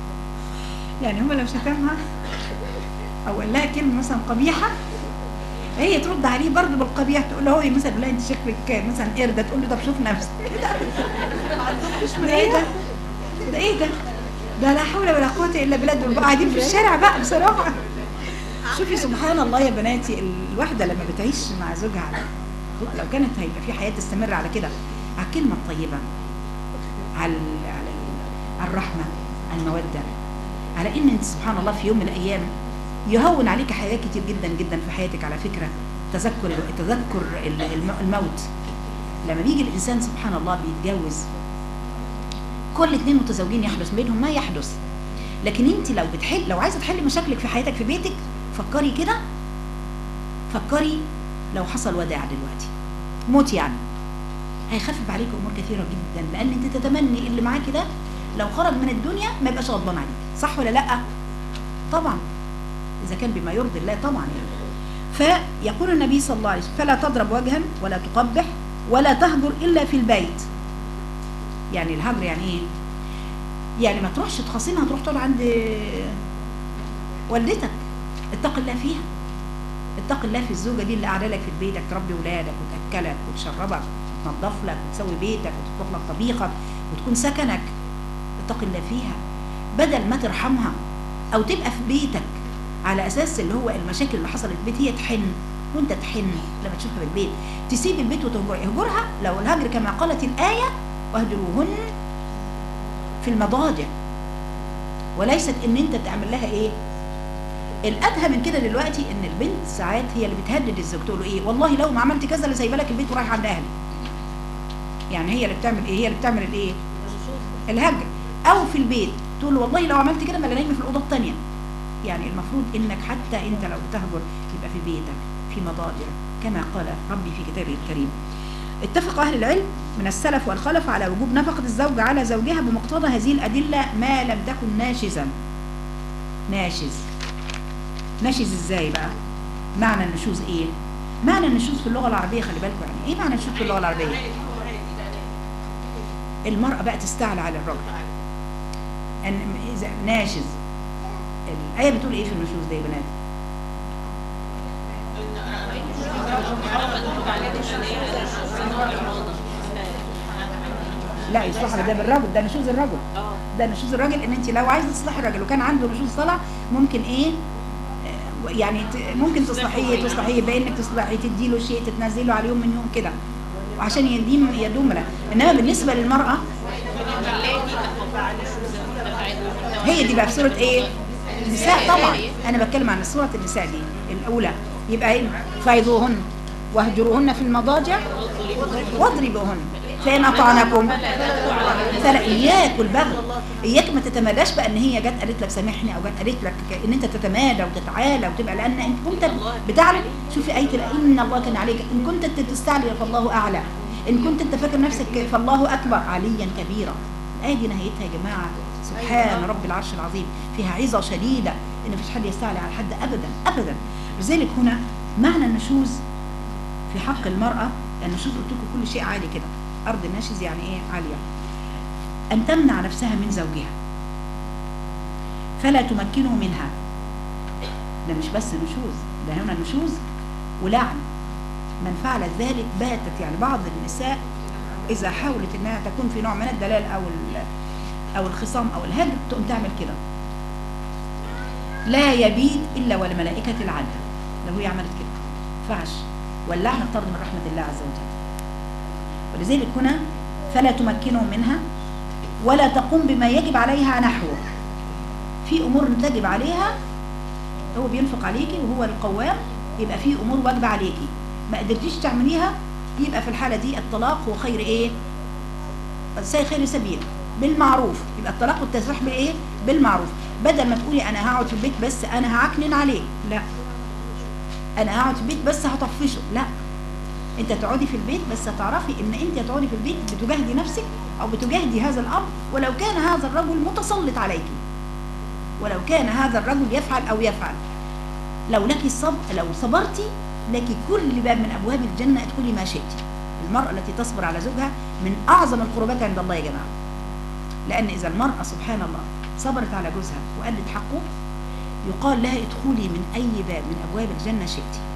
يعني هو لو شتمها او قال لها كلمه مثلا قبيحه هي ترد عليه برضه بالقبيح تقول له هو مثلا لا انت شكلك مثلا قرده تقول له طب شوف نفسك ده ايه ده؟ ده ايه ده؟ ده لا حول ولا قوه الا بالله دول بقى قاعدين في الشارع بقى بصراحه شوفي سبحان الله يا بناتي الواحده لما بتعيش مع زوجها على لو كانت هيبقى في حياه تستمر على كده على الكلمه الطيبه على على على الرحمه على الموده على ان انت سبحان الله في يوم من الايام يهون عليك حاجات كتير جدا جدا في حياتك على فكره تذكر تذكر الم- الموت لما بيجي الانسان سبحان الله بيتجوز كل اتنين متزوجين يحدث بينهم ما يحدث لكن انت لو بتحل لو عايزه تحلي مشاكلك في حياتك في بيتك فكري كده فكري لو حصل وداع دلوقتي موت يعني هيخفف عليك امور كثيره جدا لان انت تتمني اللي معاكي ده لو خرج من الدنيا ما يبقاش غضبان عليك صح ولا لا طبعا اذا كان بما يرضي الله طبعا يعني فيقول النبي صلى الله عليه وسلم فلا تضرب وجها ولا تقبح ولا تهجر الا في البيت يعني الهجر يعني ايه يعني ما تروحش تخاصمها تروح تقعد عند والدتك اتق الله فيها اتق الله في الزوجه دي اللي قاعده لك في بيتك تربي ولادك وتاكلك وتشربك وتنظف لك وتسوي بيتك وتطبخ لك طبيخك وتكون سكنك اتق الله فيها بدل ما ترحمها او تبقى في بيتك على اساس اللي هو المشاكل اللي حصلت في البيت هي تحن وانت تحن لما تشوفها في البيت تسيب البيت وتهجر اهجرها لو الهجر كما قالت الايه واهجروهن في المضاجع وليست ان انت تعمل لها ايه الادهى من كده دلوقتي ان البنت ساعات هي اللي بتهدد الزوج تقول له ايه والله لو ما عملت كذا اللي سايبه لك البيت ورايح عند اهلي يعني هي اللي بتعمل ايه هي اللي بتعمل الايه الهجر او في البيت تقول له والله لو عملت كده ما انا نايمه في الاوضه الثانيه يعني المفروض انك حتى انت لو بتهجر يبقى في بيتك في مضاجع كما قال ربي في كتابه الكريم اتفق اهل العلم من السلف والخلف على وجوب نفقه الزوج على زوجها بمقتضى هذه الادله ما لم تكن ناشزا ناشز ناشز ازاي بقى معنى النشوز ايه معنى النشوز في اللغه العربيه خلي بالكم يعني ايه معنى النشوز في اللغه العربيه المراه بقى تستعلى على الرجل ان اذا ناشز الايه بتقول ايه في النشوز ده يا بنات لا يصلح ده بالرجل ده نشوز الرجل ده نشوز الراجل ان انت لو عايز تصلحي الراجل وكان عنده نشوز طلع ممكن ايه آه، يعني ت- ممكن تصلحيه تصلحيه بانك تصلحي تدي له شيء تتنزله على يوم من يوم كده وعشان يديم يدوم له انما بالنسبه للمراه هي دي بقى في سوره ايه النساء طبعا انا بتكلم عن سوره النساء دي الاولى يبقى ايه فايضوهن واهجروهن في المضاجع واضربوهن فإن أطعنكم فلا إياك والبغي إياك ما تتماداش بقى إن هي جت قالت لك سامحني أو جت قالت لك إن أنت تتمادى وتتعالى وتبقى لأن أنت كنت بتعلم شوفي آية الأ- إن الله كان عليك إن كنت أنت تستعلي فالله أعلى إن كنت أنت فاكر نفسك فالله أكبر عليا كبيرا الآية دي نهايتها يا جماعة سبحان رب العرش العظيم فيها عظة شديدة إن مفيش حد يستعلي على حد أبدا أبدا لذلك هنا معنى النشوز في حق المرأة النشوز قلت لكم كل شيء عالي كده أرض الناشز يعني إيه عالية أن تمنع نفسها من زوجها فلا تمكنه منها ده مش بس نشوز ده هنا نشوز ولعن من فعل ذلك باتت يعني بعض النساء إذا حاولت إنها تكون في نوع من الدلال أو ال- أو الخصام أو الهجر تقوم تعمل كده لا يبيت إلا والملائكة العدل لو هي عملت كده فعش واللعنة طرد من رحمة الله عز وجل ولذلك هنا فلا تمكنه منها ولا تقوم بما يجب عليها نحوه في امور تجب عليها هو بينفق عليكي وهو القوام يبقى في امور واجبه عليكي ما قدرتيش تعمليها يبقى في الحاله دي الطلاق هو خير ايه سي خير سبيل بالمعروف يبقى الطلاق والتسريح بايه بالمعروف بدل ما تقولي انا هقعد في البيت بس انا هعكنن عليه لا انا هقعد في البيت بس هطفشه لا انت تقعدي في البيت بس تعرفي ان انت تقعدي في البيت بتجاهدي نفسك او بتجاهدي هذا الامر ولو كان هذا الرجل متسلط عليك ولو كان هذا الرجل يفعل او يفعل لو لك الصبر لو صبرتي لك كل باب من ابواب الجنه ادخلي ما شئتي المراه التي تصبر على زوجها من اعظم القربات عند الله يا جماعه لان اذا المراه سبحان الله صبرت على جوزها وادت حقه يقال لها ادخلي من اي باب من ابواب الجنه شئتي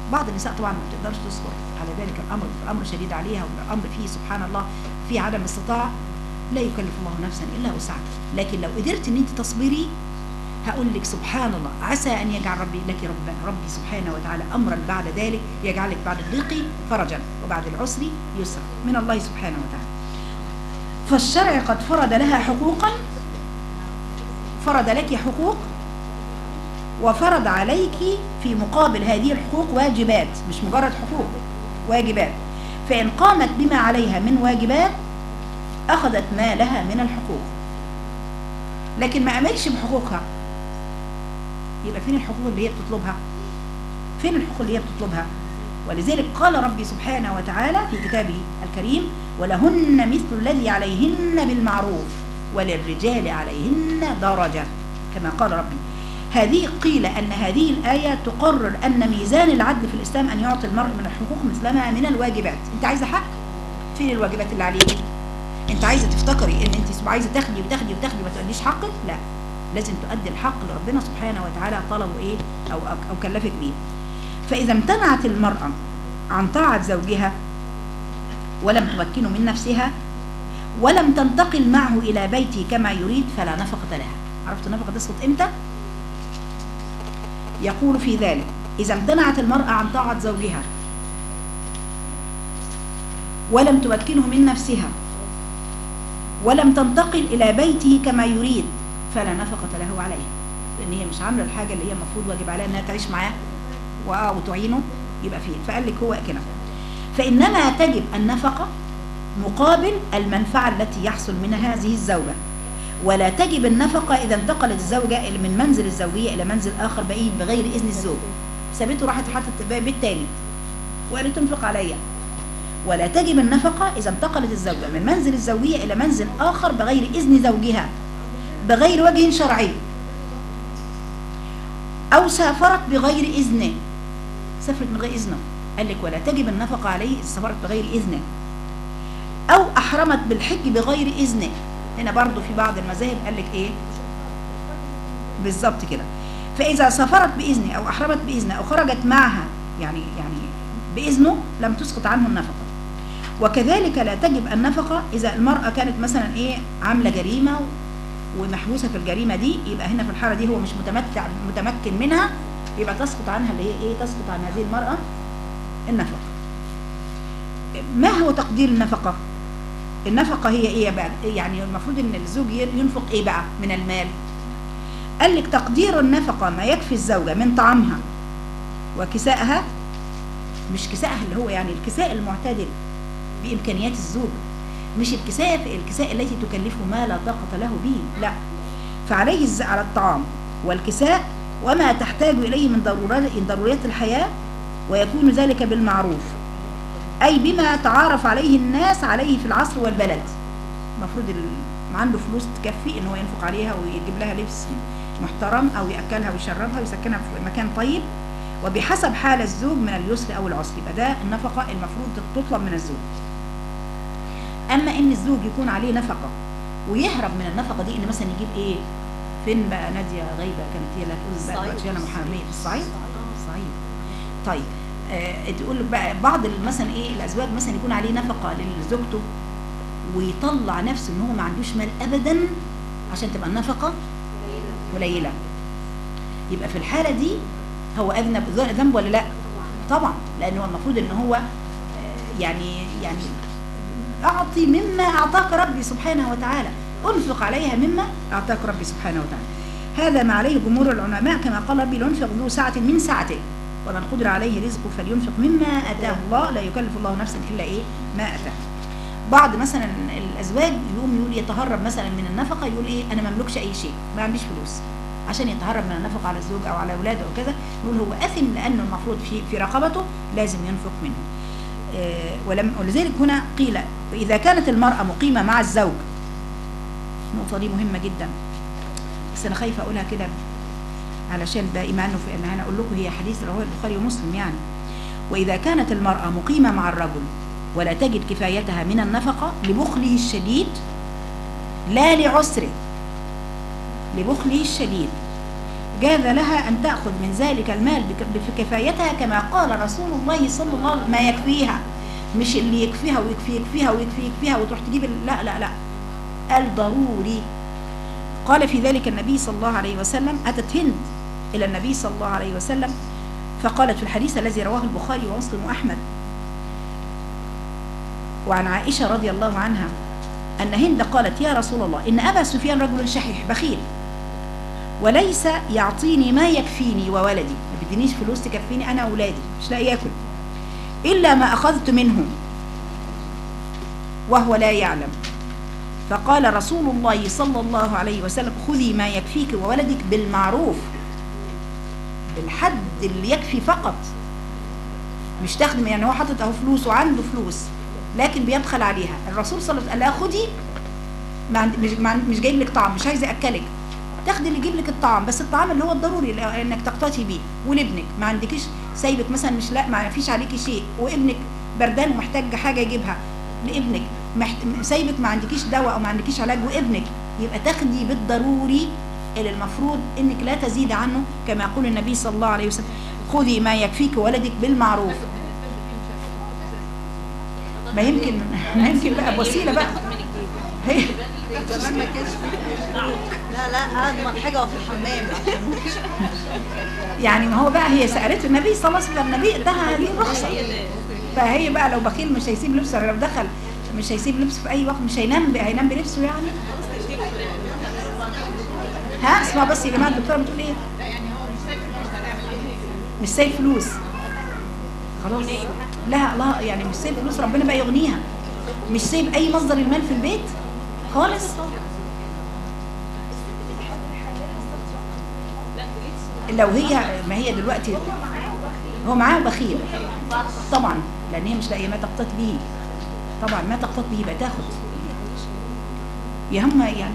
بعض النساء طبعا ما بتقدرش تصبر على ذلك الامر الامر شديد عليها والامر فيه سبحان الله فيه عدم استطاعه لا يكلف الله نفسا الا وسعها لكن لو قدرت ان انت تصبري هقول لك سبحان الله عسى ان يجعل ربي لك رب ربي سبحانه وتعالى امرا بعد ذلك يجعلك بعد الضيق فرجا وبعد العسر يسرا من الله سبحانه وتعالى فالشرع قد فرض لها حقوقا فرض لك حقوق وفرض عليك في مقابل هذه الحقوق واجبات مش مجرد حقوق واجبات فإن قامت بما عليها من واجبات أخذت ما لها من الحقوق لكن ما أملش بحقوقها يبقى فين الحقوق اللي هي بتطلبها فين الحقوق اللي هي بتطلبها ولذلك قال ربي سبحانه وتعالى في كتابه الكريم ولهن مثل الذي عليهن بالمعروف وللرجال عليهن درجة كما قال ربي هذه قيل أن هذه الآية تقرر أن ميزان العدل في الإسلام أن يعطي المرء من الحقوق مثلما من الواجبات أنت عايزة حق فين الواجبات اللي عليك أنت عايزة تفتكري أن أنت عايزة تاخدي وتاخدي وتاخدي ما تقوليش حقك لا لازم تؤدي الحق اللي ربنا سبحانه وتعالى طلبه إيه أو, أو, أو كلفك بيه فإذا امتنعت المرأة عن طاعة زوجها ولم تمكنه من نفسها ولم تنتقل معه إلى بيته كما يريد فلا نفقة لها عرفت النفقة تسقط إمتى؟ يقول في ذلك إذا امتنعت المرأة عن طاعة زوجها ولم تمكنه من نفسها ولم تنتقل إلى بيته كما يريد فلا نفقة له عليها لأن هي مش عاملة الحاجة اللي هي المفروض واجب عليها أنها تعيش معاه وتعينه يبقى فيه فقال لك هو كده فإنما تجب النفقة مقابل المنفعة التي يحصل منها هذه الزوجة ولا تجب النفقة إذا انتقلت الزوجة من منزل الزوجية إلى منزل آخر بعيد بغير إذن الزوج سابته راحت حطت بيت تاني وقالت تنفق عليا ولا تجب النفقة إذا انتقلت الزوجة من منزل الزوجية إلى منزل آخر بغير إذن زوجها بغير وجه شرعي أو سافرت بغير إذنه سافرت من غير إذنه قال لك ولا تجب النفقة عليه إذا سافرت بغير إذنه أو أحرمت بالحج بغير إذنه هنا برضو في بعض المذاهب قال لك إيه بالظبط كده فإذا سافرت بإذنه أو أحرمت بإذنه أو خرجت معها يعني يعني بإذنه لم تسقط عنه النفقة وكذلك لا تجب النفقة إذا المرأة كانت مثلا إيه عاملة جريمة ومحبوسة في الجريمة دي يبقى هنا في الحالة دي هو مش متمتع متمكن منها يبقى تسقط عنها اللي هي إيه تسقط عن هذه المرأة النفقة ما هو تقدير النفقة النفقة هي ايه بقى يعني المفروض ان الزوج ينفق ايه بقى من المال قال لك تقدير النفقة ما يكفي الزوجة من طعامها وكسائها مش كسائها اللي هو يعني الكساء المعتدل بإمكانيات الزوج مش الكساء الكساء التي تكلفه ما لا طاقة له به لا فعليه على الطعام والكساء وما تحتاج إليه من ضرورات ضروريات الحياة ويكون ذلك بالمعروف أي بما تعارف عليه الناس عليه في العصر والبلد المفروض ما عنده فلوس تكفي ان هو ينفق عليها ويجيب لها لبس محترم او ياكلها ويشربها ويسكنها في مكان طيب وبحسب حال الزوج من اليسر او العسر يبقى ده النفقه المفروض تطلب من الزوج اما ان الزوج يكون عليه نفقه ويهرب من النفقه دي ان مثلا يجيب ايه فين بقى ناديه غايبه كانت هي اللي هتقول بقى دلوقتي انا محاميه في الصعيد الصعيد طيب آه تقول بقى بعض مثلا ايه الازواج مثلا يكون عليه نفقه لزوجته ويطلع نفسه ان هو ما عندوش مال ابدا عشان تبقى النفقه قليله يبقى في الحاله دي هو اذنب ذنب ولا لا طبعا لانه المفروض ان هو آه يعني يعني اعطي مما اعطاك ربي سبحانه وتعالى انفق عليها مما اعطاك ربي سبحانه وتعالى هذا ما عليه جمهور العلماء كما قال ربي لينفق ذو سعه من سعته ومن قدر عليه رزقه فلينفق مما اتاه الله لا يكلف الله نفسا الا ايه ما اتاه بعض مثلا الازواج يقوم يقول يتهرب مثلا من النفقه يقول ايه انا ما املكش اي شيء ما عنديش فلوس عشان يتهرب من النفقه على الزوج او على اولاده او كذا يقول هو اثم لانه المفروض في في رقبته لازم ينفق منه آه ولم ولذلك هنا قيل اذا كانت المراه مقيمه مع الزوج النقطه دي مهمه جدا بس انا خايفه اقولها كده علشان ده ايمانه في ان انا اقول لكم هي حديث رواه البخاري ومسلم يعني واذا كانت المراه مقيمه مع الرجل ولا تجد كفايتها من النفقه لبخله الشديد لا لعسره لبخله الشديد جاز لها أن تأخذ من ذلك المال بك- بكفايتها كما قال رسول الله صلى الله عليه وسلم ما يكفيها مش اللي يكفيها ويكفي يكفيها ويكفي يكفيها وتروح تجيب ال- لا لا لا الضروري قال في ذلك النبي صلى الله عليه وسلم أتت هند إلى النبي صلى الله عليه وسلم فقالت في الحديث الذي رواه البخاري ومسلم وأحمد وعن عائشة رضي الله عنها أن هند قالت يا رسول الله إن أبا سفيان رجل شحيح بخيل وليس يعطيني ما يكفيني وولدي ما بيدينيش فلوس تكفيني أنا وولادي مش لاقي ياكل إلا ما أخذت منه وهو لا يعلم فقال رسول الله صلى الله عليه وسلم خذي ما يكفيك وولدك بالمعروف بالحد اللي يكفي فقط مش تخدم يعني هو حاطط اهو فلوس وعنده فلوس لكن بيبخل عليها الرسول صلى الله عليه وسلم قال لها خدي ما عند- مش ما عند- مش جايب لك طعام مش عايزه اكلك تاخدي اللي يجيب لك الطعام بس الطعام اللي هو الضروري اللي- انك تقتطي بيه ولابنك ما عندكيش سايبك مثلا مش لا ما فيش عليكي شيء وابنك بردان ومحتاج حاجه يجيبها لابنك محت... سايبك ما عندكيش دواء او ما عندكيش علاج وابنك يبقى تاخدي بالضروري اللي المفروض انك لا تزيد عنه كما يقول النبي صلى الله عليه وسلم خذي ما يكفيك ولدك بالمعروف ما يمكن ما يمكن بقى وسيله بقى هي زمان ما كانش لا لا اضمن حاجه وفي الحمام يعني ما هو بقى هي سالته النبي صلى الله عليه وسلم النبي اداها هذه الرخصه فهي بقى لو بخيل مش هيسيب لبسه لو دخل مش هيسيب لبسه في اي وقت مش هينام ب- هينام بلبسه يعني ها اسمع بس يا جماعه الدكتوره بتقول ايه مش سايب فلوس خلاص لا لا يعني مش سايب فلوس ربنا بقى يغنيها مش سايب اي مصدر المال في البيت خالص لو هي ما هي دلوقتي هو معاه بخيل طبعا لان هي مش لاقيه ما تقتط به طبعا ما تقتط به يبقى تاخد يا هم يعني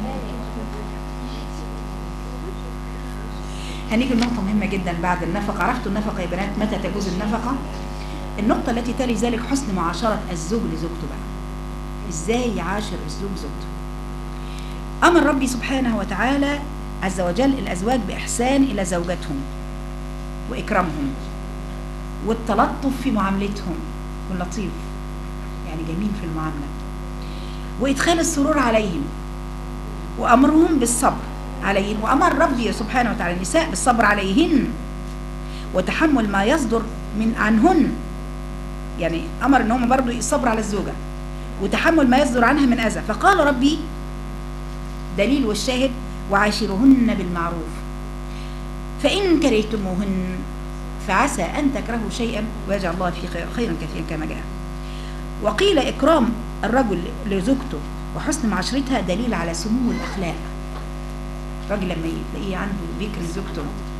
هنيجي لنقطة مهمة جدا بعد النفقة عرفتوا النفقة يا بنات متى تجوز النفقة النقطة التي تلي ذلك حسن معاشرة الزوج لزوجته بقى ازاي يعاشر الزوج زوجته أمر ربي سبحانه وتعالى عز وجل الأزواج بإحسان إلى زوجاتهم وإكرامهم والتلطف في معاملتهم واللطيف يعني جميل في المعاملة وإدخال السرور عليهم وأمرهم بالصبر عليهن وأمر ربي سبحانه وتعالى النساء بالصبر عليهن وتحمل ما يصدر من عنهن يعني أمر إن هم برضو الصبر على الزوجة وتحمل ما يصدر عنها من أذى فقال ربي دليل والشاهد وعاشرهن بالمعروف فإن كرهتموهن فعسى أن تكرهوا شيئا ويجعل الله فيه خير- خيرا كثيرا كما جاء وقيل إكرام الرجل لزوجته وحسن معاشرتها دليل على سمو الأخلاق الراجل لما يلاقيه عنده بيكرم زوجته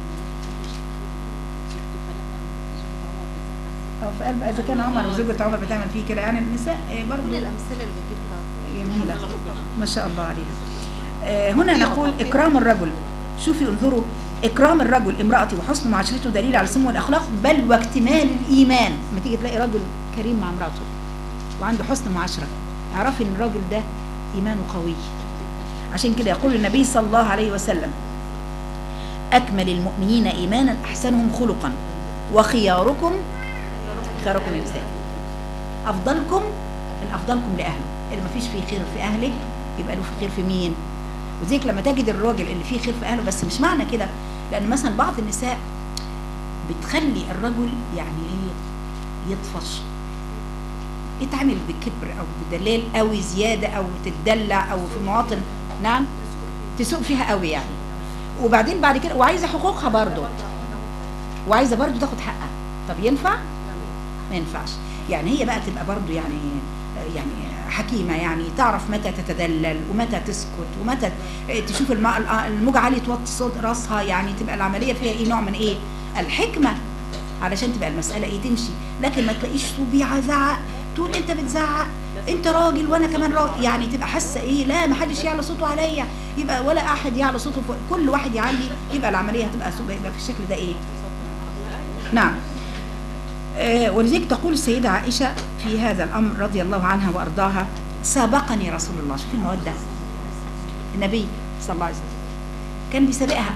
أو في قلب إذا كان عمر وزوجة عمر بتعمل فيه كده يعني النساء آه، برضه كل الامثله اللي بتجيبها جميلة ما شاء الله عليها آه، هنا نقول إكرام الرجل شوفي انظروا إكرام الرجل امرأته وحسن معاشرته دليل على سمو الأخلاق بل واكتمال الإيمان لما تيجي تلاقي رجل كريم مع امرأته وعنده حسن معاشرة اعرفي إن الراجل ده إيمانه قوي عشان كده يقول النبي صلى الله عليه وسلم أكمل المؤمنين إيمانا أحسنهم خلقا وخياركم خياركم لنسائهم افضلكم الافضلكم لاهله اللي ما فيش فيه خير في اهله يبقى له في خير في مين وزيك لما تجد الراجل اللي فيه خير في اهله بس مش معنى كده لان مثلا بعض النساء بتخلي الرجل يعني ايه يطفش يتعامل بكبر او بدلال قوي زياده او تتدلع او في مواطن نعم تسوق فيها قوي يعني وبعدين بعد كده وعايزه حقوقها برضه وعايزه برضه تاخد حقها طب ينفع ما ينفعش يعني هي بقى تبقى برضو يعني يعني حكيمة يعني تعرف متى تتدلل ومتى تسكت ومتى تشوف الم- الموجة عالية توطي صوت راسها يعني تبقى العملية فيها ايه نوع من ايه الحكمة علشان تبقى المسألة ايه تمشي لكن ما تلاقيش طبيعة زعق تقول انت بتزعق انت راجل وانا كمان راجل يعني تبقى حاسه ايه لا ما حدش يعلى صوته عليا يبقى ولا احد يعلى صوته فوق كل واحد يعلي يبقى العمليه هتبقى يبقى في الشكل ده ايه نعم آه، ولذلك تقول السيدة عائشة في هذا الأمر رضي الله عنها وأرضاها سابقني رسول الله شوف المودة النبي صلى الله عليه وسلم كان بيسابقها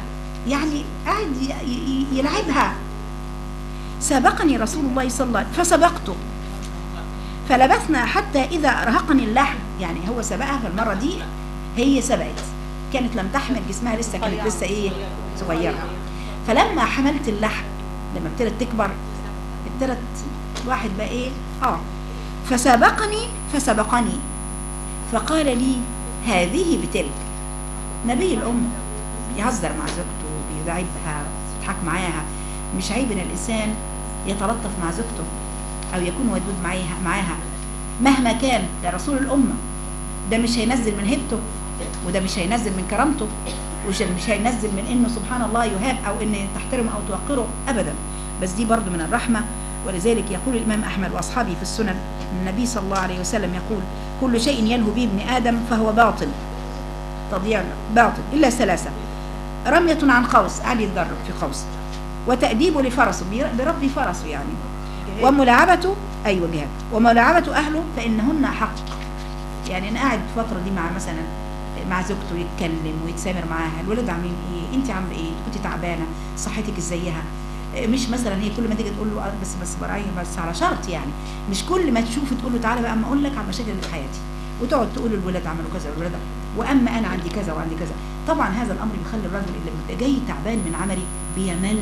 يعني قاعد ي- ي- يلعبها سبقني رسول الله صلى الله عليه وسلم فسبقته فلبثنا حتى إذا رهقني اللحم يعني هو سبقها في المرة دي هي سبقت كانت لم تحمل جسمها لسه كانت لسه ايه صغيرة فلما حملت اللحم لما ابتدت تكبر ابتدت الواحد بقى ايه اه فسبقني فسبقني فقال لي هذه بتلك نبي الأم بيهزر مع زوجته بيدعبها يضحك معاها مش عيب ان الانسان يتلطف مع زوجته او يكون ودود معاها معاها مهما كان ده رسول الامه ده مش هينزل من هيبته وده مش هينزل من كرامته ومش مش هينزل من انه سبحان الله يهاب او ان تحترمه او توقره ابدا بس دي برضو من الرحمه ولذلك يقول الامام احمد واصحابه في السنن النبي صلى الله عليه وسلم يقول كل شيء يلهو به ابن ادم فهو باطل تضييع باطل الا ثلاثه رميه عن قوس قاعد يتدرب في قوس وتأديبه لفرسه بير- بيربي فرسه يعني وملاعبته أيوة جهاد وملاعبة أهله فإنهن حق يعني أنا قاعد الفترة دي مع مثلا مع زوجته يتكلم ويتسامر معاها الولاد عاملين ايه انت عامله ايه كنت تعبانه صحتك ازيها إيه، مش مثلا هي كل ما تيجي تقول له آه بس بس براعي بس على شرط يعني مش كل ما تشوفه تقول له تعالى بقى اما اقول لك على المشاكل اللي في حياتي وتقعد تقول الولاد عملوا كذا والولاد واما انا عندي كذا وعندي كذا طبعا هذا الامر بيخلي الرجل اللي بيبقى جاي تعبان من عملي بيمل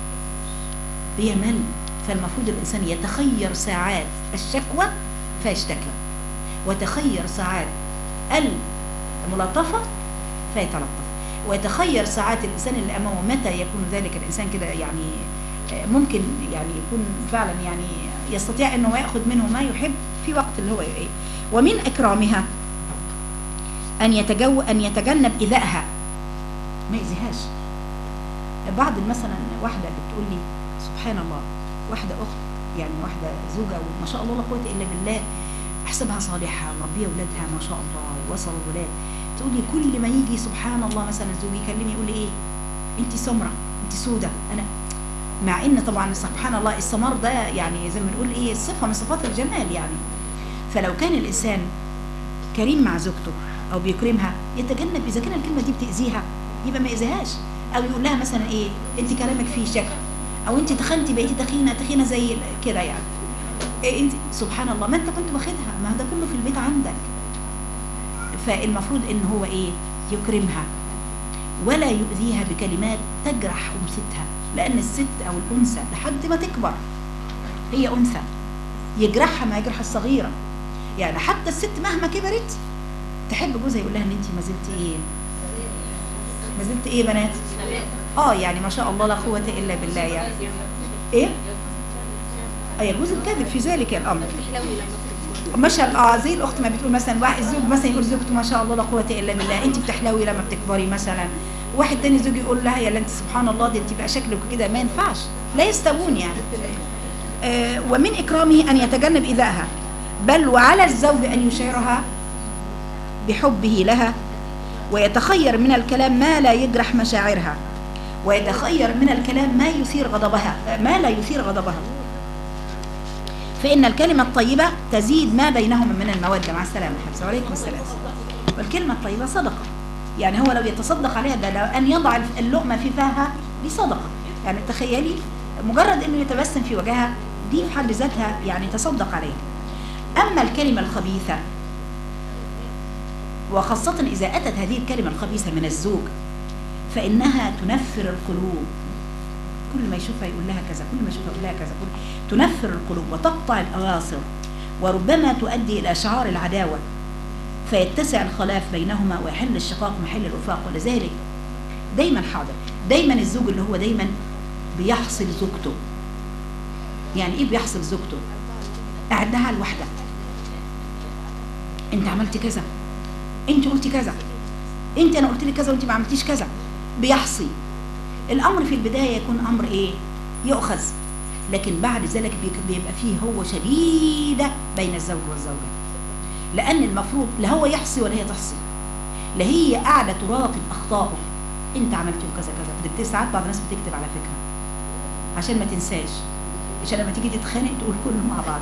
بيمل فالمفروض الانسان يتخير ساعات الشكوى فيشتكى وتخير ساعات الملاطفه فيتلطف ويتخير ساعات الانسان اللي امامه متى يكون ذلك الانسان كده يعني آه، ممكن يعني يكون فعلا يعني يستطيع انه ياخذ منه ما يحب في وقت اللي هو ايه ومن اكرامها ان يتجو ان يتجنب ايذائها ما يأذيهاش بعض مثلا واحده بتقول لي سبحان الله واحده اخت يعني واحده زوجه وما شاء الله لا قوه الا بالله احسبها صالحه مربيه اولادها ما شاء الله وصلوا الولاد تقول لي كل ما يجي سبحان الله مثلا الزوج يكلمني يقول لي ايه انت سمره انت سودة انا مع ان طبعا سبحان الله السمار ده يعني زي ما بنقول ايه صفه من صفات الجمال يعني فلو كان الانسان كريم مع زوجته او بيكرمها يتجنب اذا كان الكلمه دي بتاذيها يبقى ما يأذيهاش او يقول لها مثلا ايه انت كلامك فيه شك او انت تخنتي بقيتي تخينه تخينه زي ال- كده يعني إيه انت سبحان الله ما انت كنت واخدها ما ده كله في البيت عندك فالمفروض ان هو ايه يكرمها ولا يؤذيها بكلمات تجرح انثتها لان الست او الانثى لحد ما تكبر هي انثى يجرحها ما يجرح الصغيره يعني حتى الست مهما كبرت تحب جوزها يقول لها ان انت ما زلت ايه ما زلت ايه يا بنات اه يعني ما شاء الله لا قوه الا بالله يعني ايه اه يجوز الكذب في ذلك الامر بتحلوي لما بتكبري ما شاء الله اه زي الاخت ما بتقول مثلا واحد الزوج مثلا يقول زوجته ما شاء الله لا قوه الا بالله انت بتحلوي لما بتكبري مثلا واحد تاني زوج يقول لها يا لا انت سبحان الله دي انت بقى شكلك كده ما ينفعش لا يستوون يعني آه ومن اكرامه ان يتجنب ايذائها بل وعلى الزوج ان يشعرها بحبه لها ويتخير من الكلام ما لا يجرح مشاعرها ويتخير من الكلام ما يثير غضبها ما لا يثير غضبها فإن الكلمة الطيبة تزيد ما بينهما من المودة مع السلامة حفظة وعليكم السلام والكلمة الطيبة صدقة يعني هو لو يتصدق عليها ده لو أن يضع اللقمة في فمها دي صدقة يعني تخيلي مجرد أنه يتبسم في وجهها دي في حد ذاتها يعني تصدق عليها أما الكلمة الخبيثة وخاصة إذا أتت هذه الكلمة الخبيثة من الزوج فإنها تنفر القلوب كل ما يشوفها يقول لها كذا كل ما يشوفها يقول لها كذا كل تنفر القلوب وتقطع الأواصر وربما تؤدي إلى شعار العداوة فيتسع الخلاف بينهما ويحل الشقاق محل الوفاق ولذلك دايما حاضر دايما الزوج اللي هو دايما بيحصل زوجته يعني ايه بيحصل زوجته قاعد لها الواحده انت عملت كذا انت قلتي كذا انت انا قلت لك كذا وانت ما عملتيش كذا بيحصي الامر في البدايه يكون امر ايه يؤخذ لكن بعد ذلك بيك- بيبقى فيه هو شديده بين الزوج والزوجه لان المفروض لا هو يحصي ولا هي تحصي لا هي قاعده تراقب اخطائه انت عملت كذا كذا ده ساعات بعض الناس بتكتب على فكره عشان ما تنساش عشان لما تيجي تتخانق تقول كله مع بعض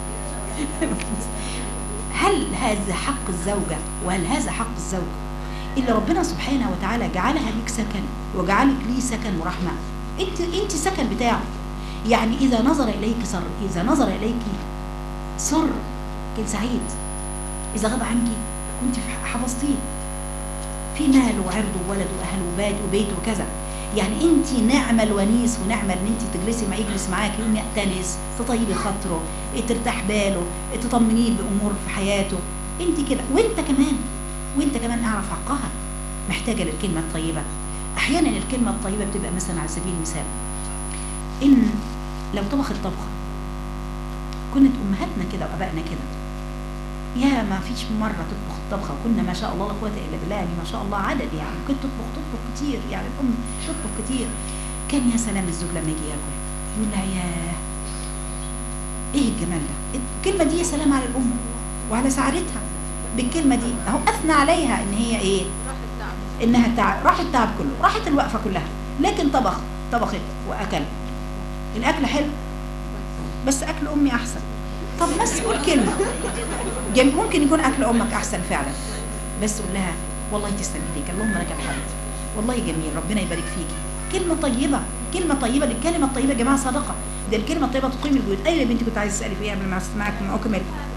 هل هذا حق الزوجة وهل هذا حق الزوج اللي ربنا سبحانه وتعالى جعلها ليك سكن وجعلك ليه سكن ورحمة انت انت سكن بتاعه يعني اذا نظر اليك سر اذا نظر اليك سر كان سعيد اذا غاب عنك كنت حفظتيه في مال وعرض وولد واهل وبيت وبيت وكذا يعني انت نعمه الونيس ونعمه ان انت تجلسي مع يجلس معاكي يوم يأتنس تطيبي خاطره ترتاح باله تطمنيه بامور في حياته انت كده وانت كمان وانت كمان اعرف حقها محتاجه للكلمه الطيبه احيانا الكلمه الطيبه بتبقى مثلا على سبيل المثال ان لو طبخت طبخه كنت امهاتنا كده وابائنا كده يا ما فيش مره تطبخ الطبخه وكنا ما شاء الله لا قوه الا بالله يعني ما شاء الله عدد يعني كنت تطبخ تطبخ كتير يعني الام تطبخ كتير كان يا سلام الزوج لما يجي ياكل يقول لها يا ايه الجمال ده الكلمه دي يا سلام على الام وعلى سعادتها بالكلمه دي اهو اثنى عليها ان هي ايه انها تعب راح التعب كله راحت الوقفه كلها لكن طبخ طبخت واكل الاكل حلو بس اكل امي احسن طب بس قول كلمه جم- ممكن يكون اكل امك احسن فعلا بس قول لها والله تسلم ايديك اللهم لك الحمد والله جميل ربنا يبارك فيكي كلمه طيبه كلمه طيبه الكلمه الطيبه يا جماعه صدقه ده الكلمه الطيبه تقيم البيوت ايوه يا بنتي كنت عايزه تسالي فيها قبل ما اسمعك ما اكمل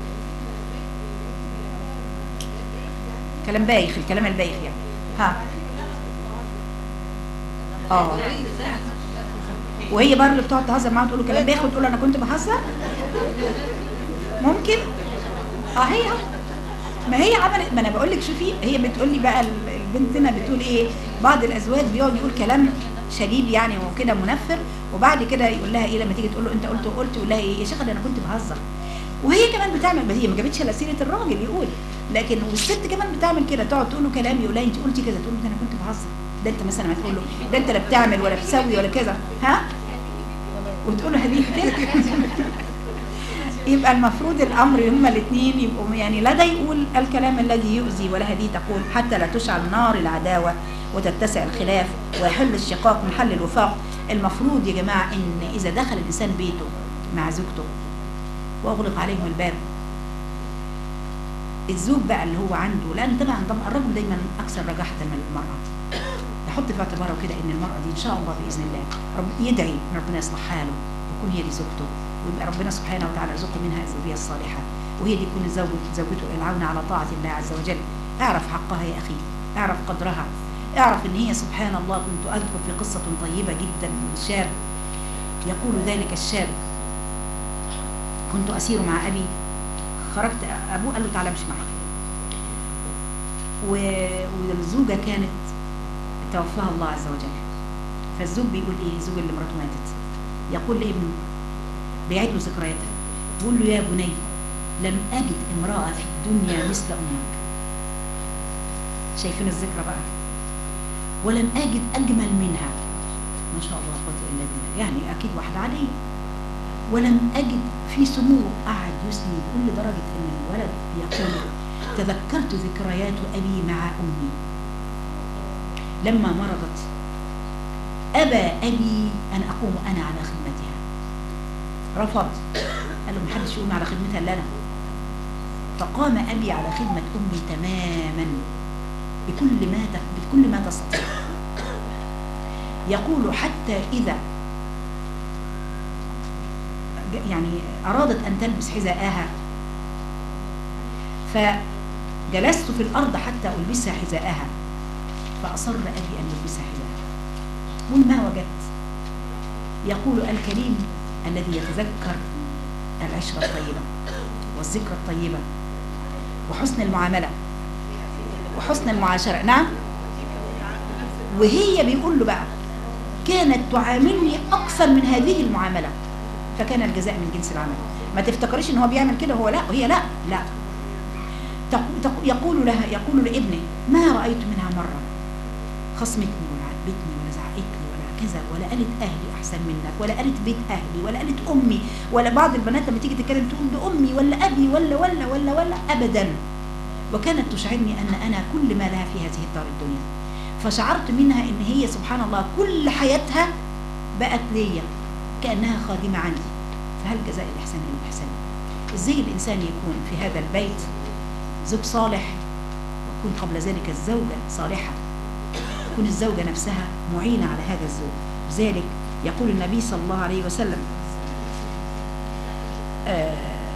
كلام بايخ الكلام البايخ يعني ها اه وهي برضه اللي بتقعد تهزر معاها تقول له كلام بايخ وتقول له انا كنت بهزر ممكن اه هي ما هي عملت ما انا بقول لك شوفي هي بتقول لي بقى ال- البنتنا بتقول ايه بعض الازواج بيقعد يقول كلام شديد يعني وكده منفر وبعد كده يقول لها ايه لما تيجي تقول له انت قلت وقلت يقول لها ايه يا شيخه ده انا كنت بهزر وهي كمان بتعمل بس هي ما جابتش الا سيره الراجل يقول لكن والست كمان بتعمل كده تقعد تقول له كلام يقول لها انت قلتي كذا تقول له ده انا كنت بهزر ده انت مثلا ما تقول له ده انت لا بتعمل ولا بتسوي ولا كذا ها وتقول له هذه كده يبقى المفروض الامر هما الاثنين يبقوا يعني لا ده يقول الكلام الذي يؤذي ولا هذه تقول حتى لا تشعل نار العداوه وتتسع الخلاف ويحل الشقاق محل الوفاق المفروض يا جماعه ان اذا دخل الانسان بيته مع زوجته واغلق عليهم الباب الزوج بقى اللي هو عنده لان طبعا طبعا الرجل دايما اكثر رجاحه من المراه يحط في اعتباره كده ان المراه دي ان شاء الله باذن الله رب يدعي ان ربنا يصلح حاله ويكون هي دي زوجته ويبقى ربنا سبحانه وتعالى يرزقه منها الذريه الصالحه وهي دي تكون الزوج زوجته العون على طاعه الله عز وجل اعرف حقها يا اخي اعرف قدرها اعرف ان هي سبحان الله كنت اذكر في قصه طيبه جدا من شاب يقول ذلك الشاب كنت اسير مع ابي خرجت ابوه قال له تعالى امشي معي و- والزوجه كانت توفاها الله عز وجل فالزوج بيقول ايه الزوج اللي مراته ماتت يقول لابنه بيعيد له ذكرياتها بيقول له يا بني لم اجد امراه في الدنيا مثل امك شايفين الذكرى بقى ولم اجد اجمل منها ما شاء الله لا قوه الا بالله يعني اكيد واحده عاديه ولم اجد في سمو قعد يسني بيقول لدرجه ان الولد يقول تذكرت ذكريات ابي مع امي لما مرضت ابى ابي ان اقوم انا على خدمتها رفض قال له محدش يقوم على خدمتها الا انا فقام ابي على خدمه امي تماما بكل ما ت- بكل ما تستطيع يقول حتى اذا ج- يعني ارادت ان تلبس حذاءها فجلست في الارض حتى البسها حذاءها فاصر ابي ان يلبسها حذاءها قل ما وجدت يقول الكريم الذي يتذكر العشرة الطيبة والذكرى الطيبة وحسن المعاملة وحسن المعاشرة نعم وهي بيقول له بقى كانت تعاملني أكثر من هذه المعاملة فكان الجزاء من جنس العمل ما تفتكريش ان هو بيعمل كده هو لا وهي لا لا تق- تق- يقول لها يقول لابنه ما رأيت منها مرة خصمتني ولا عاتبتني ولا زعقتني ولا كذا ولا قالت اهلي احسن منك ولا قالت بيت اهلي ولا قالت امي ولا بعض البنات لما تيجي تتكلم تقول ده امي ولا ابي ولا ولا ولا ولا ابدا وكانت تشعرني ان انا كل ما لها في هذه الدار الدنيا فشعرت منها ان هي سبحان الله كل حياتها بقت ليا كانها خادمه عندي فهل جزاء الاحسان الا الاحسان ازاي الانسان يكون في هذا البيت زوج صالح تكون قبل ذلك الزوجة صالحة تكون الزوجة نفسها معينة على هذا الزوج لذلك يقول النبي صلى الله عليه وسلم آه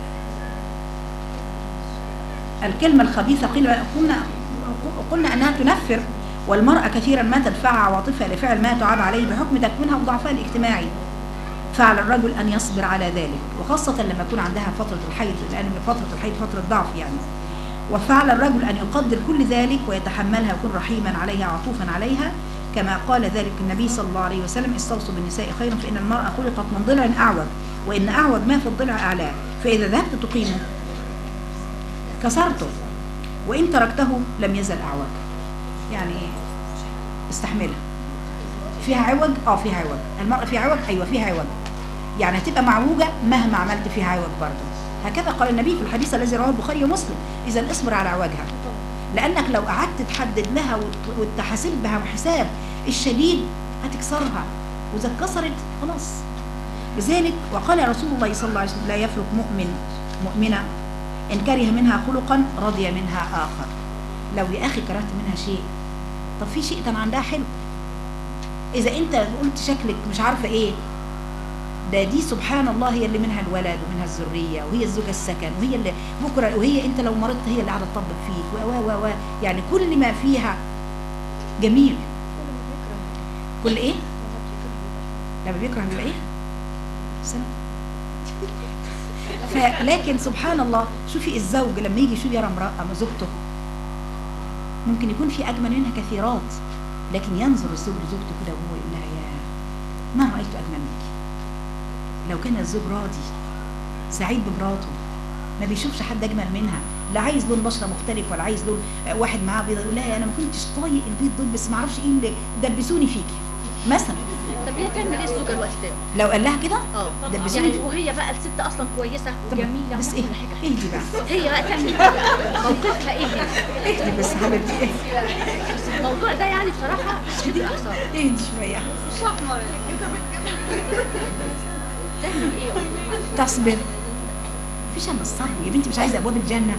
الكلمة الخبيثة قيل قلنا قلنا أنها تنفر والمرأة كثيرا ما تدفع عواطفها لفعل ما تعاب عليه بحكم تكوينها وضعفها الاجتماعي فعلى الرجل أن يصبر على ذلك وخاصة لما يكون عندها فترة الحيض لأن فترة الحيض فترة ضعف يعني وفعل الرجل أن يقدر كل ذلك ويتحملها ويكون رحيما عليها عطوفا عليها كما قال ذلك النبي صلى الله عليه وسلم استوصوا بالنساء خيرا فإن المرأة خلقت من ضلع أعوج وإن أعوج ما في الضلع أعلاه فإذا ذهبت تقيمه كسرته وإن تركته لم يزل أعوج يعني استحملها فيها عوج اه فيها عوج المرأة فيها عوج ايوه فيها عوج يعني هتبقى معوجة مهما عملت فيها عوج برضه هكذا قال النبي في الحديث الذي رواه البخاري ومسلم اذا اصبر على عوجها لانك لو قعدت تحدد لها وت- وتحاسبها حساب الشديد هتكسرها واذا اتكسرت خلاص لذلك وقال رسول الله صلى الله عليه وسلم لا يفرق مؤمن مؤمنة ان كره منها خلقا رضي منها اخر لو يا اخي كرهت منها شيء طب في شيء كان عندها حلو اذا انت قلت شكلك مش عارفه ايه ده دي سبحان الله هي اللي منها الولد ومنها الذريه وهي الزوجه السكن وهي اللي بكره وهي انت لو مرضت هي اللي قاعده تطبق فيك و و و و يعني كل ما فيها جميل كل ايه لما بيكره بيبقى ايه سنة. فلكن سبحان الله شوفي الزوج لما يجي يشوف يرى امراه أما زوجته ممكن يكون في اجمل منها كثيرات لكن ينظر الزوج لزوجته كده وهو يقول لها يا ما رايت اجمل منك لو كان الزوج راضي سعيد بمراته ما بيشوفش حد اجمل منها لا عايز لون بشره مختلف ولا عايز لون آه، واحد معاه بيض يقول لها انا ما كنتش طايق البيض دول بس ما اعرفش ايه اللي دبسوني فيكي مثلا طب هي تعمل ايه الزوجه الوقت ده؟ لو قال لها كده اه دبسوني يعني وهي بقى الست اصلا كويسه طب وجميله بس ايه وكل حاجه اهدي بقى هي بقى تعمل ايه؟ موقفها ايه هنا؟ اهدي بس حبيبتي اهدي بس الموضوع ده يعني بصراحه شديد الاعصاب اهدي شويه تعمل ايه؟ تصبر مفيش الا الصبر يا بنتي مش عايزه ابواب الجنه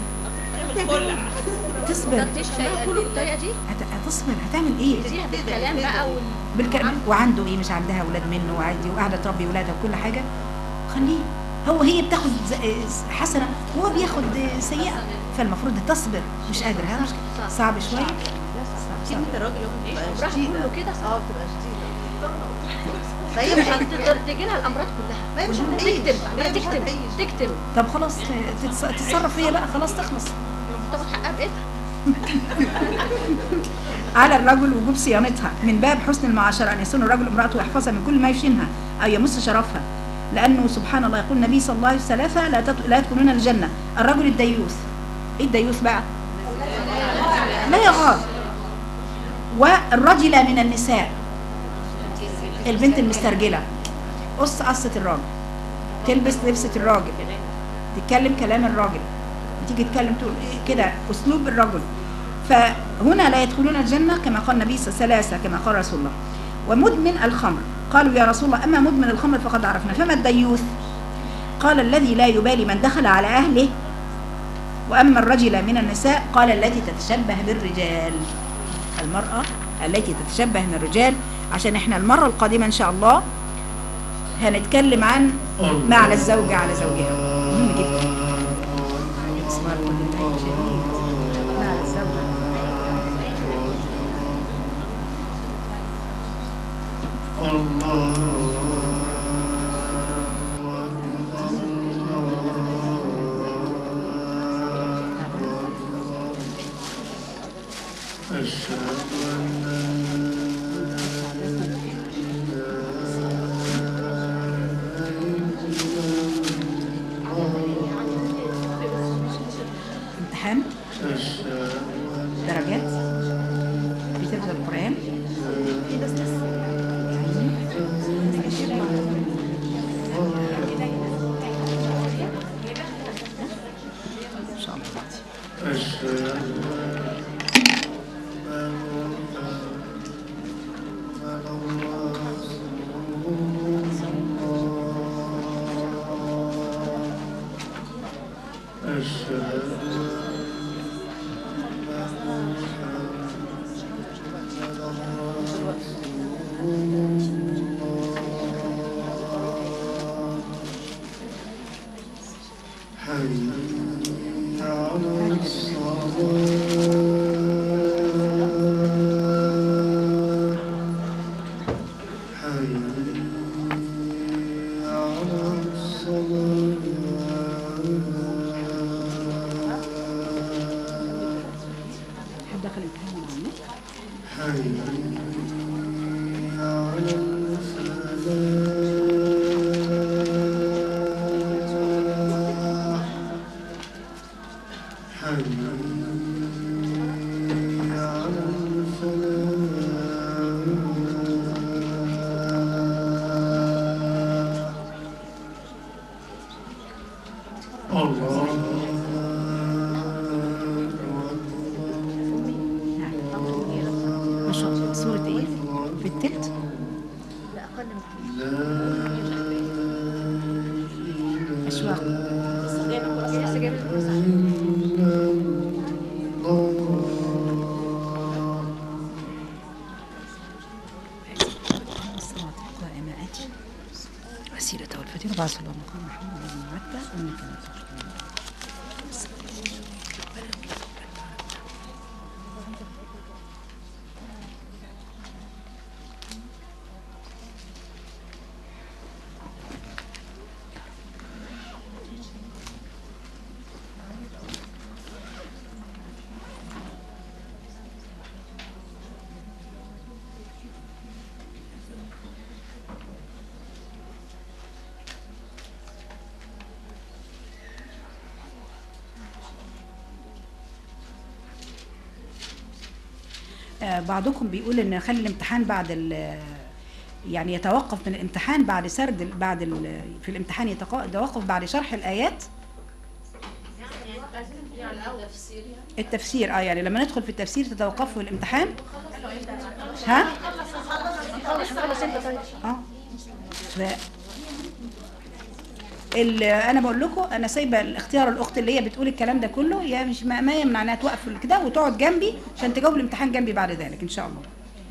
تصبر ده تشتغل كله بالطريقه دي؟ هت- هتصبر هتعمل ايه تديها بالكلام بقى وال... بالكلام وعنده ايه مش عندها اولاد منه وعادي وقاعده تربي ولادها وكل حاجه خليه هو هي بتاخد ز- حسنه وهو بياخد سيئه فالمفروض تصبر مش قادر ها مش صعب شويه صعب صعب. كلمة الراجل هو بتبقى عمرها شديدة كله كده اه بتبقى شديدة فهي مش هت- تقدر تجي لها الامراض كلها ما هي مش هتعيش تكتب هي لا مش تكتب هتعيش. تكتب طب خلاص تتص- تتصرف هي بقى خلاص تخلص تاخد حقها بايدها على الرجل وجوب صيانتها من باب حسن المعاشرة أن يصون الرجل امرأته ويحفظها من كل ما يشينها أو يمس شرفها لأنه سبحان الله يقول النبي صلى الله عليه وسلم ثلاثة لا, تت... لا يدخلون الجنة الرجل الديوث إيه الديوث بقى؟ لا يغار والرجلة من النساء البنت المسترجلة قص قصة الراجل تلبس لبسة الراجل تتكلم كلام الراجل تيجي تتكلم تقول إيه كده أسلوب الرجل فهنا لا يدخلون الجنة كما قال النبي صلى الله عليه وسلم ثلاثة كما قال رسول الله ومدمن الخمر قالوا يا رسول الله أما مدمن الخمر فقد عرفنا فما الديوث قال الذي لا يبالي من دخل على أهله وأما الرجل من النساء قال التي تتشبه بالرجال المرأة التي تتشبه من الرجال عشان احنا المرة القادمة إن شاء الله هنتكلم عن ما على الزوجة على زوجها مهم جدا إصرار كل الله شديد ما على الزوجة امتحان درجات بتفضل القرآن ان شاء الله أشهد حد دخل الامتحان من على النت نعم ما شاء الله سورة ايه؟ في التلت لا اقل من أشواق لسه جايب الكورس الصلاة القائمة آتي وسيلة والفتيرة بعث الله مقام محمد بن عتبة أمك آه، بعضكم بيقول ان خلي الامتحان بعد ال يعني يتوقف من الامتحان بعد سرد ال- بعد ال في الامتحان يتق- يتوقف بعد شرح الايات التفسير اه يعني لما ندخل في التفسير تتوقفوا في الامتحان ها خلص انت طيب اه ف... ال- انا بقول لكم انا سايبه الاختيار الاخت اللي هي بتقول الكلام ده كله هي مش ما ما يمنع انها توقف كده وتقعد جنبي عشان تجاوب الامتحان جنبي بعد ذلك ان شاء الله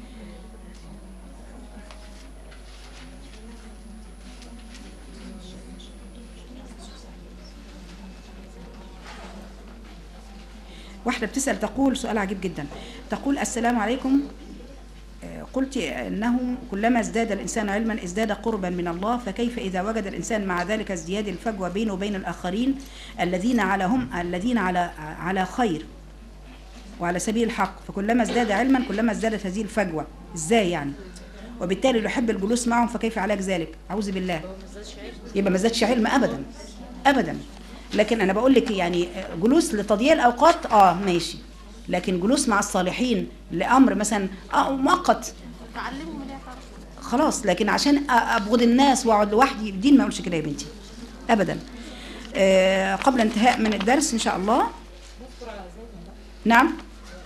واحدة بتسأل تقول سؤال عجيب جدا تقول السلام عليكم آه، قلت انه كلما ازداد الانسان علما ازداد قربا من الله فكيف اذا وجد الانسان مع ذلك ازدياد الفجوه بينه وبين الاخرين الذين على هم الذين على على خير وعلى سبيل الحق فكلما ازداد علما كلما ازدادت هذه الفجوه ازاي يعني وبالتالي يحب الجلوس معهم فكيف علاج ذلك اعوذ بالله يبقى ما زادش علم ابدا ابدا لكن انا بقول لك يعني جلوس لتضييع الاوقات اه ماشي لكن جلوس مع الصالحين لامر مثلا اه مؤقت تعلمهم اللي هتعرف خلاص لكن عشان أ- ابغض الناس واقعد لوحدي الدين ما يقولش كده يا بنتي ابدا آه قبل انتهاء من الدرس ان شاء الله نعم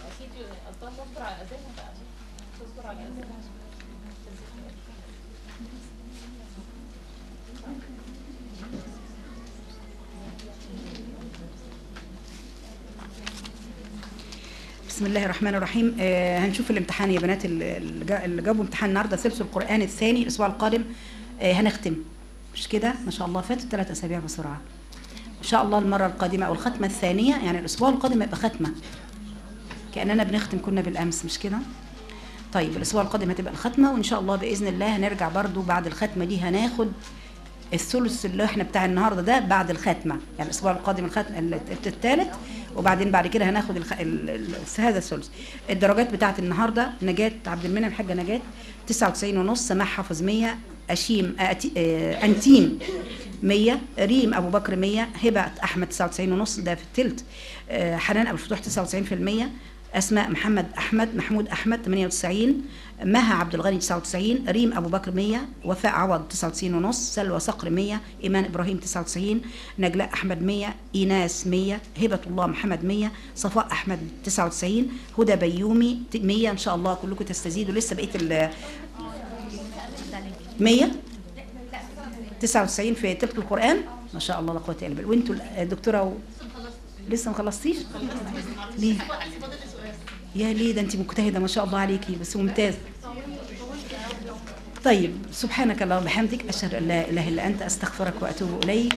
بسم الله الرحمن الرحيم آه هنشوف الامتحان يا بنات ال- اللي جا- اللي جابوا امتحان النهارده ثلث القرآن الثاني الأسبوع القادم آه هنختم مش كده ما شاء الله فاتت ثلاث أسابيع بسرعة إن شاء الله المرة القادمة أو الختمة الثانية يعني الأسبوع القادم يبقى ختمة كأننا بنختم كنا بالأمس مش كده طيب الأسبوع القادم هتبقى الختمة وإن شاء الله بإذن الله هنرجع برضو بعد الختمة دي هناخد الثلث اللي احنا بتاع النهارده ده بعد الختمه يعني الاسبوع القادم الختم الثالث وبعدين بعد كده هناخد الخ... ال... ال... هذا الثلث الدرجات بتاعت النهارده نجاة عبد المنعم الحاجه نجاة 99 ونص سماح حافظ 100 اشيم أتي... آه... انتيم 100 ريم ابو بكر 100 هبه احمد 99 ونص ده في الثلث آه... حنان ابو الفتوح 99% اسماء محمد احمد محمود احمد 98 مها عبد الغني 99 ريم ابو بكر 100 وفاء عوض 99 ونص سلوى صقر 100 ايمان ابراهيم 99 نجلاء احمد 100 ايناس 100 هبه الله محمد 100 صفاء احمد 99 هدى بيومي 100 ان شاء الله كلكم تستزيدوا لسه بقيه ال 100 99 في تلك القران ما شاء الله لا قوه الا بالله وانتوا الدكتوره و... لسه ما خلصتيش ليه يا ليه ده انت مجتهده ما شاء الله عليكي بس ممتاز طيب سبحانك اللهم وبحمدك اشهد ان لا اله الا انت استغفرك واتوب اليك